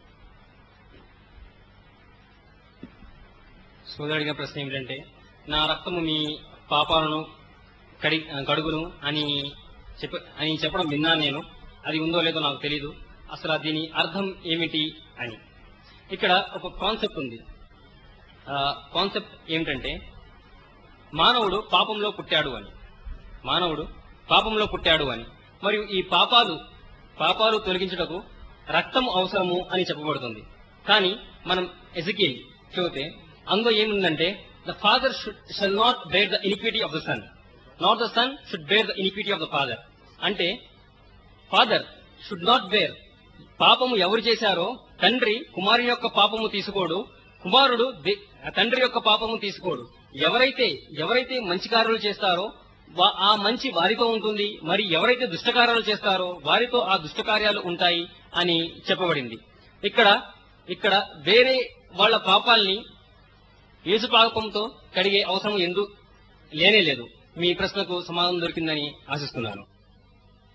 సోదరు అడిగిన ప్రశ్న ఏమిటంటే నా రక్తము మీ పాపాలను కడి కడుగును అని చెప్ప అని చెప్పడం విన్నాను నేను అది ఉందో లేదో నాకు తెలియదు అసలు దీని అర్థం ఏమిటి అని ఇక్కడ ఒక కాన్సెప్ట్ ఉంది కాన్సెప్ట్ ఏమిటంటే మానవుడు పాపంలో పుట్టాడు అని మానవుడు పాపంలో పుట్టాడు అని మరియు ఈ పాపాలు పాపాలు తొలగించుటకు రక్తం అవసరము అని చెప్పబడుతుంది కానీ మనం ఎజకిల్ చూస్తే అందులో ఏముందంటే the father should shall not bear the iniquity of the son not the son should bear the iniquity of the father అంటే ఫాదర్ షుడ్ నాట్ బేర్ పాపము ఎవరు చేశారో తండ్రి కుమారుని యొక్క పాపము తీసుకోడు కుమారుడు దే- తండ్రి యొక్క పాపము తీసుకోడు ఎవరైతే ఎవరైతే మంచి కార్యాలు చేస్తారో వా- ఆ మంచి వారితో ఉంటుంది మరి ఎవరైతే దుష్టకార్యాలు చేస్తారో వారితో ఆ దుష్టకార్యాలు ఉంటాయి అని చెప్పబడింది ఇక్కడ ఇక్కడ వేరే వాళ్ళ పాపాల్ని యేసు పాపంతో కడిగే అవసరం ఎందు లేనే లేదు మీ ప్రశ్నకు సమాధానం దొరికిందని ఆశిస్తున్నాను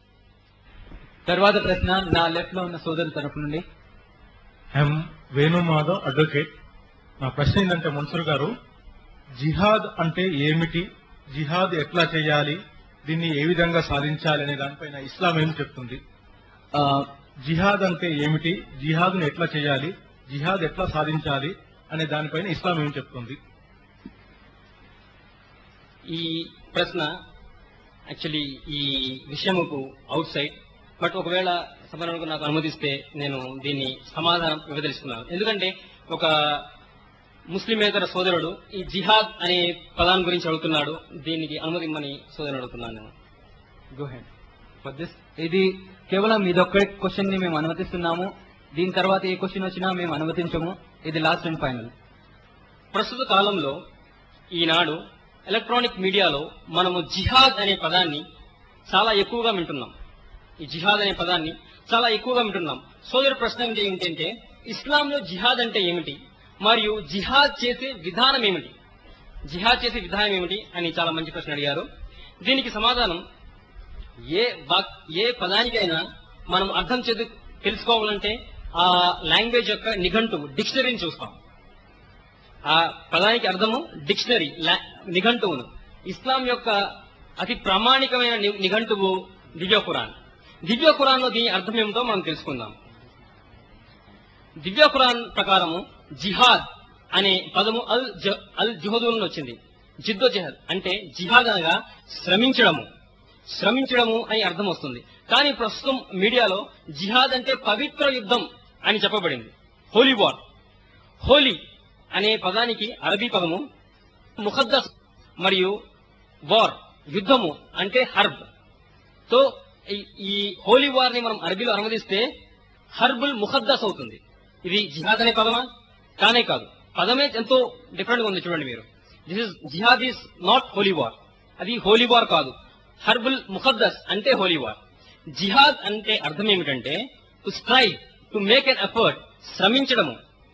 తర్వాత ప్రశ్న నా లెఫ్ట్ లో ఉన్న సోదరు తరపు నుండి ఐఎమ్ వేణుమాధవ్ అడ్వకేట్ నా ప్రశ్న ఏంటంటే మన్సూర్ గారు జిహాద్ అంటే ఏమిటి జిహాద్ ఎట్లా చేయాలి దీన్ని ఏ విధంగా సాధించాలి అనే దానిపైన ఇస్లాం ఏం చెప్తుంది ఆ, జిహాద్ అంటే ఏమిటి జిహాద్ను ఎట్లా చేయాలి జిహాద్ ఎట్లా సాధించాలి అనే దానిపైన ఇస్లాం ఏం చెప్తుంది ఈ ప్రశ్న యాక్చువల్లీ ఈ విషయముకు అవుట్ సైడ్ బట్ ఒకవేళ సభలకు నాకు అనుమతిస్తే నేను దీన్ని సమాధానం ఇవ్వదలుచుకున్నాను ఎందుకంటే ఒక ముస్లిమేతర సోదరుడు ఈ జిహాద్ అనే పదాన్ని గురించి అడుగుతున్నాడు దీనికి అనుమతి ఇమ్మని సోదరుడు అడుగుతున్నాను నేను గో హెడ్ ఫర్ దిస్ ఇది కేవలం ఇదొక్క క్వశ్చన్ ని మేము అనుమతిస్తున్నాము దీని తర్వాత ఏ క్వశ్చన్ వచ్చినా మేము అనుమతించము ఇది లాస్ట్ అండ్ ఫైనల్ ప్రస్తుత కాలంలో ఈనాడు ఎలక్ట్రానిక్ మీడియాలో మనము జిహాద్ అనే పదాన్ని చాలా ఎక్కువగా వింటున్నాం ఈ జిహాద్ అనే పదాన్ని చాలా ఎక్కువగా వింటున్నాం సోదరు ప్రశ్న ఏంటంటే ఇస్లాంలో జిహాద్ అంటే ఏమిటి మరియు జిహాద్ చేసే విధానం ఏమిటి జిహాద్ చేసే విధానం ఏమిటి అని చాలా మంచి ప్రశ్న అడిగారు దీనికి సమాధానం ఏ వాక్ ఏ పదానికైనా మనం అర్థం చేదు తెలుసుకోవాలంటే ఆ లాంగ్వేజ్ యొక్క నిఘంటువు డిక్షనరీని చూస్తాం ఆ పదానికి అర్థము డిక్షనరీ లా- నిఘంటువును ఇస్లాం యొక్క అతి ప్రామాణికమైన ని- నిఘంటువు దివ్య ఖురాన్ దివ్య ఖురాన్ లో దీని అర్థం ఏమిటో మనం తెలుసుకుందాం దివ్య ఖురాన్ ప్రకారము జిహాద్ అనే పదము అల్ జ- అల్ జుహదూ నుండి వచ్చింది జిద్దో జహద్ అంటే జిహాద్ అనగా శ్రమించడము శ్రమించడము అని అర్థం వస్తుంది కానీ ప్రస్తుతం మీడియాలో జిహాద్ అంటే పవిత్ర యుద్ధం అని చెప్పబడింది హోలీ వార్ హోలీ అనే పదానికి అరబీ పదము ముఖద్దస్ మరియు వార్ యుద్ధము అంటే హర్బ్ తో ఈ- ఈ హోలీ వార్ ని మనం అరబీలో అనువదిస్తే హర్బుల్ ముఖద్దస్ అవుతుంది ఇది జిహాద్ అనే పదమా కానే కాదు పదమే ఎంతో డిఫరెంట్ గా ఉంది చూడండి మీరు this is jihad is not holy war అది హోలీ వార్ కాదు హర్బుల్ ముఖద్దస్ అంటే హోలీ వార్ జిహాద్ అంటే అర్థం ఏమిటంటే to strive to make an effort శ్రమించడము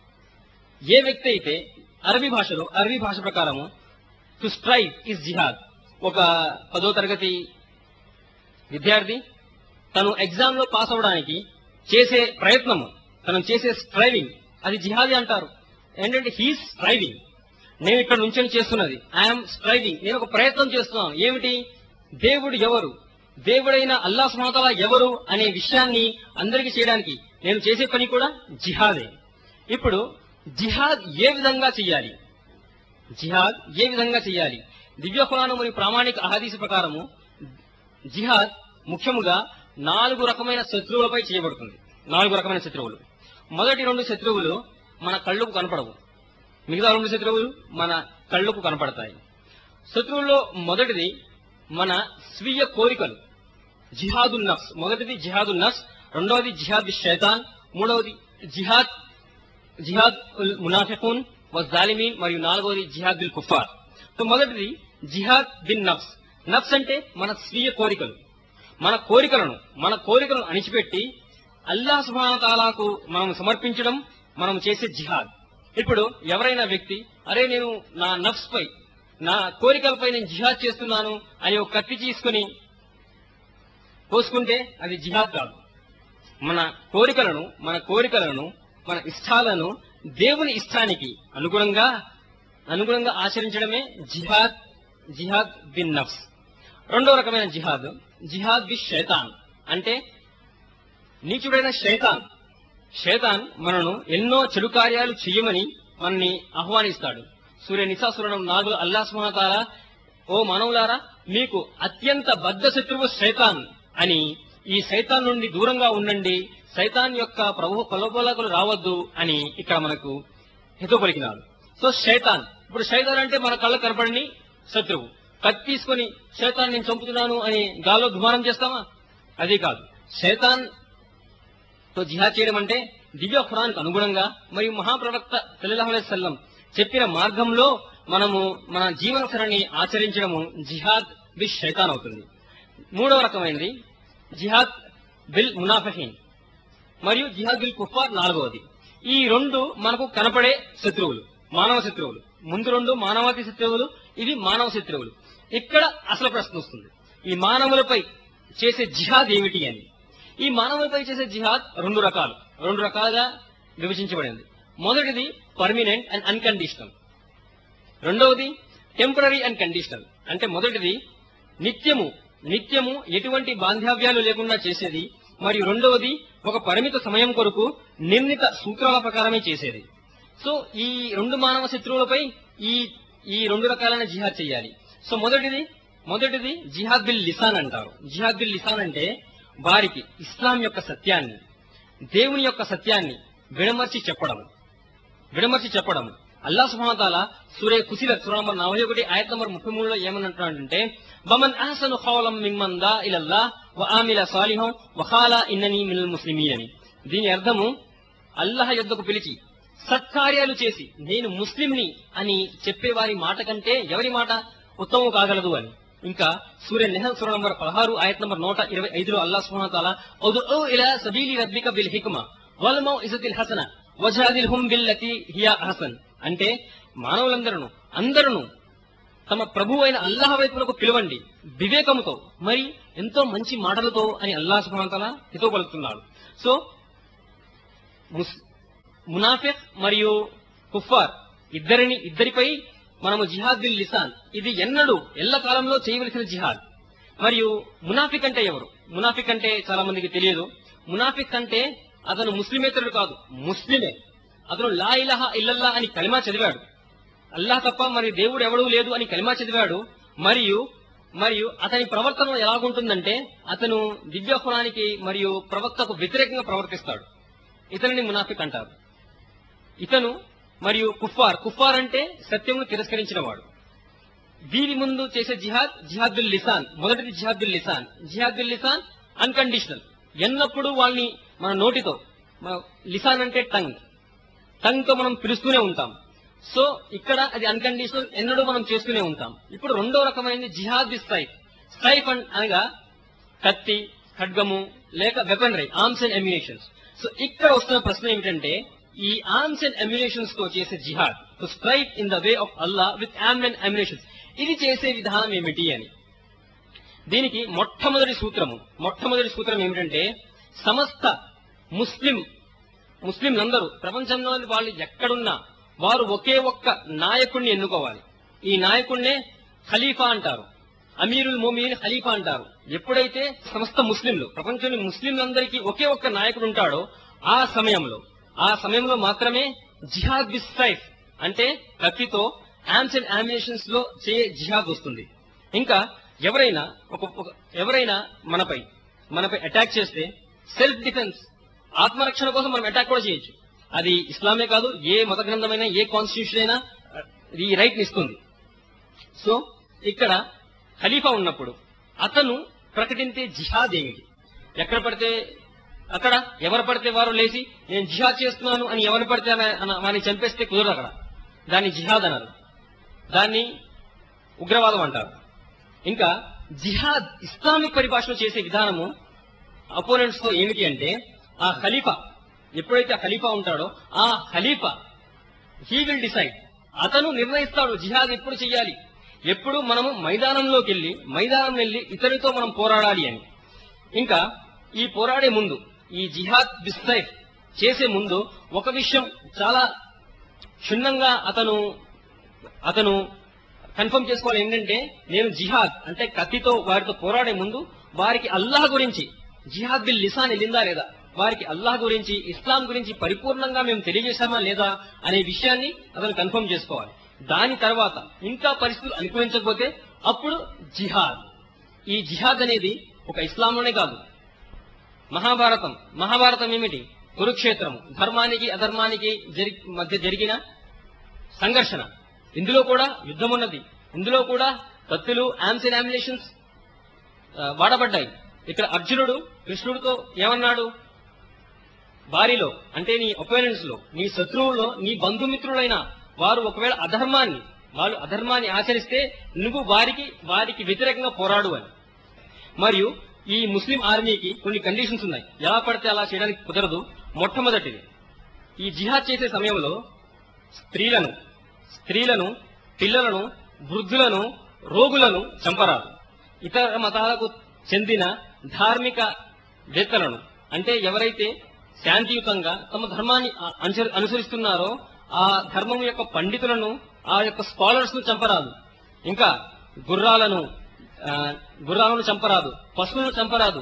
ఏ వ్యక్తి అయితే అరబీ భాషలో అరబీ భాష ప్రకారము టు స్ట్రైవ్ ఇస్ జిహాద్ ఒక పదో తరగతి విద్యార్థి తను ఎగ్జామ్ లో పాస్ అవడానికి చేసే ప్రయత్నము తను చేసే స్ట్రైవింగ్ అది జిహాదీ అంటారు ఏంటంటే హీస్ స్ట్రైవింగ్ నేను ఇక్కడ నుంచొని చేస్తున్నది ఐఎమ్ స్ట్రైవింగ్ నేను ఒక ప్రయత్నం చేస్తున్నాను ఏమిటి దేవుడు ఎవరు దేవుడైన అల్లా సుమతల ఎవరు అనే విషయాన్ని అందరికీ చేయడానికి నేను చేసే పని కూడా జిహాదే ఇప్పుడు జిహాద్ ఏ విధంగా చేయాలి జిహాద్ ఏ విధంగా చేయాలి దివ్య ఖురాను మరియు ప్రామాణిక అహదీసు ప్రకారము జిహాద్ ముఖ్యముగా నాలుగు రకమైన శత్రువులపై చేయబడుతుంది నాలుగు రకమైన శత్రువులు మొదటి రెండు శత్రువులు మన కళ్ళకు కనపడవు మిగతా రెండు శత్రువులు మన కళ్ళకు కనపడతాయి శత్రువుల్లో మొదటిది మన స్వీయ కోరికలు జిహాదుల్ నఫ్స్ మొదటిది జిహాదుల్ నఫ్స్ రెండవది జిహాద్ బి షైతాన్ మూడవది జిహాద్ జిహాద్ ఉల్ మునాఫికున్ జాలిమీన్ మరియు నాలుగవది జిహాద్ బిల్ కుఫార్ సో మొదటిది జిహాద్ బిన్ నఫ్స్ నఫ్స్ అంటే మన స్వీయ కోరికలు మన కోరికలను మన కోరికలను అణిచిపెట్టి అల్లా సుభానతాలాకు మనం సమర్పించడం మనం చేసే జిహాద్ ఇప్పుడు ఎవరైనా వ్యక్తి అరే నేను నా నఫ్స్ పై నా కోరికలపై నేను జిహాద్ చేస్తున్నాను అని ఒక కత్తి తీసుకుని పోసుకుంటే అది జిహాద్ కాదు మన కోరికలను మన కోరికలను మన ఇష్టాలను దేవుని ఇష్టానికి అనుగుణంగా అనుగుణంగా ఆచరించడమే జిహాద్ జిహాద్ బిన్ నఫ్స్ రెండో రకమైన జిహాద్ జిహాద్ బి శైతాన్ అంటే నీచుడైన శైతాన్ శైతాన్ మనను ఎన్నో చెడు కార్యాలు చెయ్యమని మనని ఆహ్వానిస్తాడు సూర్య నిశాసురణం నాలుగు అల్లా సుమతాల ఓ మానవులారా మీకు అత్యంత బద్ధ శత్రువు శైతాన్ అని ఈ సైతాన్ నుండి దూరంగా ఉండండి సైతాన్ యొక్క ప్రభు ప్రలోభాలకు రావద్దు అని ఇక్కడ మనకు హితో పలికినాడు సో శైతాన్ ఇప్పుడు శైతాన్ అంటే మన కళ్ళ కనపడని శత్రువు కత్తి తీసుకొని శైతాన్ నేను చంపుతున్నాను అని గాల్లో దుమారం చేస్తామా అది కాదు శైతాన్ తో జిహాద్ చేయడం అంటే దివ్య ఖురాన్కు అనుగుణంగా మరియు మహాప్రవక్త సల్లల్లాహు అలైహి వసల్లం చెప్పిన మార్గంలో మనము మన జీవన సరణి ఆచరించడము జిహాద్ బి శైతాన్ అవుతుంది మూడవ రకమైనది జిహాద్ బిల్ మునాఫహీన్ మరియు జిహాద్ బిల్ కుఫార్ నాలుగవది ఈ రెండు మనకు కనపడే శత్రువులు మానవ శత్రువులు ముందు రెండు మానవాతి శత్రువులు ఇవి మానవ శత్రువులు ఇక్కడ అసలు ప్రశ్న వస్తుంది ఈ మానవులపై చేసే జిహాద్ ఏమిటి అని ఈ మానవులపై చేసే జిహాద్ రెండు రకాలు రెండు రకాలుగా విభజించబడింది మొదటిది పర్మినెంట్ అండ్ అన్కండిషనల్ రెండవది టెంపరీ అండ్ కండిషనల్ అంటే మొదటిది నిత్యము నిత్యము ఎటువంటి బాంధవ్యాలు లేకుండా చేసేది మరియు రెండవది ఒక పరిమిత సమయం కొరకు నిర్ణీత సూత్రాల ప్రకారమే చేసేది సో ఈ రెండు మానవ శత్రువులపై ఈ ఈ రెండు రకాలైన జిహాద్ చేయాలి సో మొదటిది మొదటిది జిహాద్ బిల్ లిసాన్ అంటారు జిహాద్ బిల్ లిసాన్ అంటే వారికి ఇస్లాం యొక్క సత్యాన్ని దేవుని యొక్క సత్యాన్ని విడమర్చి చెప్పడం విడమర్చి చెప్పడం అల్లా సుహాతాల సూర్య కుసిల సూర నంబర్ నలభై ఒకటి ఆయత నంబర్ ముప్పై మూడులో ఏమనంటున్నాడంటే బమన్ అహసను ఖౌలం మిమ్మన్ దా ఇలల్లా వ ఆమిల సాలిహం వఖాలా ఇన్నని మినల్ ముస్లిమీన్ అని దీని అర్థము అల్లాహ్ యొద్దకు పిలిచి సత్కార్యాలు చేసి నేను ముస్లింని అని చెప్పేవారి మాట కంటే ఎవరి మాట ఉత్తమం కాగలదు అని ఇంకా సూర్య నెహల్ సూర నంబర్ పదహారు ఆయత నంబర్ నూట ఇరవై ఐదులో అల్లా సుహాతాల ఉదుఉ ఇలా సబీలి రబ్బిక బిల్ హిక్మ వల్మౌ ఇజతిల్ హసన వజాదిల్ హుం బిల్లతి హియా హసన్ అంటే మానవులందరూ అందరూ తమ ప్రభు అయిన అల్లాహ్ వైపునకు పిలవండి వివేకముతో మరి ఎంతో మంచి మాటలతో అని అల్లాహ్ సుబ్హానతల హితో పలుకుతున్నాడు సో ముస్- మునాఫిక్ మరియు కుఫార్ ఇద్దరిని ఇద్దరిపై మనము జిహాద్ బిల్ లిసాన్ ఇది ఎన్నడూ ఎల్ల కాలంలో చేయవలసిన జిహాద్ మరియు మునాఫిక్ అంటే ఎవరు మునాఫిక్ అంటే చాలా మందికి తెలియదు మునాఫిక్ అంటే అతను ముస్లిమేతరుడు కాదు ముస్లిమే అతను లా ఇలహా ఇల్లల్లా అని కలిమా చదివాడు అల్లాహ్ తప్ప మరి దేవుడు ఎవడూ లేదు అని కలిమా చదివాడు మరియు మరియు అతని ప్రవర్తన ఎలాగుంటుందంటే అతను దివ్యహురానికి మరియు ప్రవక్తకు వ్యతిరేకంగా ప్రవర్తిస్తాడు ఇతనిని మునాఫిక్ అంటారు ఇతను మరియు కుఫార్ కుఫార్ అంటే సత్యమును తిరస్కరించిన వాడు వీరి ముందు చేసే జిహాద్ జిహాదుల్ లిసాన్ మొదటిది జిహాదుల్ లిసాన్ జిహాదుల్ లిసాన్ అన్కండిషనల్ ఎన్నప్పుడు వాళ్ళని మన నోటితో మన లిసాన్ అంటే టంగ్ టంగ్ తో మనం పిలుస్తూనే ఉంటాం సో ఇక్కడ అది అన్కండిషనల్ ఎన్నడూ మనం చేస్తూనే ఉంటాం ఇప్పుడు రెండో రకమైనది జిహాద్ ది స్ట్రైఫ్ స్ట్రైఫ్ అన్- అనగా కత్తి ఖడ్గము లేక weaponry arms and ammunitions so ఇక్కడ వస్తున్న ప్రశ్న ఏమిటంటే ఈ ఆర్మ్స్ అండ్ అమ్యునేషన్స్ తో చేసే jihad to strike in the way of Allah with arm and ammunitions ఇది చేసే విధానం ఏమిటి అని దీనికి మొట్టమొదటి సూత్రము మొట్టమొదటి సూత్రం ఏమిటంటే సమస్త ముస్లిం ముస్లింలందరూ ప్రపంచంలో వాళ్ళు ఎక్కడున్నా వారు ఒకే ఒక్క నాయకుడిని ఎన్నుకోవాలి ఈ నాయకుడినే ఖలీఫా అంటారు అమీరుల్ మోమీన్ ఖలీఫా అంటారు ఎప్పుడైతే సమస్త ముస్లింలు ప్రపంచంలో ముస్లింలందరికీ ఒకే ఒక్క నాయకుడు ఉంటాడో ఆ సమయంలో ఆ సమయంలో మాత్రమే జిహాద్ బిస్ సైఫ్ అంటే కత్తితో ఆమ్స్ అండ్ ఆమినేషన్స్ లో చే జిహాద్ వస్తుంది ఇంకా ఎవరైనా ఒక ఒక- ఎవరైనా మనపై మనపై అటాక్ చేస్తే సెల్ఫ్ డిఫెన్స్ ఆత్మరక్షణ కోసం మనం అటాక్ కూడా చేయొచ్చు అది ఇస్లామే కాదు ఏ మత గ్రంథమైనా ఏ కాన్స్టిట్యూషన్ అయినా ఆ, ఈ రైట్ ఇస్తుంది సో ఇక్కడ ఖలీఫా ఉన్నప్పుడు అతను ప్రకటించే జిహాద్ ఏమిటి ఎక్కడ పడితే అక్కడ ఎవరు పడితే వారు లేచి నేను జిహాద్ చేస్తున్నాను అని ఎవరు పడితే అన- అన- వారిని చంపేస్తే కుదరదు అక్కడ దాన్ని జిహాద్ అన్నారు దాన్ని ఉగ్రవాదం అంటారు ఇంకా జిహాద్ ఇస్లామిక్ పరిభాషలో చేసే విధానము అపోనెంట్స్ తో ఏమిటి అంటే ఆ ఖలీఫా ఎప్పుడైతే ఆ ఖలీఫా ఉంటాడో ఆ ఖలీఫా హీ విల్ డిసైడ్ అతను నిర్ణయిస్తాడు జిహాద్ ఎప్పుడు చెయ్యాలి ఎప్పుడు మనము మైదానంలోకి వెళ్ళి మైదానం వెళ్ళి ఇతరులతో మనం పోరాడాలి అని ఇంకా ఈ పోరాడే ముందు ఈ జిహాద్ బిస్సైఫ్ చేసే ముందు ఒక విషయం చాలా క్షుణ్ణంగా అతను అతను కన్ఫర్మ్ చేసుకోవాలి ఏంటంటే నేను జిహాద్ అంటే కత్తితో వారితో పోరాడే ముందు వారికి అల్లాహ్ గురించి జిహాద్ బిల్ లిసాన్ వెళ్ళిందా లేదా వారికి అల్లాహ్ గురించి ఇస్లాం గురించి పరిపూర్ణంగా మేము తెలియజేశామా లేదా అనే విషయాన్ని అతను కన్ఫర్మ్ చేసుకోవాలి దాని తర్వాత ఇంకా పరిస్థితులు అనుకూలించకపోతే అప్పుడు జిహాద్ ఈ జిహాద్ అనేది ఒక ఇస్లాంలోనే కాదు మహాభారతం మహాభారతం ఏమిటి కురుక్షేత్రము ధర్మానికి అధర్మానికి జరి- మధ్య జరిగిన సంఘర్షణ ఇందులో కూడా యుద్ధం ఉన్నది ఇందులో కూడా కత్తులు ఆమ్స్ అండ్ ఆమ్యునేషన్స్ వాడబడ్డాయి ఇక్కడ అర్జునుడు కృష్ణుడితో ఏమన్నాడు వారిలో అంటే నీ ఒపోనెంట్స్ లో నీ శత్రువుల్లో నీ బంధుమిత్రులైన వారు ఒకవేళ అధర్మాన్ని వాళ్ళు అధర్మాన్ని ఆచరిస్తే నువ్వు వారికి వారికి వ్యతిరేకంగా పోరాడు అని మరియు ఈ ముస్లిం ఆర్మీకి కొన్ని కండిషన్స్ ఉన్నాయి ఎలా పడితే అలా చేయడానికి కుదరదు మొట్టమొదటిది ఈ జిహాద్ చేసే సమయంలో స్త్రీలను స్త్రీలను పిల్లలను వృద్ధులను రోగులను చంపరాదు ఇతర మతాలకు చెందిన ధార్మిక వేత్తలను అంటే ఎవరైతే శాంతియుతంగా తమ ధర్మాన్ని అ- అనుసరి- అనుసరిస్తున్నారో ఆ ధర్మం యొక్క పండితులను ఆ యొక్క స్కాలర్స్ ను చంపరాదు ఇంకా గుర్రాలను ఆ, గుర్రాలను చంపరాదు పశువులను చంపరాదు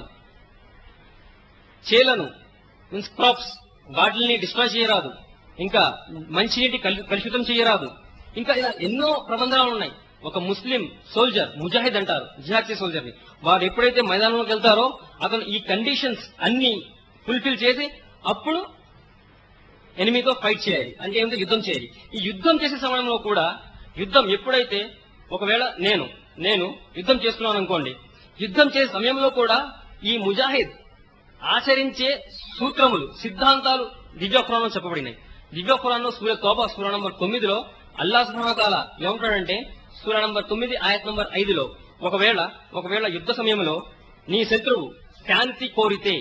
చేలను మీన్స్ క్రాప్స్ వాటిని డిస్ట్రాయ్ చేయరాదు ఇంకా మంచినీటి కలు- కలుషితం చేయరాదు ఇంకా ఇలా ఎన్నో ప్రబంధాలు ఉన్నాయి ఒక ముస్లిం సోల్జర్ ముజాహిద్ అంటారు జిహాద్ చే సోల్జర్ ని వారు ఎప్పుడైతే మైదానంలోకి వెళ్తారో అతను ఈ కండిషన్స్ అన్ని ఫుల్ఫిల్ చేసి అప్పుడు ఎనిమితో ఫైట్ చేయాలి అంటే ఏమిటో యుద్ధం చేయాలి ఈ యుద్ధం చేసే సమయంలో కూడా యుద్ధం ఎప్పుడైతే ఒకవేళ నేను నేను యుద్ధం చేస్తున్నాను అనుకోండి యుద్ధం చేసే సమయంలో కూడా ఈ ముజాహిద్ ఆచరించే సూత్రములు సిద్ధాంతాలు దివ్య ఖురాన్లో చెప్పబడినాయి దివ్య ఖురాన్లో సూర్య తోబా సూర నంబర్ తొమ్మిదిలో అల్లా సుహాతాల ఏమంటాడంటే సూర నంబర్ తొమ్మిది ఆయత్ నంబర్ ఐదులో ఒకవేళ ఒకవేళ యుద్ధ సమయంలో నీ శత్రువు శాంతి కోరితే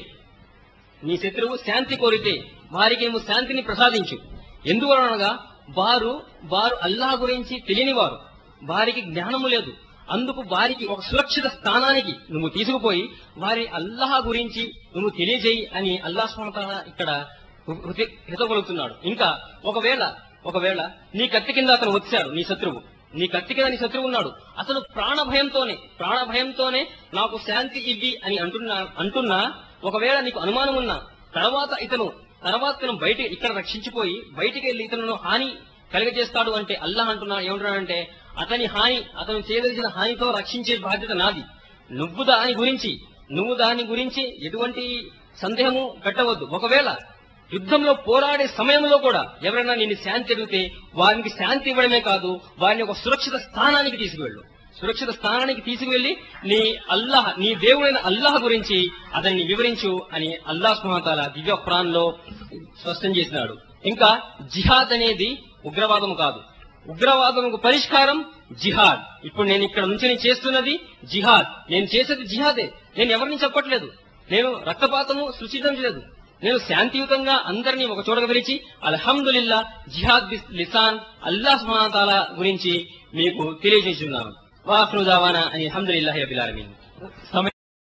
నీ శత్రువు శాంతి కోరితే వారికి నువ్వు శాంతిని ప్రసాదించు ఎందువలనగా వారు వారు అల్లాహ్ గురించి తెలియని వారు వారికి జ్ఞానము లేదు అందుకు వారికి ఒక సురక్షిత స్థానానికి నువ్వు తీసుకుపోయి వారి అల్లాహ్ గురించి నువ్వు తెలియజేయి అని అల్లాహ్ స్వామి ఇక్కడ హృతి- హితపలుకుతున్నాడు ఇంకా ఒకవేళ ఒకవేళ నీ కత్తి కింద అతను వచ్చాడు నీ శత్రువు నీ కత్తి కింద నీ శత్రువు ఉన్నాడు అసలు ప్రాణ భయంతోనే ప్రాణ భయంతోనే నాకు శాంతి ఇవ్వి అని అంటున్నా అంటున్నా ఒకవేళ నీకు అనుమానం ఉన్నా తర్వాత ఇతను తర్వాత ఇతను బయట ఇక్కడ రక్షించిపోయి బయటికి వెళ్లి ఇతను హాని కలుగజేస్తాడు అంటే అల్లాహ్ అంటున్నా ఏమంటున్నాడంటే అతని హాని అతను చేయదలిచిన హానితో రక్షించే బాధ్యత నాది నువ్వు దాని గురించి నువ్వు దాని గురించి ఎటువంటి సందేహము పెట్టవద్దు ఒకవేళ యుద్ధంలో పోరాడే సమయంలో కూడా ఎవరైనా నిన్ను శాంతి అడిగితే వారికి శాంతి ఇవ్వడమే కాదు వారిని ఒక సురక్షిత స్థానానికి తీసుకువెళ్ళు సురక్షిత స్థానానికి తీసుకువెళ్లి నీ అల్లాహ్ నీ దేవుడైన అల్లాహ్ గురించి అతన్ని వివరించు అని అల్లాహ్ సుమతాల దివ్య ఖురాన్లో స్పష్టం చేసినాడు ఇంకా జిహాద్ అనేది ఉగ్రవాదం కాదు ఉగ్రవాదముకు పరిష్కారం జిహాద్ ఇప్పుడు నేను ఇక్కడ నుంచి నేను చేస్తున్నది జిహాద్ నేను చేసేది జిహాదే నేను ఎవరిని చెప్పట్లేదు నేను రక్తపాతము సృష్టించలేదు నేను శాంతియుతంగా అందరినీ ఒక చోటకు పిలిచి అల్హమ్దులిల్లా జిహాద్ బిస్ లిసాన్ అల్లా సుహాతాల గురించి మీకు తెలియజేస్తున్నాను వాహ్ను దావానా అని అల్హమ్దులిల్లాహి రబిల్ ఆలమీన్